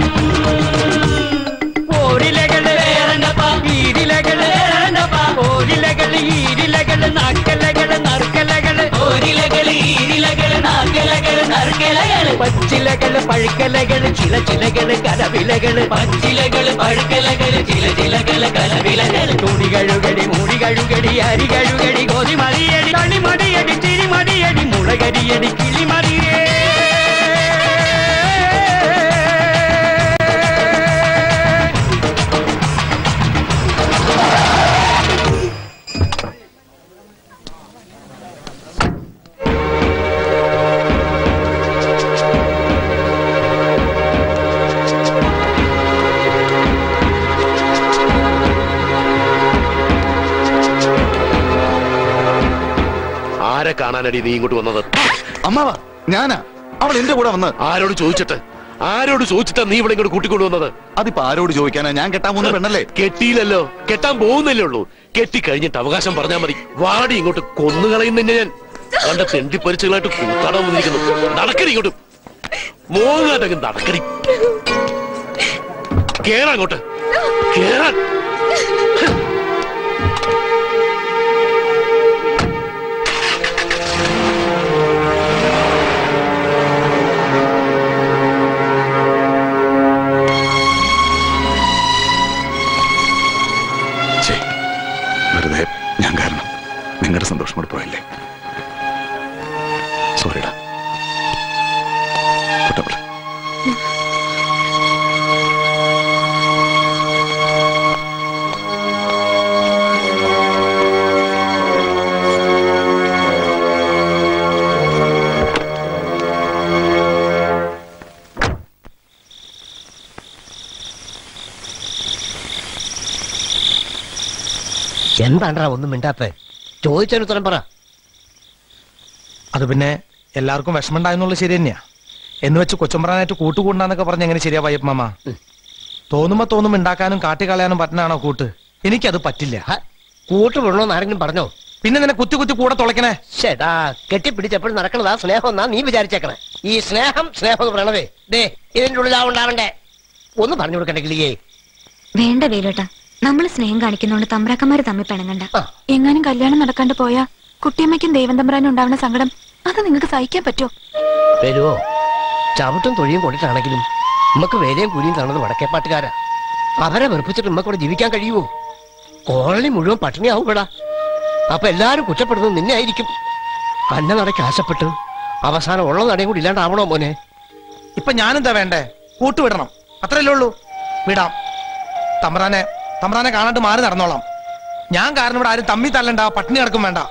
ഓരിലകള് ഈരിലകള് ഓരിലകള് ഈരിലകള് നാക്കലകള് നറുക്കലകള് ഓരിലകള് ഈരിലകള് നാക്കലകള് നറുക്കലകള് പച്ചിലകള് പഴുക്കലകള് ചില ചിലകള് കലവിലകള് പച്ചിലകള് പഴുക്കലകള് ചില ചിലകള് കലവിലകള് തുണി കഴുകടി മുടി കഴുകടി അരി കഴുകടി കൊതി മതിയടി കളി മടിയടി ചിരി മടിയടി മുളകരിയടി കിളി മതിയേ ആരെ കാണാനടി നീ ഇങ്ങോട്ട് വന്നത് അമ്മാവാ ഞാനാ അവൾ എന്റെ കൂടെ വന്ന് ആരോട് ചോദിച്ചിട്ട് ആരോട് ചോദിച്ചിട്ടാ നീ ഇവിടെ ഇങ്ങോട്ട് കൂട്ടിക്കൊണ്ടുവന്നത് അതിപ്പോ ആരോട് ചോദിക്കാനാ ഞാൻ കെട്ടാൻ പോകുന്ന പെണ്ണല്ലേ കെട്ടിയില്ലല്ലോ കെട്ടാൻ പോകുന്നില്ലേ ഉള്ളൂ കെട്ടി കഴിഞ്ഞിട്ട് അവകാശം പറഞ്ഞാ മതി വാടി ഇങ്ങോട്ട് കൊന്നുകളയുന്ന ഞാൻ കണ്ട തെണ്ടി പരിച്ചുകളായിട്ട് കൂത്താടാൻ വന്നിരിക്കുന്നു നടക്കടി ഇങ്ങോട്ട് മോങ്ങാതങ്ങ് നടക്കടി കേറാ അങ്ങോട്ട് കേറാൻ ഛേ, വെറുതെ ഞാൻ കാരണം നിങ്ങളുടെ സന്തോഷം കൂടെ പോയല്ലേ സോറിടാ തൊട്ടപ്പുറം എന്താണ്ടാ ഒന്നും മിണ്ടാത്തെ ചോദിച്ചതിന് ഉത്തരം പറ അത് പിന്നെ എല്ലാവർക്കും വിഷമമുണ്ടായെന്നുള്ളത് ശരി തന്നെയാ എന്ന് വെച്ച് കൊച്ചമ്പ്രാനായിട്ട് കൂട്ടുകൂടാന്നൊക്കെ പറഞ്ഞ എങ്ങനെ ശരിയാ വയ്യപ്പ മാമ തോന്നുമ്പോ തോന്നും ഉണ്ടാക്കാനും കാട്ടിക്കളയാനും പറ്റുന്നതാണോ കൂട്ട് എനിക്കത് പറ്റില്ല കൂട്ട് വിടണോന്ന് ആരെങ്കിലും പറഞ്ഞോ പിന്നെ നിന്നെ കുത്തി കുത്തി കൂടെ തുളയ്ക്കണേ ചേട്ടാ കെട്ടിപ്പിടിച്ചപ്പോഴും നടക്കണതാ സ്നേഹം എന്നാ നീ വിചാരിച്ചേക്കണേ ഈ സ്നേഹം സ്നേഹം എന്ന് പറയണതേ ദേ ഇതിന്റെ ഉള്ളിലാ ഉണ്ടാവണ്ടേ ഒന്ന് പറഞ്ഞു കൊടുക്കണ്ടേ കിളിയേ വേണ്ട വേലോട്ടാ നമ്മൾ സ്നേഹം കാണിക്കുന്നോണ്ട് തമ്പ്രാക്കന്മാര് തമ്മിൽ പിണങ്ങണ്ട എങ്ങാനും കല്യാണം നടക്കാണ്ട് പോയാ കുട്ടിയമ്മയ്ക്കും ദൈവം തമ്പുരാനും ഉണ്ടാവുന്ന സങ്കടം അത് നിങ്ങൾക്ക് സഹിക്കാൻ പറ്റുമോ വരുവോ ചവിട്ടും തൊഴിയും കൊണ്ടിട്ടാണെങ്കിലും നമുക്ക് വേലയും കൂലിയും കാണുന്നത് വടക്കേപ്പാട്ടുകാരാ അവരെ വെറുപ്പിച്ചിട്ട് നമുക്കിവിടെ ജീവിക്കാൻ കഴിയുമോ കോളനി മുഴുവൻ പട്ടിണിയാവും ഇവിടെ അപ്പൊ എല്ലാരും കുറ്റപ്പെടുന്നത് നിന്നെ ആയിരിക്കും കന്ന നടയ്ക്ക് ആശപ്പെട്ട് അവസാനം ഉള്ള നടയും കൂടി ഇല്ലാണ്ടാവണോ മോനെ ഇപ്പൊ ഞാനെന്താ വേണ്ടേ കൂട്ടുവിടണം അത്രയല്ലേ ഉള്ളൂ വിടാം തമ്പ്രാനെ തമ്പ്രാനെ കാണാണ്ട് മാറി നടന്നോളാം ഞാൻ കാരണം ഇവിടെ ആരും തമ്മി തല്ലണ്ട പട്ടിണി കിടക്കും വേണ്ട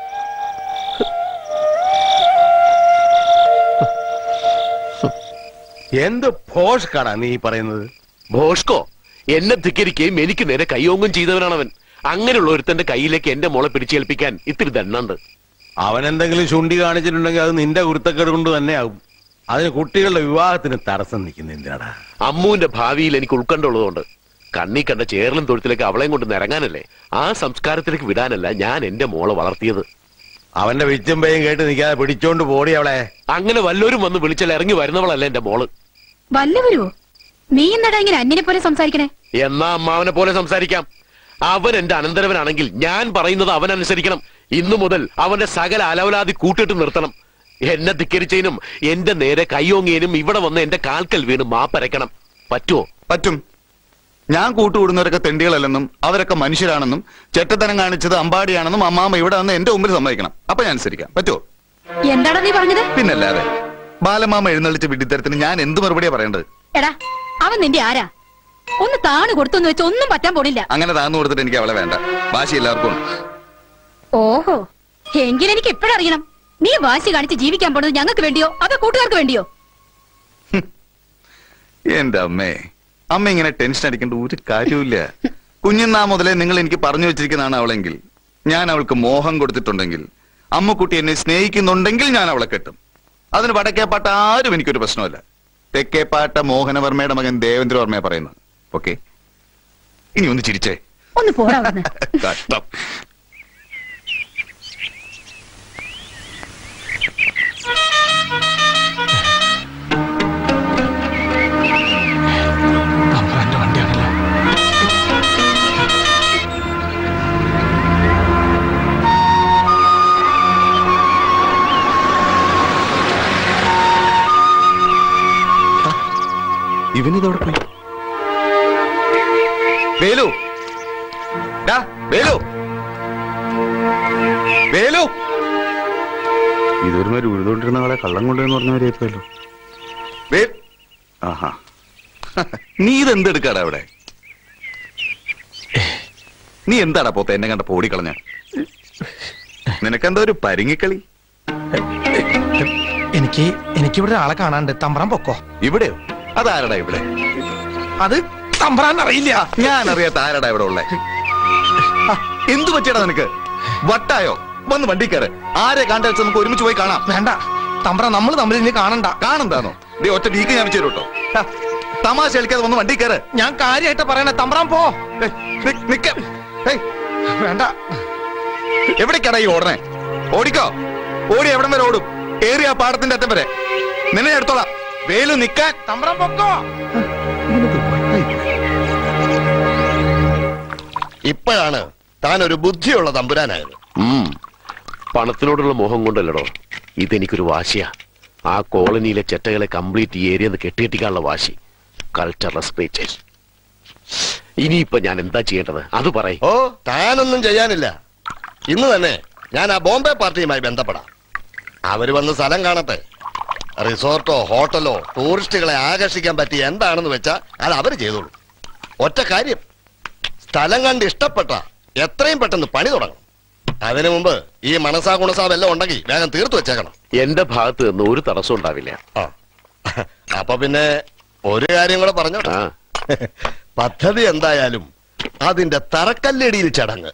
എന്ത് ഭോഷ്കാടാ നീ ഈ പറയുന്നത് ഭോഷ്കോ എന്നെ ധിക്കരിക്കുകയും എനിക്ക് നേരെ കയ്യോങ്ങും ചെയ്തവനാണവൻ അങ്ങനെയുള്ള ഒരുത്തന്റെ കയ്യിലേക്ക് എന്റെ മോളെ പിടിച്ചേൽപ്പിക്കാൻ ഇത്തിരി ദണ്ണുണ്ട് അവൻ എന്തെങ്കിലും ചുണ്ടി കാണിച്ചിട്ടുണ്ടെങ്കിൽ അത് നിന്റെ കുരുത്തക്കേട് കൊണ്ട് തന്നെയാകും അതിന് കുട്ടികളുടെ വിവാഹത്തിന് തടസ്സം നിൽക്കുന്ന എന്തിനാടാ അമ്മുവിന്റെ ഭാവിയിൽ എനിക്ക് ഉൾക്കണ്ടുള്ളതുകൊണ്ട് കണ്ണി കണ്ട ചേരലും തൊഴുത്തിലേക്ക് അവളെയും കൊണ്ട് നിറങ്ങാനല്ലേ ആ സംസ്കാരത്തിലേക്ക് വിടാനല്ല ഞാൻ എന്റെ മോളെ വളർത്തിയത് അവന്റെ വിച്ചമ്പയും കേട്ട് നിൽക്കാതെ പിടിച്ചോണ്ട് പോടി അവളെ അങ്ങനെ വല്ലവരും വന്ന് വിളിച്ചാൽ ഇറങ്ങി വരുന്നവളല്ല എന്റെ മോള് വല്ലവരുവോ നീ എന്നടാ ഇങ്ങനെ അന്യനെ പോലെ സംസാരിക്കണേ എന്നാ അമ്മാവനെ പോലെ സംസാരിക്കാം അവൻ എന്റെ അനന്തരവനാണെങ്കിൽ ഞാൻ പറയുന്നത് അവൻ അനുസരിക്കണം ഇന്നു മുതൽ അവന്റെ സകല അലവലാതി കൂട്ടിട്ട് നിർത്തണം എന്നെ ധിക്കരിച്ചതിനും എന്റെ നേരെ കയ്യോങ്ങിയതിനും ഇവിടെ വന്ന് എന്റെ കാൽക്കൽ വീണ് മാപ്പരക്കണം പറ്റുമോ പറ്റും ഞാൻ കൂട്ടുകൂടുന്നവരൊക്കെ തെണ്ടികളല്ലെന്നും അവരൊക്കെ മനുഷ്യരാണെന്നും ചെറ്റത്തനം കാണിച്ചത് അമ്പാടിയാണെന്നും അമ്മാമ്മ ഇവിടെ വന്ന് എന്റെ മുമ്പിൽ സമ്മതിക്കണം അപ്പൊ ഞാൻ അനുസരിക്കാം പറ്റുമോ എന്താടാ നീ പറഞ്ഞത് പിന്നല്ലാതെ ബാലമാമ എഴുന്നള്ളിച്ച വിഡിത്തരത്തിന് ഞാൻ എന്ത് മറുപടിയാ പറയേണ്ടത് എടാ അവൻ നിന്റെ ആരാ ഒന്ന് താണ് കൊടുത്തെന്ന് വെച്ച് ഒന്നും പറ്റാൻ പോണില്ല അങ്ങനെ താന്നു കൊടുത്തിട്ട് എനിക്ക് അവളെ വേണ്ട വാശി എല്ലാവർക്കും ഉണ്ട് ഓഹോ എങ്കിലെനിക്ക് എപ്പോഴറിയണം നീ വാശി കാണിച്ച് ജീവിക്കാൻ പോണത് ഞങ്ങൾക്ക് വേണ്ടിയോ അതോ കൂട്ടുകാർക്ക് വേണ്ടിയോ എന്റെ അമ്മേ അമ്മ ഇങ്ങനെ ടെൻഷൻ അടിക്കേണ്ട ഒരു കാര്യമില്ല കുഞ്ഞുനാ മുതലേ നിങ്ങൾ എനിക്ക് പറഞ്ഞു വെച്ചിരിക്കുന്നതാണ് അവളെങ്കിൽ ഞാൻ അവൾക്ക് മോഹം കൊടുത്തിട്ടുണ്ടെങ്കിൽ അമ്മക്കുട്ടി എന്നെ സ്നേഹിക്കുന്നുണ്ടെങ്കിൽ ഞാൻ അവളെ കെട്ടും അതിന് വടക്കേപ്പാട്ട ആരും എനിക്കൊരു പ്രശ്നമല്ല തെക്കേപ്പാട്ട മോഹനവർമ്മയുടെ മകൻ ദേവേന്ദ്രവർമ്മയെ പറയുന്നത് ഓക്കെ ഇനി ഒന്ന് ചിരിച്ചേ ഒന്ന് പോടാ അവിടുന്ന്. കഷ്ടം തമ്പ്രാന്റെ വണ്ടിയാണല്ലേ ഇവനിതോടെ പോയി വേലു ഡാ, വേലു വേലു ഇതൊരുമാതിരി ഉഴുതുകൊണ്ടിരുന്ന ആളെ കള്ളം കൊണ്ടുവന്ന് പറഞ്ഞവരായിരിക്കുമല്ലോ വേ ആഹാ നീ ഇതെന്തെടുക്കാടാ അവിടെ നീ എന്താടാ പോത്ത എന്നെ കണ്ട പോടിക്കളഞ്ഞ നിനക്കെന്താ ഒരു പരിങ്ങിക്കളി എനിക്ക് എനിക്കിവിടെ ആളെ കാണാണ്ട് തമ്പ്രാൻ പൊക്കോ ഇവിടെയോ അതാരടാ ഇവിടെ അത് തമ്പ്രാൻ അറിയില്ല ഞാൻ അറിയാത്ത ആരടാ ഇവിടെ ഉള്ളേ ആ, എന്തു പറ്റിയടാ നിനക്ക് വട്ടായോ വന്ന് വണ്ടി കയറ് ആരെ കണ്ട നമുക്ക് ഒരുമിച്ച് പോയി കാണാം വേണ്ട തമ്പ്ര നമ്മൾ തമ്മിൽ ഇനി കാണണ്ട കാണണ്ടാന്നോ ദേ ഒറ്റ ഡീക്ക് ഞാൻ വെച്ചു കേട്ടോ തമാശ കളിക്കാതെ വന്ന് വണ്ടി കയറ് ഞാൻ കാര്യമായിട്ട് പറയണേ തമ്പ്രാൻ പോ നിക്ക വേണ്ട എവിടേക്കാടാ ഈ ഓടണേ ഓടിക്കോ ഓടി എവിടം വരെ ഓടും ഏറിയ പാടത്തിന്റെ അറ്റം വരെ നിന്നെ ഞാൻ എടുത്തോളാം വേലു നിക്കാൻ തമ്പ്രാൻ പൊക്കോ ഇപ്പോഴാണ് താൻ ഒരു ബുദ്ധിയുള്ള തമ്പുരാനായത് ഉം. പണത്തിനോടുള്ള മോഹം കൊണ്ടല്ലടോ ഇതെനിക്കൊരു വാശിയാ ആ കോളനിയിലെ ചെറ്റകളെ കംപ്ലീറ്റ് ഈ ഏരിയ കെട്ടിയെട്ടിക്കാനുള്ള വാശി കൾച്ചർ റെസ്പേച്ചേഴ്സ് ഇനിയിപ്പൊ ഞാൻ എന്താ ചെയ്യേണ്ടത് അത് പറയും ഓ താനൊന്നും ചെയ്യാനില്ല ഇന്ന് തന്നെ ഞാൻ ആ ബോംബെ പാർട്ടിയുമായി ബന്ധപ്പെടാം അവര് വന്ന് സ്ഥലം കാണട്ടെ റിസോർട്ടോ ഹോട്ടലോ ടൂറിസ്റ്റുകളെ ആകർഷിക്കാൻ പറ്റിയ എന്താണെന്ന് വെച്ചാൽ അത് അവര് ചെയ്തോളൂ ഒറ്റ കാര്യം സ്ഥലം കണ്ട് ഇഷ്ടപ്പെട്ട എത്രയും പെട്ടെന്ന് പണി തുടങ്ങണം അതിനു മുമ്പ് ഈ മനസാ ഗുണസാ വല്ലതും ഉണ്ടെങ്കിൽ വേഗം തീർത്തു വെച്ചേക്കണം എന്റെ ഭാഗത്ത് നിന്ന് ഒരു തടസ്സം ഉണ്ടാവില്ല അപ്പൊ പിന്നെ ഒരു കാര്യം കൂടെ പറഞ്ഞോട്ടെ പദ്ധതി എന്തായാലും അതിന്റെ തറക്കല്ലടിയിൽ ചടങ്ങ്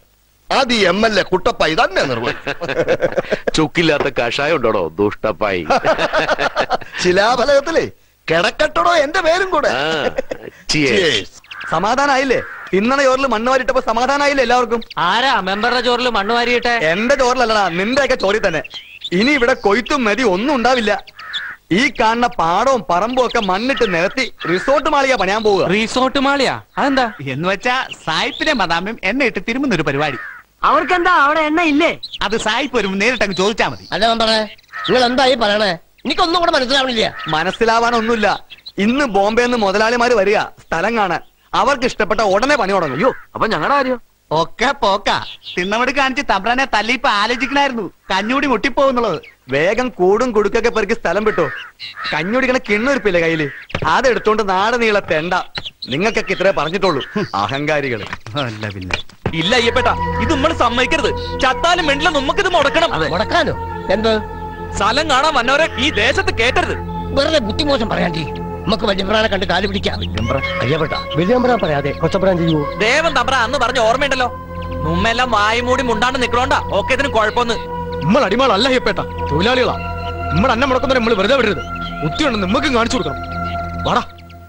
അത് ഈ എം എൽ എ കുട്ടപ്പായി തന്നെ നിർവഹിക്കും ചുക്കില്ലാത്ത കഷായം ഉണ്ടോടോ ദുഷ്ടപ്പായി ശിലാഫലകത്തിലേ കിടക്കട്ടടോ എന്റെ പേരും കൂടെ Cheers. സമാധാനായില്ലേ ഇന്നലെ ചോറിൽ മണ്ണ് വാരിട്ടപ്പോ സമാധാനായില്ലേ എല്ലാവർക്കും ആരാ മെമ്പറുടെ ചോറിൽ മണ്ണ് വാരിയിട്ടെ എന്റെ ചോറിലല്ലടാ നിന്റെ ഒക്കെ ചോറി തന്നെ ഇനി ഇവിടെ കൊയ്ത്തും മതി ഒന്നും ഉണ്ടാവില്ല ഈ കാണുന്ന പാടവും പറമ്പും ഒക്കെ മണ്ണിട്ട് നിരത്തി റിസോർട്ട് മാളിക പണിയാൻ പോവുക റിസോർട്ട് മാളിയാ അതെന്താ എന്ന് വെച്ചാ സായിപ്പിനെ മദാമ്യം എണ്ണ ഇട്ട് തിരുമുന്ന ഒരു പരിപാടി അവർക്കെന്താ അവിടെ എണ്ണ ഇല്ലേ അത് സായിപ്പ് വരുമ്പോ നേരിട്ട് അങ്ങ് ചോദിച്ചാ മതി അല്ല മെമ്പറേ നിങ്ങൾ എന്തായി പറയണേ എനിക്കൊന്നും കൂടെ മനസ്സിലാവണില്ല മനസ്സിലാവാനൊന്നുമില്ല ഇന്ന് ബോംബെന്ന് മുതലാളിമാര് വരിക സ്ഥലം കാണാൻ അവർക്ക് ഇഷ്ടപ്പെട്ട ഉടനെ പണി തുടങ്ങും അയ്യോ അപ്പൊ ഞങ്ങളുടെ കാര്യം ഒക്കെ പോക്ക തിന്നമട് കാണിച്ച് തമ്പ്രാനെ തല്ലിപ്പോ ആലോചിക്കണായിരുന്നു കഞ്ഞൂടി മുട്ടിപ്പോകുന്നുള്ളത് വേഗം കൂടും കുടുക്കൊക്കെ പെറുക്കി സ്ഥലം വിട്ടോ കഞ്ഞുടിക്കണ കിണ്ണൊരുപ്പില്ലേ കയ്യില് അതെടുത്തോണ്ട് നാട് നീള തെണ്ട നിങ്ങൾക്കൊക്കെ ഇത്രേ പറഞ്ഞിട്ടുള്ളൂ അഹങ്കാരികള് അല്ല പിന്നെ ഇല്ല അയ്യപ്പേട്ട ഇത് നമ്മൾ സമ്മതിക്കരുത് ചത്താലും വേണ്ടില്ല നമുക്കിത് മുടക്കണം മുടക്കാനോ എന്ത് സ്ഥലം കാണാൻ വന്നവരെ ഈ ദേശത്ത് കേട്ടരുത് വെറുതെ ബുദ്ധിമോശം പറയാണ്ടി നമുക്ക് വല്യമ്പ്രാനെ കണ്ട് കാല് പിടിക്കാം അയ്യപ്പെട്ട വല്യമ്പ്രാൻ പറയാതെ കൊച്ചപ്രാൻ ചെയ്യൂ ദേവൻ തമ്പ്ര അന്ന് പറഞ്ഞ ഓർമ്മയുണ്ടല്ലോ മുമ്മെല്ലാം വായും മൂടി മുണ്ടാണ്ട് നിക്കണോണ്ടാ ഒക്കെ ഇതിന് കുഴപ്പമൊന്ന് നമ്മൾ അടിമാളല്ല അയ്യപ്പേട്ട തൊഴിലാളികളാ നമ്മൾ അന്നം മുടക്കുന്നവരെ നമ്മൾ വെറുതെ വിടരുത് ബുദ്ധിയുണ്ട് നമുക്കും കാണിച്ചു കൊടുക്കണം വാടാ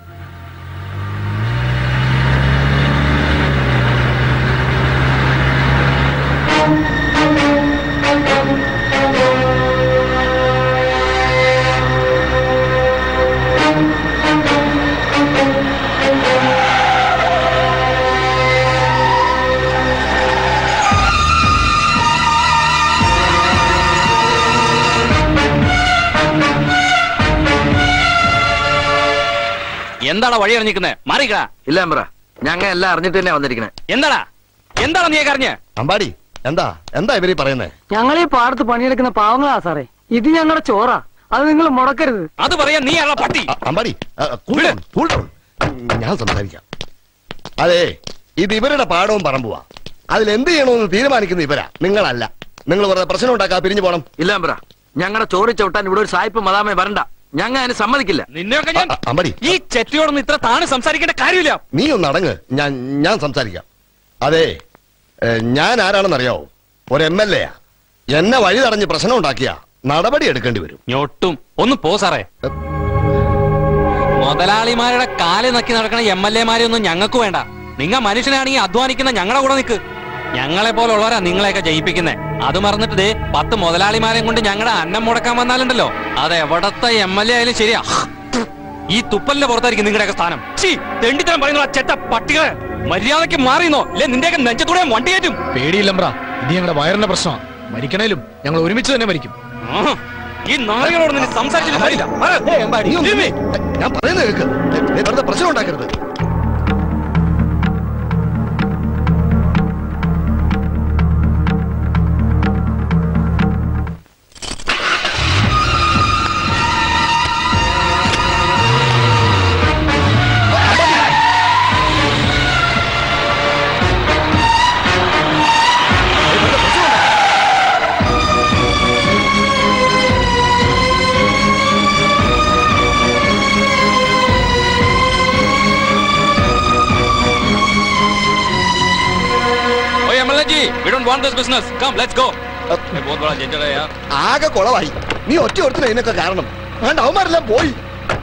എന്താടാ വഴി അറിഞ്ഞിരിക്കുന്നത് മാറിക്കടാ ഇല്ല അമ്പ്ര ഞങ്ങ എല്ലാം അറിഞ്ഞിട്ട് തന്നെ വന്നിരിക്കണേ എന്താടാ എന്താടാ നീ അറിഞ്ഞ് അമ്പാടി എന്താ എന്താ ഇവരീ പറയുന്നേ ഞങ്ങൾ ഈ പാടത്ത് പണിയെടുക്കുന്ന പാവങ്ങളാ സാറേ ഇത് ഞങ്ങളുടെ ചോറാ അത് നിങ്ങൾ മുടക്കരുത് അത് പറയാ നീ ആണോ പട്ടി അമ്പാടി ആ, cool down, cool down. ഞാൻ സംസാരിക്കാം അതെ ഇത് ഇവരുടെ പാടവും പറമ്പുവാ അതിൽ എന്ത് ചെയ്യണമെന്ന് തീരുമാനിക്കുന്ന ഇവരാ നിങ്ങളല്ല നിങ്ങൾ വെറുതെ പ്രശ്നം ഉണ്ടാക്കാ പിരിഞ്ഞു പോണം ഇല്ല അമ്പ്ര ഞങ്ങളുടെ ചോറി ചവിട്ടാൻ ഇവിടെ ഒരു സായിപ്പ് മതാമേ വരണ്ട ഞങ്ങ അതിന് സമ്മതിക്കില്ല നിന്നെയൊക്കെ ഞാൻ അമ്പാടി ഈ ചെറ്റിയോടൊന്നും ഇത്ര താണ് സംസാരിക്കേണ്ട കാര്യമില്ല നീ ഒന്ന് അടങ്ങ് ഞാൻ ഞാൻ സംസാരിക്കാം അതെ ഏ, ഞാൻ ആരാണെന്നറിയാവോ ഒരു എം എൽ എ എന്നെ വഴി തടഞ്ഞ് പ്രശ്നം ഉണ്ടാക്കിയ നടപടി എടുക്കേണ്ടി വരും ഞൊട്ടും ഒന്ന് പോ സാറേ മുതലാളിമാരുടെ കാല് നക്കി നടക്കണ എം എൽ എമാരെ ഒന്നും ഞങ്ങൾക്ക് വേണ്ട നിങ്ങ മനുഷ്യനാണെങ്കിൽ അധ്വാനിക്കുന്ന ഞങ്ങളുടെ കൂടെ നിൽക്ക് ഞങ്ങളെ പോലുള്ളവരാ നിങ്ങളെയൊക്കെ ജയിപ്പിക്കുന്നേ അത് മറന്നിട്ട് ദേ പത്ത് മുതലാളിമാരെയും കൊണ്ട് ഞങ്ങളുടെ അന്നം മുടക്കാൻ വന്നാലുണ്ടല്ലോ അത് എവിടത്തെ എം എൽ എ ആയാലും ശരിയാ ഈ തുപ്പലിന്റെ പുറത്തായിരിക്കും നിങ്ങളുടെയൊക്കെ സ്ഥാനം ചീ തെണ്ടിത്തരം പറയുന്ന ആ ചെറ്റ പട്ടികളെ മര്യാദയ്ക്ക് മാറിയുന്നോ ഇല്ലേ നിന്റെയൊക്കെ നെഞ്ചത്തൂടെ വണ്ടി കയറ്റും പേടിയില്ലമ്പ്ര ഇത് ഞങ്ങളുടെ വയറിന്റെ പ്രശ്നമാണ് മരിക്കണേലും ഞങ്ങൾ ഒരുമിച്ച് തന്നെ മരിക്കും ആഹാ. ഈ നാളുകളോട് നിന്ന് സംസാരിച്ചിട്ട് കാര്യമില്ല. മാറ്. നീ ഒന്ന് തിരുമ്മി. ഞാൻ പറയുന്നത് കേൾക്ക് ഏ, വെറുതെ പ്രശ്നം ഉണ്ടാക്കരുത് ओए MLA ji we don't want this business come let's go ये बहुत बड़ा झंझट है यार ആകെ കുളവായി നീ ഒറ്റ ഒരുത്തിന് ഇതിനൊക്കെ കാരണം വേണ്ട അവന്മാരെല്ലാം പോയി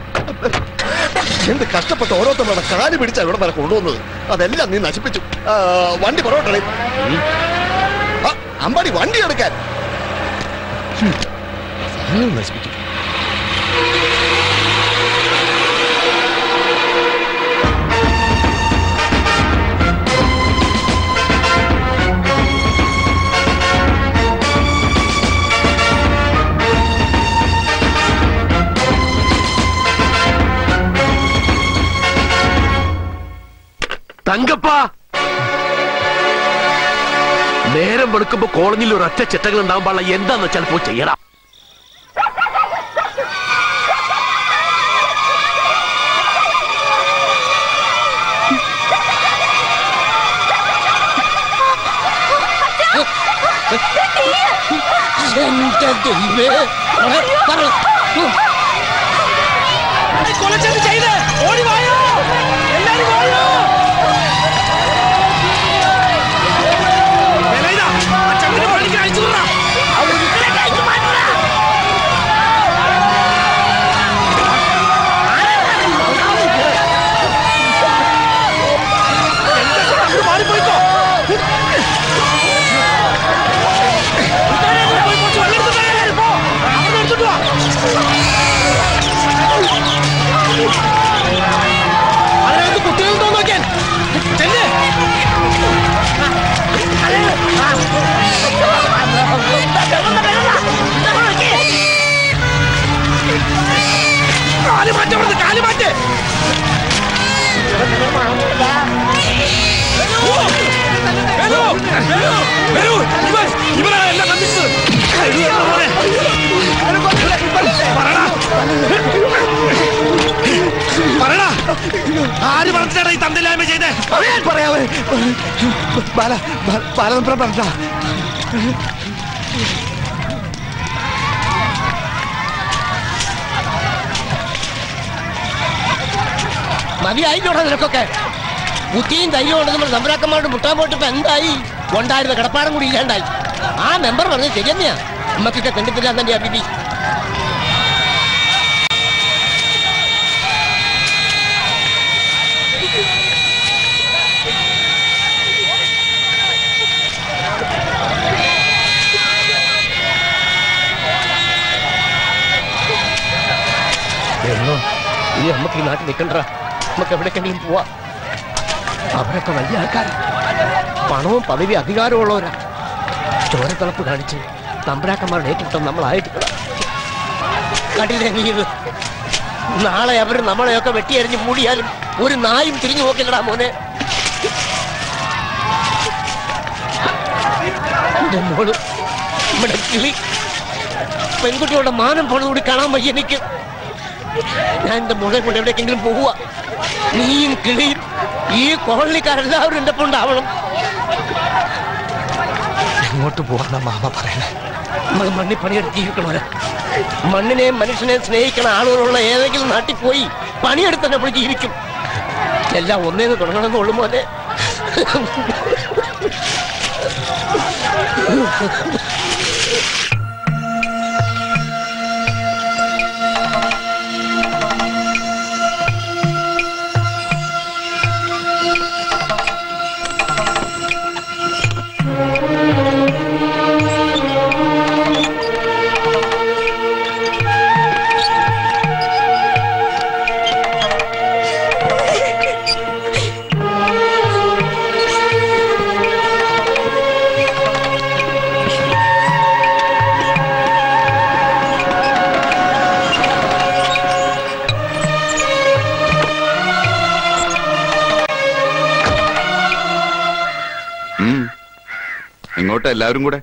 എന്ത് കഷ്ടപ്പെട്ട് ഓരോരുത്തരുടെ കാല് പിടിച്ചാ ഇവിടെ വരെ കൊണ്ടുവന്നത് അതെല്ലാം നീ നശിപ്പിച്ചു ആ, വണ്ടി പുറകോട്ടേ അമ്പാടി വണ്ടി എടുക്കാൻ ഹും. സാധനം നശിപ്പിച്ചു തങ്കപ്പ നേരം വെളുക്കുമ്പോ കോളനിയിൽ ഒരു ഒറ്റ ചെറ്റകൾ ഉണ്ടാകാൻ പാടില്ല എന്താന്ന് വെച്ചാൽ പോയി ചെയ്യണം എന്റെ ദൈവേ പറ, പറ. ഉം. കൊലച്ചത് ചെയ്ത് ഓടി വായോ എല്ലാരും വായോ പറടാ ആര് പറഞ്ഞിട്ടാണ് ഈ തന്തില്ലായ്മ ചെയ്തേ പറയാവേ ബാല ബാലനപ്പുറം പറഞ്ഞ മതിയായിക്കോട്ടെ നിനക്കൊക്കെ ബുദ്ധിയും ധൈര്യവും ഉണ്ട് നമ്മൾ നമ്പരാക്കന്മാരോട് മുട്ടാൻ പോയിട്ട് ഇപ്പൊ എന്തായി ഉണ്ടായിരുന്ന കിടപ്പാടം കൂടി ഇല്ലാണ്ടായി ആ മെമ്പർ പറഞ്ഞത് ശരി തന്നെയാ നമ്മക്കൊക്കെ കണ്ടിട്ടില്ല എന്നെ അഭിപി ഇനി നമുക്ക് ഈ നാട്ടിൽ നിൽക്കണ്ട നമുക്ക് എവിടേക്കെങ്കിലും പോവാ അവരൊക്കെ വലിയ ആൾക്കാർ പണവും പദവി അധികാരവും ഉള്ളവരാ ചോരത്തിളപ്പ് കാണിച്ച് തമ്പരാക്കന്മാരുടെ ഏറ്റിട്ടം നമ്മളായിട്ട് കണ്ടില്ലേ നീ ഇത് നാളെ അവർ നമ്മളെയൊക്കെ വെട്ടിയരിഞ്ഞ് മൂടിയാലും ഒരു നായും തിരിഞ്ഞു നോക്കില്ലടാ മോനെ എന്റെ മോള് നമ്മുടെ കിളി പെൺകുട്ടികളുടെ മാനം പോണതുകൂടി കാണാൻ വയ്യ എനിക്ക് ഞാൻ എന്റെ മോളെ കൊണ്ട് എവിടേക്കെങ്കിലും പോവുക നീയും കിളിയും ഈ കോളനിക്കാരെല്ലാവരും എന്റെ ഒപ്പം ഉണ്ടാവണം എങ്ങോട്ട് പോവാന്ന മാമ പറയണേ നമ്മൾ മണ്ണിൽ പണിയെടുത്ത് ജീവിക്കണമല്ലോ മണ്ണിനെയും മനുഷ്യനെയും സ്നേഹിക്കണ ആളുകളുള്ള ഏതെങ്കിലും നാട്ടിൽ പോയി പണിയെടുത്ത് തന്നെ നമ്മൾ ജീവിക്കും എല്ലാം ഒന്നേന്ന് തുടങ്ങണമെന്നുള്ളു മോനെ ഉം. എങ്ങോട്ടാ എല്ലാവരും കൂടെ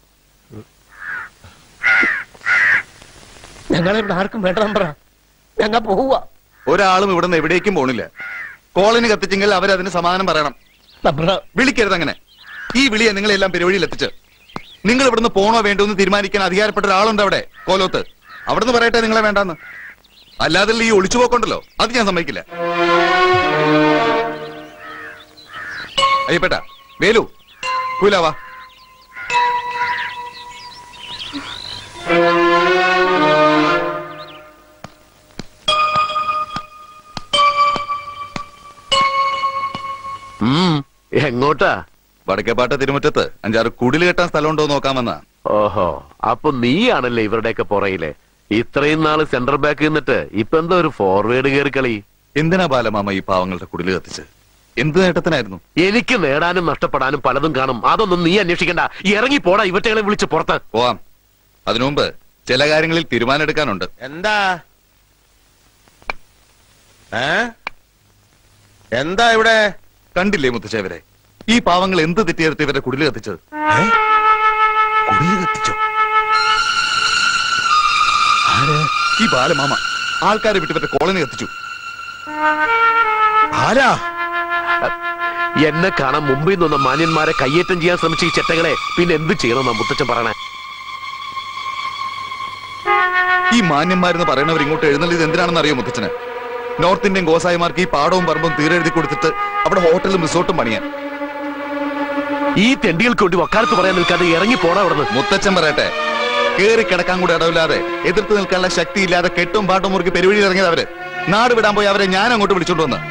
ഞങ്ങളെ ഇവിടെ ആർക്കും വേണ്ട നമ്പറ ഞങ്ങൾ പോവുക ഒരാളും ഇവിടുന്ന് എവിടേക്കും പോണില്ല കോളനി കത്തിച്ചെങ്കിൽ അവരതിന് സമാധാനം പറയണം വിളിക്കരുത് അങ്ങനെ ഈ വിളിയെ നിങ്ങളെല്ലാം പെരുവഴിയിൽ എത്തിച്ച് നിങ്ങൾ ഇവിടുന്ന് പോണോ വേണ്ടോ എന്ന് തീരുമാനിക്കാൻ അധികാരപ്പെട്ട ഒരാളുണ്ട് അവിടെ കോലോത്ത് അവിടുന്ന് പറയട്ടെ നിങ്ങളെ വേണ്ടെന്ന് അല്ലാതെ ഈ ഒളിച്ചുപോക്കുണ്ടല്ലോ അത് ഞാൻ സമ്മതിക്കില്ല അയ്യപ്പേട്ട വേലു കൂലാവാ എങ്ങോട്ടാ വടക്കേപ്പാട്ട തിരുമുറ്റത്ത് അഞ്ചാറ് കുടിൽ കെട്ടാൻ സ്ഥലമുണ്ടോ നോക്കാമെന്നാ ഓഹോ അപ്പൊ നീയാണല്ലേ ഇവരുടെയൊക്കെ പുറയിലെ ഇത്രയും നാള് സെൻട്രൽ ബാക്ക് നിന്നിട്ട് ഇപ്പൊ എന്താ ഒരു ഫോർവേഡ് കയറി കളി എന്തിനാ ബാലമാമ ഈ പാവങ്ങളുടെ കുടിൽ കത്തിച്ച് എന്ത് നേട്ടത്തിനായിരുന്നു എനിക്ക് നേടാനും നഷ്ടപ്പെടാനും പലതും കാണും അതൊന്നും നീ അന്വേഷിക്കണ്ട ഇറങ്ങി പോടാ ഇവറ്റകളെ വിളിച്ച് പുറത്ത് പോവാം അതിനു മുമ്പ് ചില കാര്യങ്ങളിൽ തീരുമാനം എടുക്കാനുണ്ട് എന്താ ഏ എന്താ ഇവിടെ കണ്ടില്ലേ മുത്തച്ഛവരെ ഈ പാവങ്ങൾ എന്ത് തെറ്റിയെടുത്ത് ഇവരുടെ കുടിൽ കത്തിച്ചത് കുടിൽ കത്തിച്ചോ ആര്? ഈ ബാലമാമ ആൾക്കാരെ വിട്ട് ഇവരുടെ കോളനി കത്തിച്ചു ആരാ എന്നെ കാണാൻ മുമ്പിൽ നിന്ന മാന്യന്മാരെ കയ്യേറ്റം ചെയ്യാൻ ശ്രമിച്ച ഈ ചെറ്റകളെ പിന്നെ എന്ത് ചെയ്യണമെന്നാ മുത്തച്ഛൻ പറയണേ ഈ മാന്യന്മാരെന്ന് പറയുന്നവർ ഇങ്ങോട്ട് എഴുന്നള്ളിയത് എന്തിനാണെന്ന് അറിയോ മുത്തച്ഛന് നോർത്ത് ഇന്ത്യൻ ഗോസായിമാർക്ക് ഈ പാടവും പറമ്പും തീരെഴുതി കൊടുത്തിട്ട് അവിടെ ഹോട്ടലും റിസോർട്ടും പണിയാൻ ഈ തെണ്ടികൾക്ക് വേണ്ടി വക്കാലത്ത് പറയാൻ നിൽക്കാതെ ഇറങ്ങി പോടാ അവിടെ മുത്തച്ഛൻ പറയട്ടെ കേറി കിടക്കാൻ കൂടെ ഇടവില്ലാതെ എതിർത്ത് നിൽക്കാനുള്ള ശക്തി ഇല്ലാതെ കെട്ടും പാട്ടും മുറുക്കി പെരുവഴി ഇറങ്ങിയത് അവര് നാട് വിടാൻ പോയി അവരെ ഞാൻ അങ്ങോട്ട് വിളിച്ചോണ്ട് വന്ന്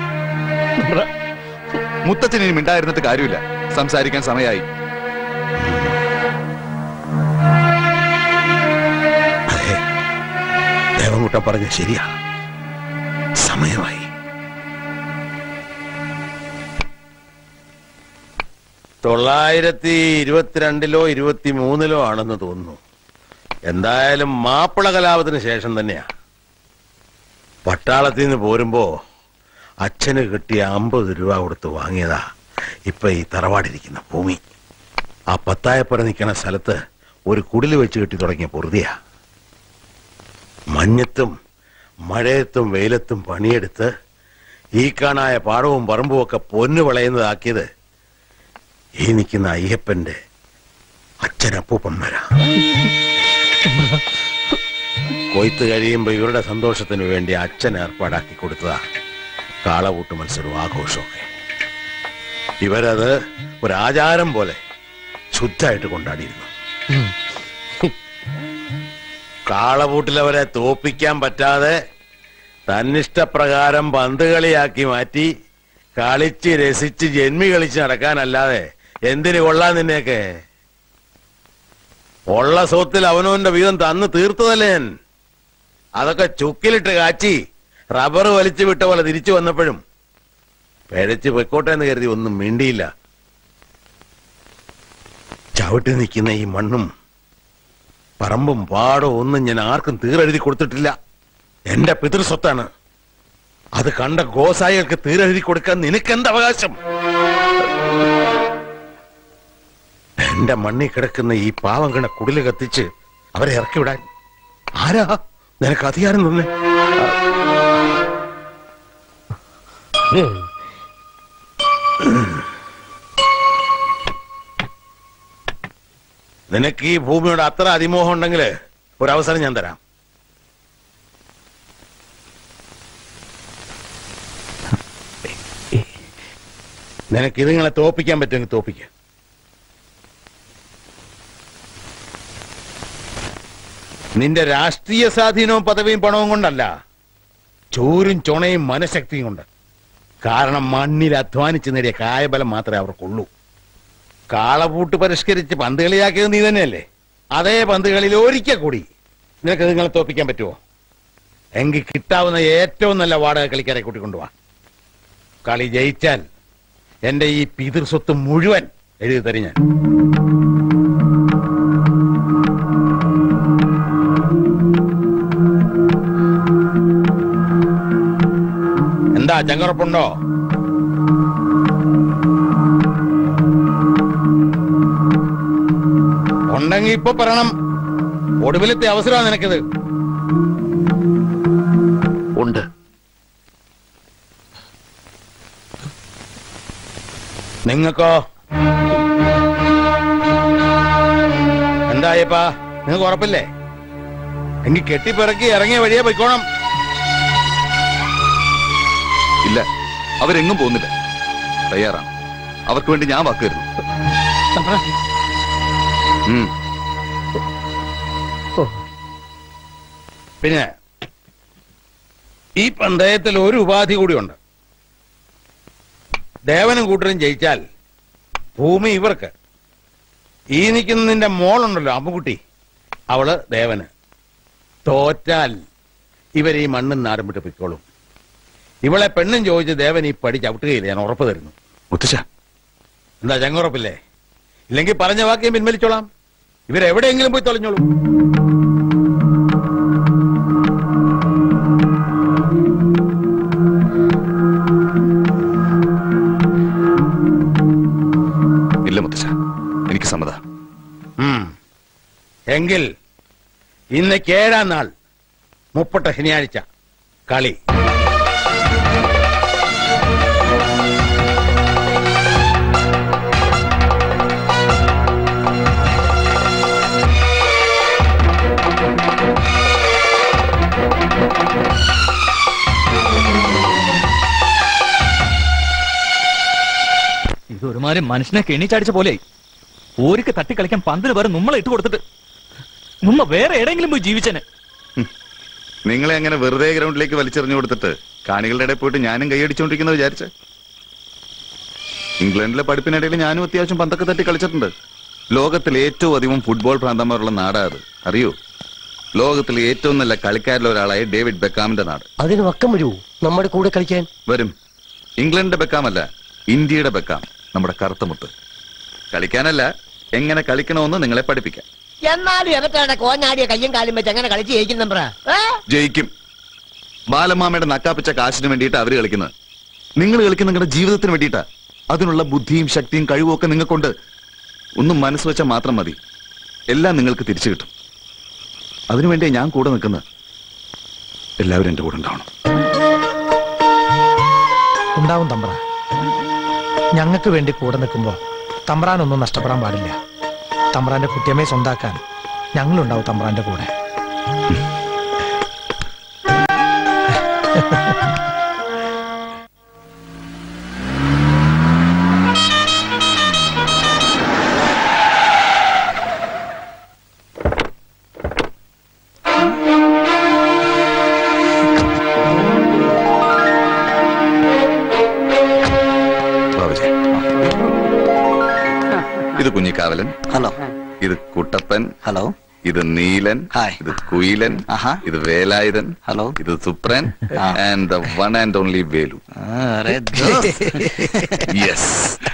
മുത്തച്ഛൻ ഇനി മിണ്ടായിരുന്നിട്ട് കാര്യമില്ല സംസാരിക്കാൻ സമയമായി ദേവമുട്ട പറഞ്ഞ ശരിയാ സമയമായി തൊള്ളായിരത്തി ഇരുപത്തിരണ്ടിലോ ഇരുപത്തി മൂന്നിലോ ആണെന്ന് തോന്നുന്നു എന്തായാലും മാപ്പിള കലാപത്തിന് ശേഷം തന്നെയാ പട്ടാളത്തിൽ നിന്ന് പോരുമ്പോ അച്ഛന് കിട്ടിയ അമ്പത് രൂപ കൊടുത്ത് വാങ്ങിയതാ ഇപ്പൊ ഈ തറവാടിരിക്കുന്ന ഭൂമി ആ പത്തായപ്പുര നിൽക്കുന്ന സ്ഥലത്ത് ഒരു കുടില് വെച്ച് കെട്ടി തുടങ്ങിയ പൊറുതിയാ മഞ്ഞത്തും മഴയത്തും വെയിലത്തും പണിയെടുത്ത് ഈ കാണായ പാടവും പറമ്പും ഒക്കെ പൊന്നു വിളയുന്നതാക്കിയത് ഈ നിൽക്കുന്ന അയ്യപ്പന്റെ അച്ഛനപ്പൂപ്പന്മാരാ കൊയ്ത്ത് കഴിയുമ്പോ ഇവരുടെ സന്തോഷത്തിന് വേണ്ടി അച്ഛൻ ഏർപ്പാടാക്കി കൊടുത്തതാ കാളകൂട്ട് മത്സരവും ആഘോഷമൊക്കെ ഇവരത് ഒരു ആചാരം പോലെ ശുദ്ധമായിട്ട് കൊണ്ടാടിയിരുന്നു കാളപൂട്ടിലവരെ തോപ്പിക്കാൻ പറ്റാതെ തന്നിഷ്ടപ്രകാരം പന്ത് കളിയാക്കി മാറ്റി കളിച്ച് രസിച്ച് ജന്മി കളിച്ച് നടക്കാനല്ലാതെ എന്തിന് കൊള്ളാൻ നിന്നെയൊക്കെ ഉള്ള സ്വത്തിൽ അവനവന്റെ വീതം തന്ന് തീർത്തതല്ലേ ഞാൻ അതൊക്കെ ചുക്കിലിട്ട് കാച്ചി റബ്ബർ വലിച്ചു വിട്ട പോലെ തിരിച്ചു വന്നപ്പോഴും പിഴച്ച് പൊയ്ക്കോട്ടെ എന്ന് കരുതി ഒന്നും മിണ്ടിയില്ല ചവിട്ടി നിൽക്കുന്ന ഈ മണ്ണും പറമ്പും പാടവും ഒന്നും ഞാൻ ആർക്കും തീരെഴുതി കൊടുത്തിട്ടില്ല എന്റെ പിതൃസ്വത്താണ് അത് കണ്ട ഗോസായികൾക്ക് തീരെഴുതി കൊടുക്കാൻ നിനക്കെന്ത് അവകാശം എന്റെ മണ്ണി കിടക്കുന്ന ഈ പാവം കണ കുടില് കത്തിച്ച് അവരെ ഇറക്കി വിടാൻ ആരാ നിനക്ക് അധികാരം തന്നെ നിനക്ക് ഈ ഭൂമിയോട് അത്ര അതിമോഹം ഉണ്ടെങ്കിൽ ഒരവസരം ഞാൻ തരാം നിനക്ക് ഇതുങ്ങളെ തോപ്പിക്കാൻ പറ്റുമെങ്കിൽ തോപ്പിക്ക നിന്റെ രാഷ്ട്രീയ സ്വാധീനവും പദവിയും പണവും കൊണ്ടല്ല ചോരും ചുണയും മനഃശക്തിയും കൊണ്ട് കാരണം മണ്ണിൽ അധ്വാനിച്ച് നേടിയ കായബലം മാത്രമേ അവർക്കുള്ളൂ കാളപൂട്ട് പരിഷ്കരിച്ച് പന്ത് കളിയാക്കിയത് നീ തന്നെയല്ലേ അതേ പന്ത് കളിയിൽ ഒരിക്കൽ കൂടി നിനക്ക് നിങ്ങളെ തോപ്പിക്കാൻ പറ്റുമോ എങ്കിൽ കിട്ടാവുന്ന ഏറ്റവും നല്ല വാടക കളിക്കാരെ കൂട്ടിക്കൊണ്ടുവാ കളി ജയിച്ചാൽ എന്റെ ഈ പിതൃസ്വത്ത് മുഴുവൻ എഴുതി തരും ഞാൻ എന്താ ചങ്ങറപ്പുണ്ടോ ഉണ്ടെങ്കിൽ ഇപ്പൊ പറയണം ഒടുവിലത്തെ അവസരമാണ് നിനക്കിത് ഉണ്ട് നിങ്ങൾക്കോ എന്തായപ്പാ നിങ്ങൾക്ക് ഉറപ്പില്ലേ എങ്കിൽ കെട്ടിപ്പിറക്കി ഇറങ്ങിയ വഴിയെ പോയിക്കോണം ഇല്ല അവരെങ്ങും പോകുന്നില്ല തയ്യാറാണ് അവർക്ക് വേണ്ടി ഞാൻ വാക്ക് തരുന്നു ഉം. പിന്നെ ഈ പന്തയത്തിൽ ഒരു ഉപാധി കൂടിയുണ്ട് ദേവനും കൂട്ടരും ജയിച്ചാൽ ഭൂമി ഇവർക്ക് ഈ നിൽക്കുന്ന നിന്റെ മോളുണ്ടല്ലോ അമ്മുകുട്ടി അവള് ദേവന് തോറ്റാൽ ഇവർ ഈ മണ്ണും നാടും വിട്ട് പൊയ്ക്കോളും ഇവളെ പെണ്ണും ചോദിച്ച് ദേവൻ ഈ പടി ചവിട്ടുകയില്ല ഞാൻ ഉറപ്പ് തരുന്നു മുത്തശ്ശ എന്താ ചങ്ങുറപ്പില്ലേ ഇല്ലെങ്കിൽ പറഞ്ഞ വാക്യം പിൻവലിച്ചോളാം ഇവരെവിടെയെങ്കിലും പോയി തൊലഞ്ഞോളൂ ഇല്ല മുത്തശ്ശ എനിക്ക് സമ്മത ഉം. എങ്കിൽ ഇന്നേക്ക് ഏഴാം നാൾ മുപ്പട്ട ശനിയാഴ്ച കളി ഇത് ഒരുമാതിരി മനുഷ്യനെ കെണിച്ചടിച്ച പോലെ ഓരിക്ക് തട്ടി കളിക്കാൻ പന്തിന് പേരെ നമ്മളെ ഇട്ട് കൊടുത്തിട്ട് നമ്മ വേറെ എവിടെയെങ്കിലും പോയി ജീവിച്ചനെ നിങ്ങളെ അങ്ങനെ വെറുതെ ഗ്രൗണ്ടിലേക്ക് വലിച്ചെറിഞ്ഞു കൊടുത്തിട്ട് കാണികളുടെ ഇടയിൽ പോയിട്ട് ഞാനും കൈയടിച്ചോണ്ടിരിക്കുന്നത് വിചാരിച്ച ഇംഗ്ലണ്ടിലെ പഠിപ്പിനിടയിൽ ഞാനും അത്യാവശ്യം പന്തൊക്കെ തട്ടി കളിച്ചിട്ടുണ്ട് ലോകത്തിലെ ഏറ്റവും അധികം ഫുട്ബോൾ ഭ്രാന്തന്മാരുള്ള നാടാ അത് അറിയോ ലോകത്തിലെ ഏറ്റവും നല്ല കളിക്കാരിലെ ഒരാളായ ഡേവിഡ് ബെക്കാമിന്റെ നാട് അതിന് വക്കം വരുമോ നമ്മുടെ കൂടെ കളിക്കാൻ വരും ഇംഗ്ലണ്ടിന്റെ ബെക്കാമല്ല ഇന്ത്യയുടെ ബെക്കാം നമ്മുടെ കറുത്തമുത്ത് കളിക്കാനല്ല എങ്ങനെ കളിക്കണമെന്ന് നിങ്ങളെ പഠിപ്പിക്കാം എന്നാലും എവറ്റാണ് കോഞ്ഞാടിയ കയ്യും കാലും വെച്ച് അങ്ങനെ കളിച്ച് ജയിക്കും നമ്പ്ര ജയിക്കും ബാലമാമയുടെ നക്കാപ്പിച്ച കാശിന് വേണ്ടിയിട്ട് അവര് കളിക്കുന്നത് നിങ്ങൾ കളിക്കുന്ന നിങ്ങളുടെ ജീവിതത്തിന് വേണ്ടിയിട്ടാ അതിനുള്ള ബുദ്ധിയും ശക്തിയും കഴിവും ഒക്കെ നിങ്ങൾക്കുണ്ട് ഒന്നും മനസ്സ് വെച്ചാൽ മാത്രം മതി എല്ലാം നിങ്ങൾക്ക് തിരിച്ചു കിട്ടും അതിനുവേണ്ടിയാ ഞാൻ കൂടെ നിൽക്കുന്നത് എല്ലാവരും എന്റെ കൂടെ ഉണ്ടാവണം ഉണ്ടാവും തമ്പ്ര ഞങ്ങൾക്ക് വേണ്ടി കൂടെ നിൽക്കുമ്പോ തമ്പ്രാനൊന്നും നഷ്ടപ്പെടാൻ പാടില്ല തമ്പ്രാന്റെ കുട്ടിയമ്മയെ സ്വന്താക്കാൻ ഞങ്ങളുണ്ടാവും തമ്പ്രാന്റെ കൂടെ ബാബുജി ഇത് കുഞ്ഞിക്കാവലൻ ഹലോ ഇത് കുട്ടപ്പൻ ഹലോ ഇത് നീലൻ ഇത് കുയിലൻ ഇത് വേലായുധൻ ഹലോ ഇത് Supran and the one and only Velu yes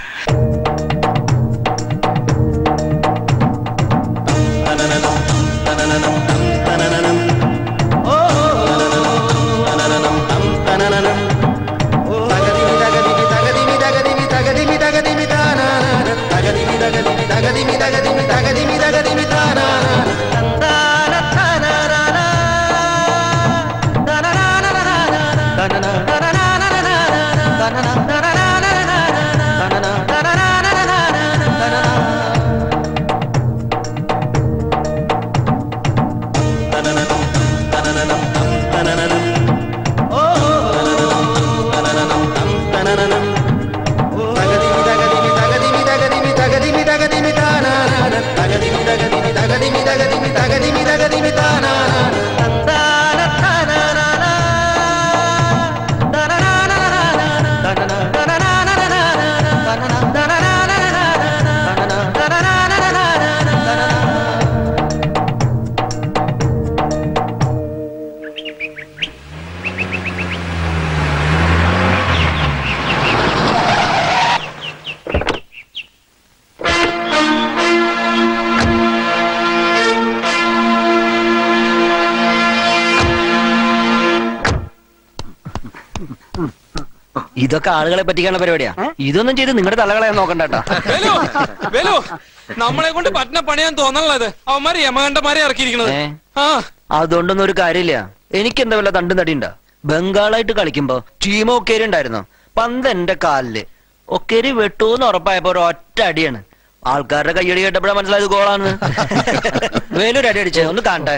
ഇതൊക്കെ ആളുകളെ പറ്റിക്കാനുള്ള പരിപാടിയാ ഇതൊന്നും ചെയ്ത് നിങ്ങളുടെ തലകളെ നോക്കണ്ട കേട്ടോ വേലു വേലു നമ്മളെ കൊണ്ട് പറ്റുന്ന പണിയാൻ തോന്നണത് അവന്മാര് യമകണ്ഠമാരെ ഇറക്കിയിരിക്കണത് ഏ? ആ അതുകൊണ്ടൊന്നും ഒരു കാര്യമില്ല എനിക്ക് എന്താ വല്ല തണ്ടും തടിയുണ്ടോ ബംഗാളായിട്ട് കളിക്കുമ്പോ ടീം ഒക്കേരി ഉണ്ടായിരുന്നു പന്ത് എന്റെ കാലില് ഒക്കേരി വെട്ടൂന്ന് ഉറപ്പായപ്പോ ഒരു ഒറ്റ അടിയാണ് ആൾക്കാരുടെ കയ്യടി കേട്ടപ്പോഴാ മനസ്സിലായത് ഗോളാന്ന് വേലൊരു അടി അടിച്ചേ ഒന്ന് കാണട്ടെ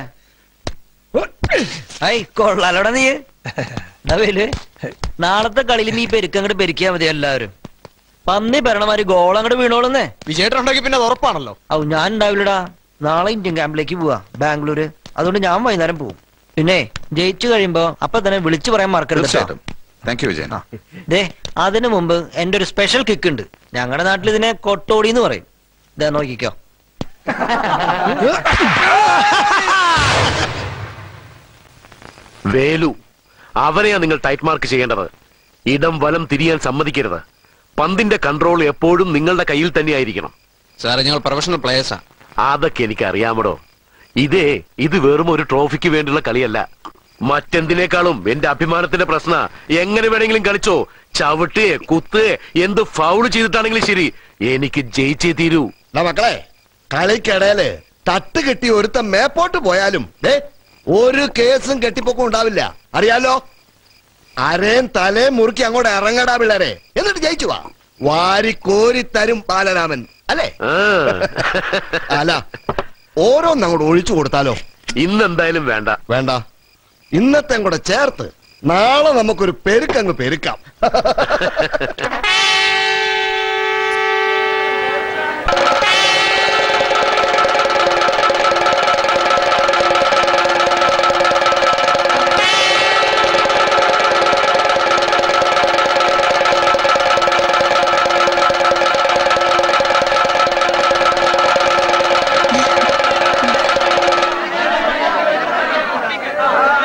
ഐ കൊള്ളാലോടാ നീ എന്താ വേലു നാളത്തെ കളിയിൽ നീ പെരുക്ക് അങ്ങോട്ട് പെരുക്കിയാ മതി എല്ലാവരും പന്നി പെരണമാര് ഗോൾ അങ്ങോട്ട് വീണോളുന്നേ വിജയേട്ടുണ്ടെങ്കിൽ പിന്നെ അത് ഉറപ്പാണല്ലോ ഔ ഞാൻ ഉണ്ടാവില്ലടാ നാളെ ഇന്ത്യൻ ക്യാമ്പിലേക്ക് പോവാ ബാംഗ്ലൂര് അതുകൊണ്ട് ഞാൻ വൈകുന്നേരം പോവും പിന്നെ ജയിച്ചു കഴിയുമ്പോ അപ്പൊ തന്നെ വിളിച്ചു പറയാൻ മറക്കരുത് കേട്ടോ. തീർച്ചയായിട്ടും താങ്ക് യു വിജയൻ ദേ അതിനു മുമ്പ് എന്റെ ഒരു സ്പെഷ്യൽ കിക്ക് ഉണ്ട് ഞങ്ങളുടെ നാട്ടിൽ ഇതിനെ കൊട്ടോടി എന്ന് പറയും ഇതാ നോക്കിക്കോ വേലു അവനെയാ നിങ്ങൾ ടൈറ്റ് മാർക്ക് ചെയ്യേണ്ടത് ഇടം വലം തിരിയാൻ സമ്മതിക്കരുത് പന്തിന്റെ കൺട്രോൾ എപ്പോഴും നിങ്ങളുടെ കയ്യിൽ തന്നെയായിരിക്കണം സാറേ ഞങ്ങൾ പ്രൊഫഷണൽ പ്ലേയേഴ്സാ അതൊക്കെ എനിക്ക് അറിയാമടോ ഇതേ ഇത് വെറും ഒരു ട്രോഫിക്ക് വേണ്ടിയുള്ള കളിയല്ല മറ്റെന്തിനേക്കാളും എന്റെ അഭിമാനത്തിന്റെ പ്രശ്ന എങ്ങനെ വേണമെങ്കിലും കളിച്ചോ ചവിട്ടേ കുത്തേ എന്ത് ഫൗള് ചെയ്തിട്ടാണെങ്കിലും ശരി എനിക്ക് ജയിച്ചേ തീരൂ മക്കളെ കളിക്കിടയില് തട്ട് കെട്ടി ഒരുത്ത മേപ്പോട്ട് പോയാലും ദേ, ഒരു കേസും കെട്ടിപ്പൊക്കം ഉണ്ടാവില്ല അറിയാലോ അരേം തലയും മുറുക്കി അങ്ങോട്ട് ഇറങ്ങടാ പിള്ളേരെ എന്നിട്ട് ജയിച്ചു വാ വാരി കോരി തരും ബാലരാമൻ അല്ലേ അല്ല ഓരോന്നും അങ്ങോട്ട് ഒഴിച്ചു കൊടുത്താലോ ഇന്നെന്തായാലും വേണ്ട വേണ്ട ഇന്നത്തെ കൂടെ ചേർത്ത് നാളെ നമുക്കൊരു പെരുക്കങ്ങ് പെരുക്കാം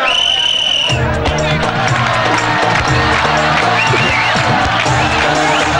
ആ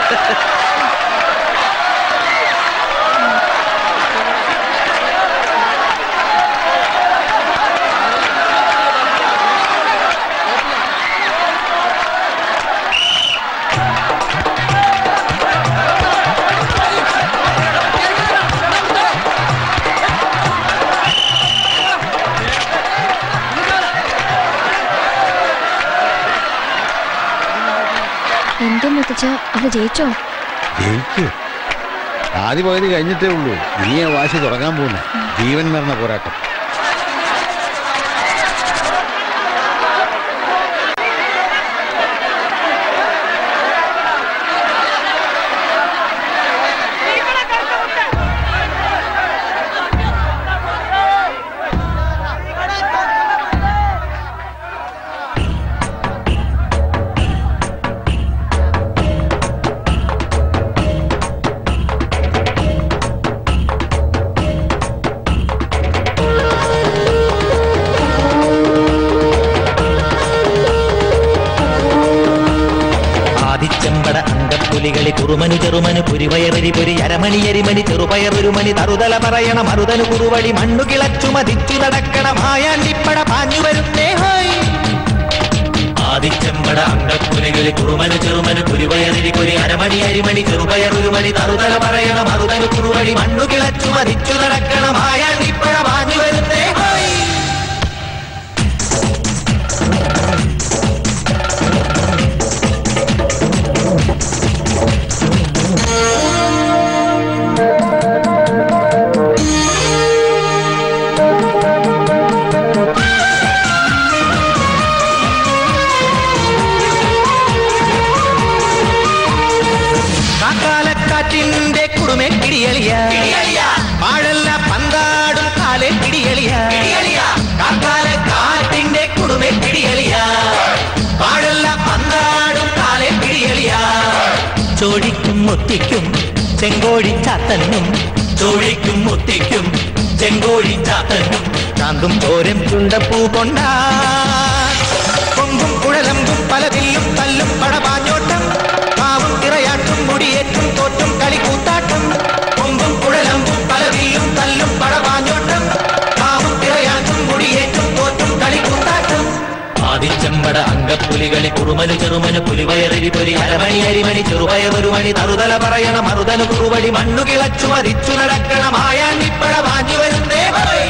എന്റെ മുത്തച്ഛ അത് ജയിച്ചോ ജയിക്കൂ ആദ്യ പകുതി കഴിഞ്ഞിട്ടേ ഉള്ളൂ ഇനിയെ വാശി തുടങ്ങാൻ പോകുന്നു ജീവൻ മരണ പോരാട്ടം ആദിച്ചമ്പട അങ്കപ്പുലികളി കുറുമനു ചെറുമനു പുരിവയറി പുരി അരമണി എരിമണി ചെറുപയറൊരു മണി തറുതല പറയണ മറുതനു കുറുവടി മണ്ണു കിളച്ചു മതിച്ചു നടക്കണ മായാണ്ടിപ്പട പാഞ്ഞു വരുന്നേ ഹോയ് ആദിച്ചമ്പട അങ്കപ്പുലികളി കുറുമനു ചെറുമനു പുരിവയറി പുരി അരമണി അരിമണി ചെറുപയറൊരു മണി തറുതല പറയണ മറുതനു കുറുവടി മണ്ണു കിളച്ചു മതിച്ചു നടക്കണ മായാണ്ടിപ്പട പാഞ്ഞു വരുന്നേ ഹോയ് കാക്കാലക്കാറ്റിന്റെ കുടുമെ കിടിയളിയ വാഴല്ല പന്താടും കാലെ കിടിയളിയ കാക്കാലക്കാറ്റിന്റെ കുടുമെ കിടിയളിയ വാഴല്ല പന്താടും കാലെ കിടിയളിയ ചോഴിക്കും മുത്തിക്കും ചെങ്കോഴി ചാത്തനും ചോഴിക്കും മുത്തിക്കും ചെങ്കോഴി ചാത്തനും കാന്തും ചോരം ചുണ്ടപ്പൂ കൊണ്ടാ കൊമ്പും കുഴലമ്പും പലതില്ലും തല്ലും പടപാഞ്ഞോട്ടം കാവും തിറയാട്ടും മുടിയേറ്റും തോറ്റും കളിക്കൂത്താട്ടം കൊമ്പും കുഴലമ്പും പലതില്ലും തല്ലും പടപാഞ്ഞോട്ടം കാവും തിറയാട്ടും മുടിയേറ്റും തോറ്റും കളിക്കൂത്താട്ടം ആദിച്ചമ്പട അങ്കപ്പുലികളി കുറുമനു ചെറുമനു പുലിവയറി പൊരി അരമണി അരിമണി ചെറുപയറൊരു മണി തറുതല പറയണ മറുതനു കുറുവടി മണ്ണു കിളച്ചു മതിച്ചു നടക്കണ മായാണ്ടിപ്പട വാഞ്ഞു വരുന്നേ ഹോയ്.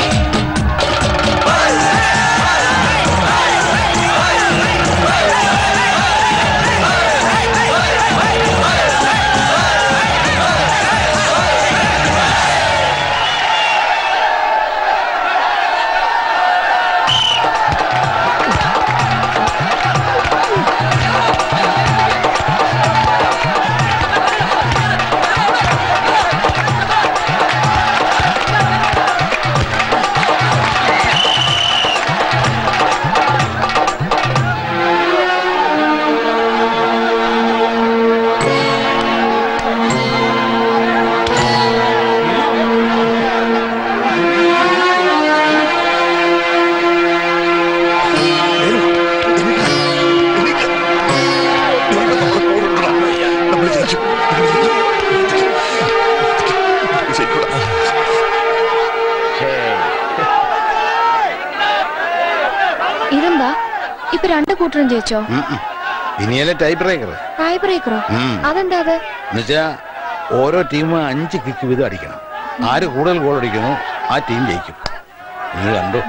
ഇതെന്താ ഇപ്പൊ രണ്ട് കൂട്ടരും ജയിച്ചോ ഇനിയല്ലേ ടൈപ്പ് ബ്രേക്കർ ടൈ ബ്രേക്കറോ ഉം. അതെന്താ അത് എന്നുവെച്ചാ ഓരോ ടീമും അഞ്ച് കിക്ക് വീതം അടിക്കണം ആര് കൂടുതൽ ഗോൾ അടിക്കണോ ആ ടീം ജയിക്കും നിങ്ങൾ കണ്ടോ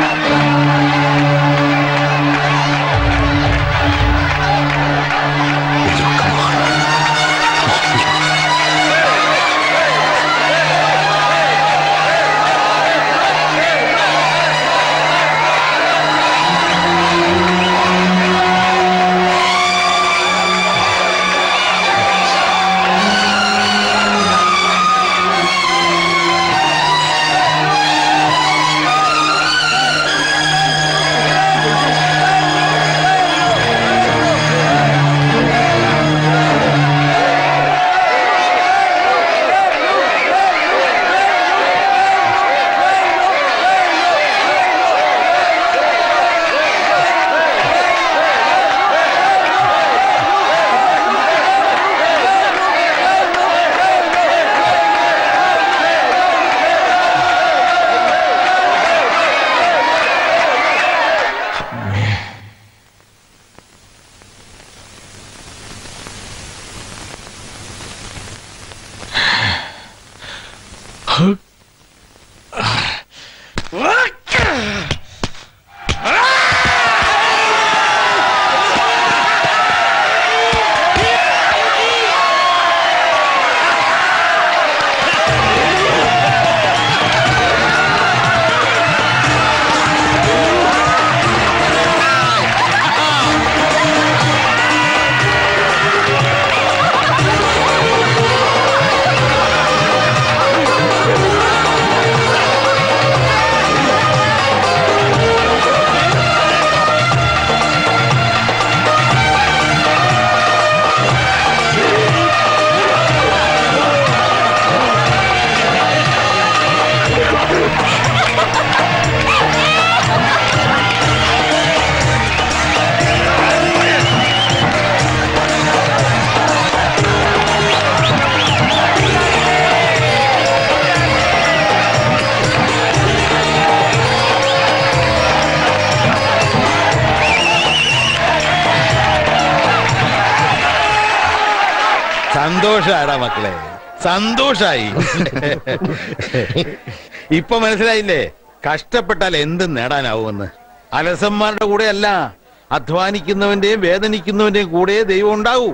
സന്തോഷാടാ മക്കളെ സന്തോഷായി ഇപ്പൊ മനസ്സിലായില്ലേ കഷ്ടപ്പെട്ടാൽ എന്ത് നേടാനാവുമെന്ന് അലസന്മാരുടെ കൂടെ അല്ല അധ്വാനിക്കുന്നവന്റെയും വേദനിക്കുന്നവന്റെയും കൂടെ ദൈവം ഉണ്ടാവൂ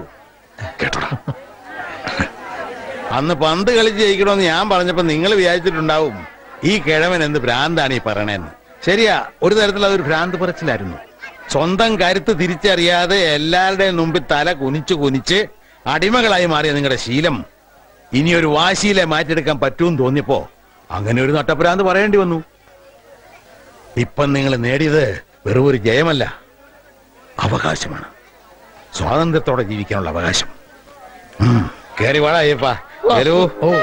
അന്ന് പന്ത് കളിച്ച് ജയിക്കണമെന്ന് ഞാൻ പറഞ്ഞപ്പോ നിങ്ങൾ വിചാരിച്ചിട്ടുണ്ടാവും ഈ കിഴവൻ എന്ത് ഭ്രാന്താണ് ഈ പറയണേന്ന് ശരിയാ ഒരു തരത്തിൽ അതൊരു ഭ്രാന്ത് പറച്ചിലായിരുന്നു സ്വന്തം കരുത്ത് തിരിച്ചറിയാതെ എല്ലാവരുടെയും മുമ്പിൽ തല കുനിച്ച് കുനിച്ച് അടിമകളായി മാറിയ നിങ്ങളുടെ ശീലം ഇനി ഒരു വാശിയിലെ മാറ്റിയെടുക്കാൻ പറ്റൂന്ന് തോന്നിയപ്പോ അങ്ങനെ ഒരു നട്ടഭ്രാന്ത് പറയേണ്ടി വന്നു ഇപ്പം നിങ്ങൾ നേടിയത് വെറും ഒരു ജയമല്ല അവകാശമാണ് സ്വാതന്ത്ര്യത്തോടെ ജീവിക്കാനുള്ള അവകാശം ഉം, കേറി വാടാ അയ്യപ്പ വരൂ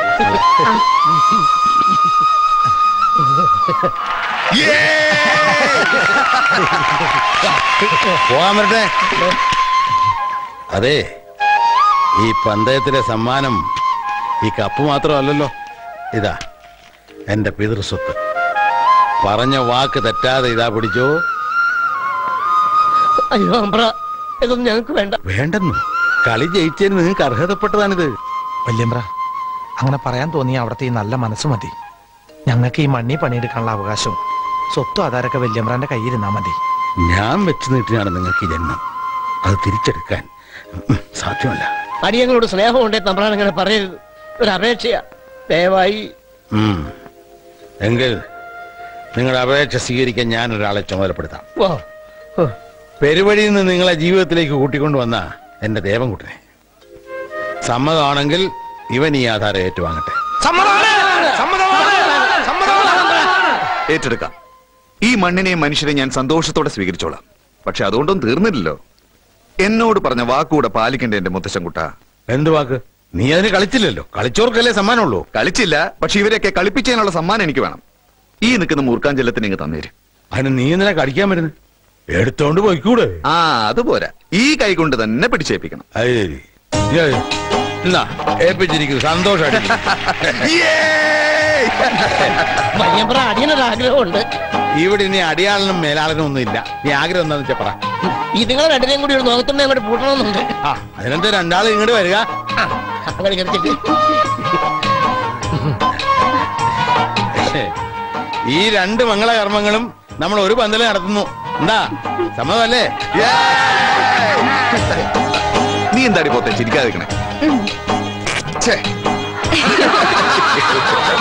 പോകാൻ വരട്ടെ അതെ ഈ പന്തയത്തിലെ സമ്മാനം ഈ കപ്പ് മാത്രമല്ലല്ലോ ഇതാ എന്റെ പിതൃസ്വത്ത് പറഞ്ഞ വാക്ക് തെറ്റാതെ ഇതാ പിടിച്ചോ അയ്യോ അമ്പ്ര ഇതൊന്നും ഞങ്ങൾക്ക് വേണ്ട വേണ്ടെന്നു കളി ജയിച്ചതിന് നിങ്ങൾക്ക് അർഹതപ്പെട്ടതാണിത് വല്യമ്പ്ര അങ്ങനെ പറയാൻ തോന്നിയ അവിടുത്തെ ഈ നല്ല മനസ്സ് മതി ഞങ്ങൾക്ക് ഈ മണ്ണി പണിയെടുക്കാനുള്ള അവകാശവും സ്വത്തും ആധാരമൊക്കെ വല്യമ്പ്രാന്റെ കയ്യിരുന്നാ മതി ഞാൻ വെച്ച് നീട്ടിനാണ് നിങ്ങൾക്ക് ഈ ജന്മം അത് തിരിച്ചെടുക്കാൻ ഉം, സാധ്യമല്ല അടിയങ്ങളോട് സ്നേഹമുണ്ടേ തമ്പ്രാൻ അങ്ങനെ പറയരുത് ഒരു അപേക്ഷയാ ദയവായി ഉം. എങ്കിൽ നിങ്ങളുടെ അപേക്ഷ സ്വീകരിക്കാൻ ഞാൻ ഒരാളെ ചുമതലപ്പെടുത്താം വാ പെരുവഴിയിൽ നിന്ന് നിങ്ങളെ ജീവിതത്തിലേക്ക് കൂട്ടിക്കൊണ്ടുവന്ന എന്റെ ദേവൻകുട്ടനെ സമ്മതമാണെങ്കിൽ ഇവൻ ഈ ആധാരം ഏറ്റുവാങ്ങട്ടെ ഏറ്റെടുക്കാം ഈ മണ്ണിനെയും മനുഷ്യരെ ഞാൻ സന്തോഷത്തോടെ സ്വീകരിച്ചോളാം പക്ഷെ അതുകൊണ്ടൊന്നും തീർന്നില്ലല്ലോ എന്നോട് പറഞ്ഞ വാക്കുകൂടെ പാലിക്കേണ്ട എന്റെ മുത്തശ്ശൻകുട്ട എന്ത് വാക്ക് നീ അതിന് കളിച്ചില്ലല്ലോ കളിച്ചോർക്കല്ലേ സമ്മാനമുള്ളൂ കളിച്ചില്ല പക്ഷെ ഇവരെയൊക്കെ കളിപ്പിച്ചതിനുള്ള സമ്മാനം എനിക്ക് വേണം ഈ നിൽക്കുന്ന മൂർക്കാഞ്ചലത്തിന് ഇങ്ങ് തന്നേരും അതിന് നീ എന്തിനാ കടിക്കാൻ വരുന്നത് എടുത്തോണ്ട് പോയിക്കൂടെ ആ അത് പോരാ ഈ കൈ കൊണ്ട് തന്നെ പിടിച്ചേൽപ്പിക്കണം അത് ശരി ഇയ്യ്, എന്നാ ഏൽപ്പിച്ചിരിക്കുന്നു സന്തോഷമായിട്ട് വയ്യമ്പ്ര അടിയനൊരു ആഗ്രഹമുണ്ട് ഇവിടെ ഇനി അടിയാളനും മേലാളനും ഒന്നും ഇല്ല നീ ആഗ്രഹം എന്താന്ന് വെച്ചാ പറ ഇതുങ്ങളെ രണ്ടിനെയും കൂടി ഒരു നോക്കത്തുണ്ടെ അങ്ങോട്ട് പൂട്ടണമെന്നുണ്ട് ആ അതിനെന്താ രണ്ടാളും ഇങ്ങോട്ട് വരിക അങ്ങനെ കരുതിട്ട് ഈ രണ്ട് മംഗളകർമ്മങ്ങളും നമ്മൾ ഒരു പന്തല് നടത്തുന്നു എന്താ സമ്മതമല്ലേ നീ എന്താടി പോത്തെ ചിരിക്കാതിരിക്കണേ ഛേ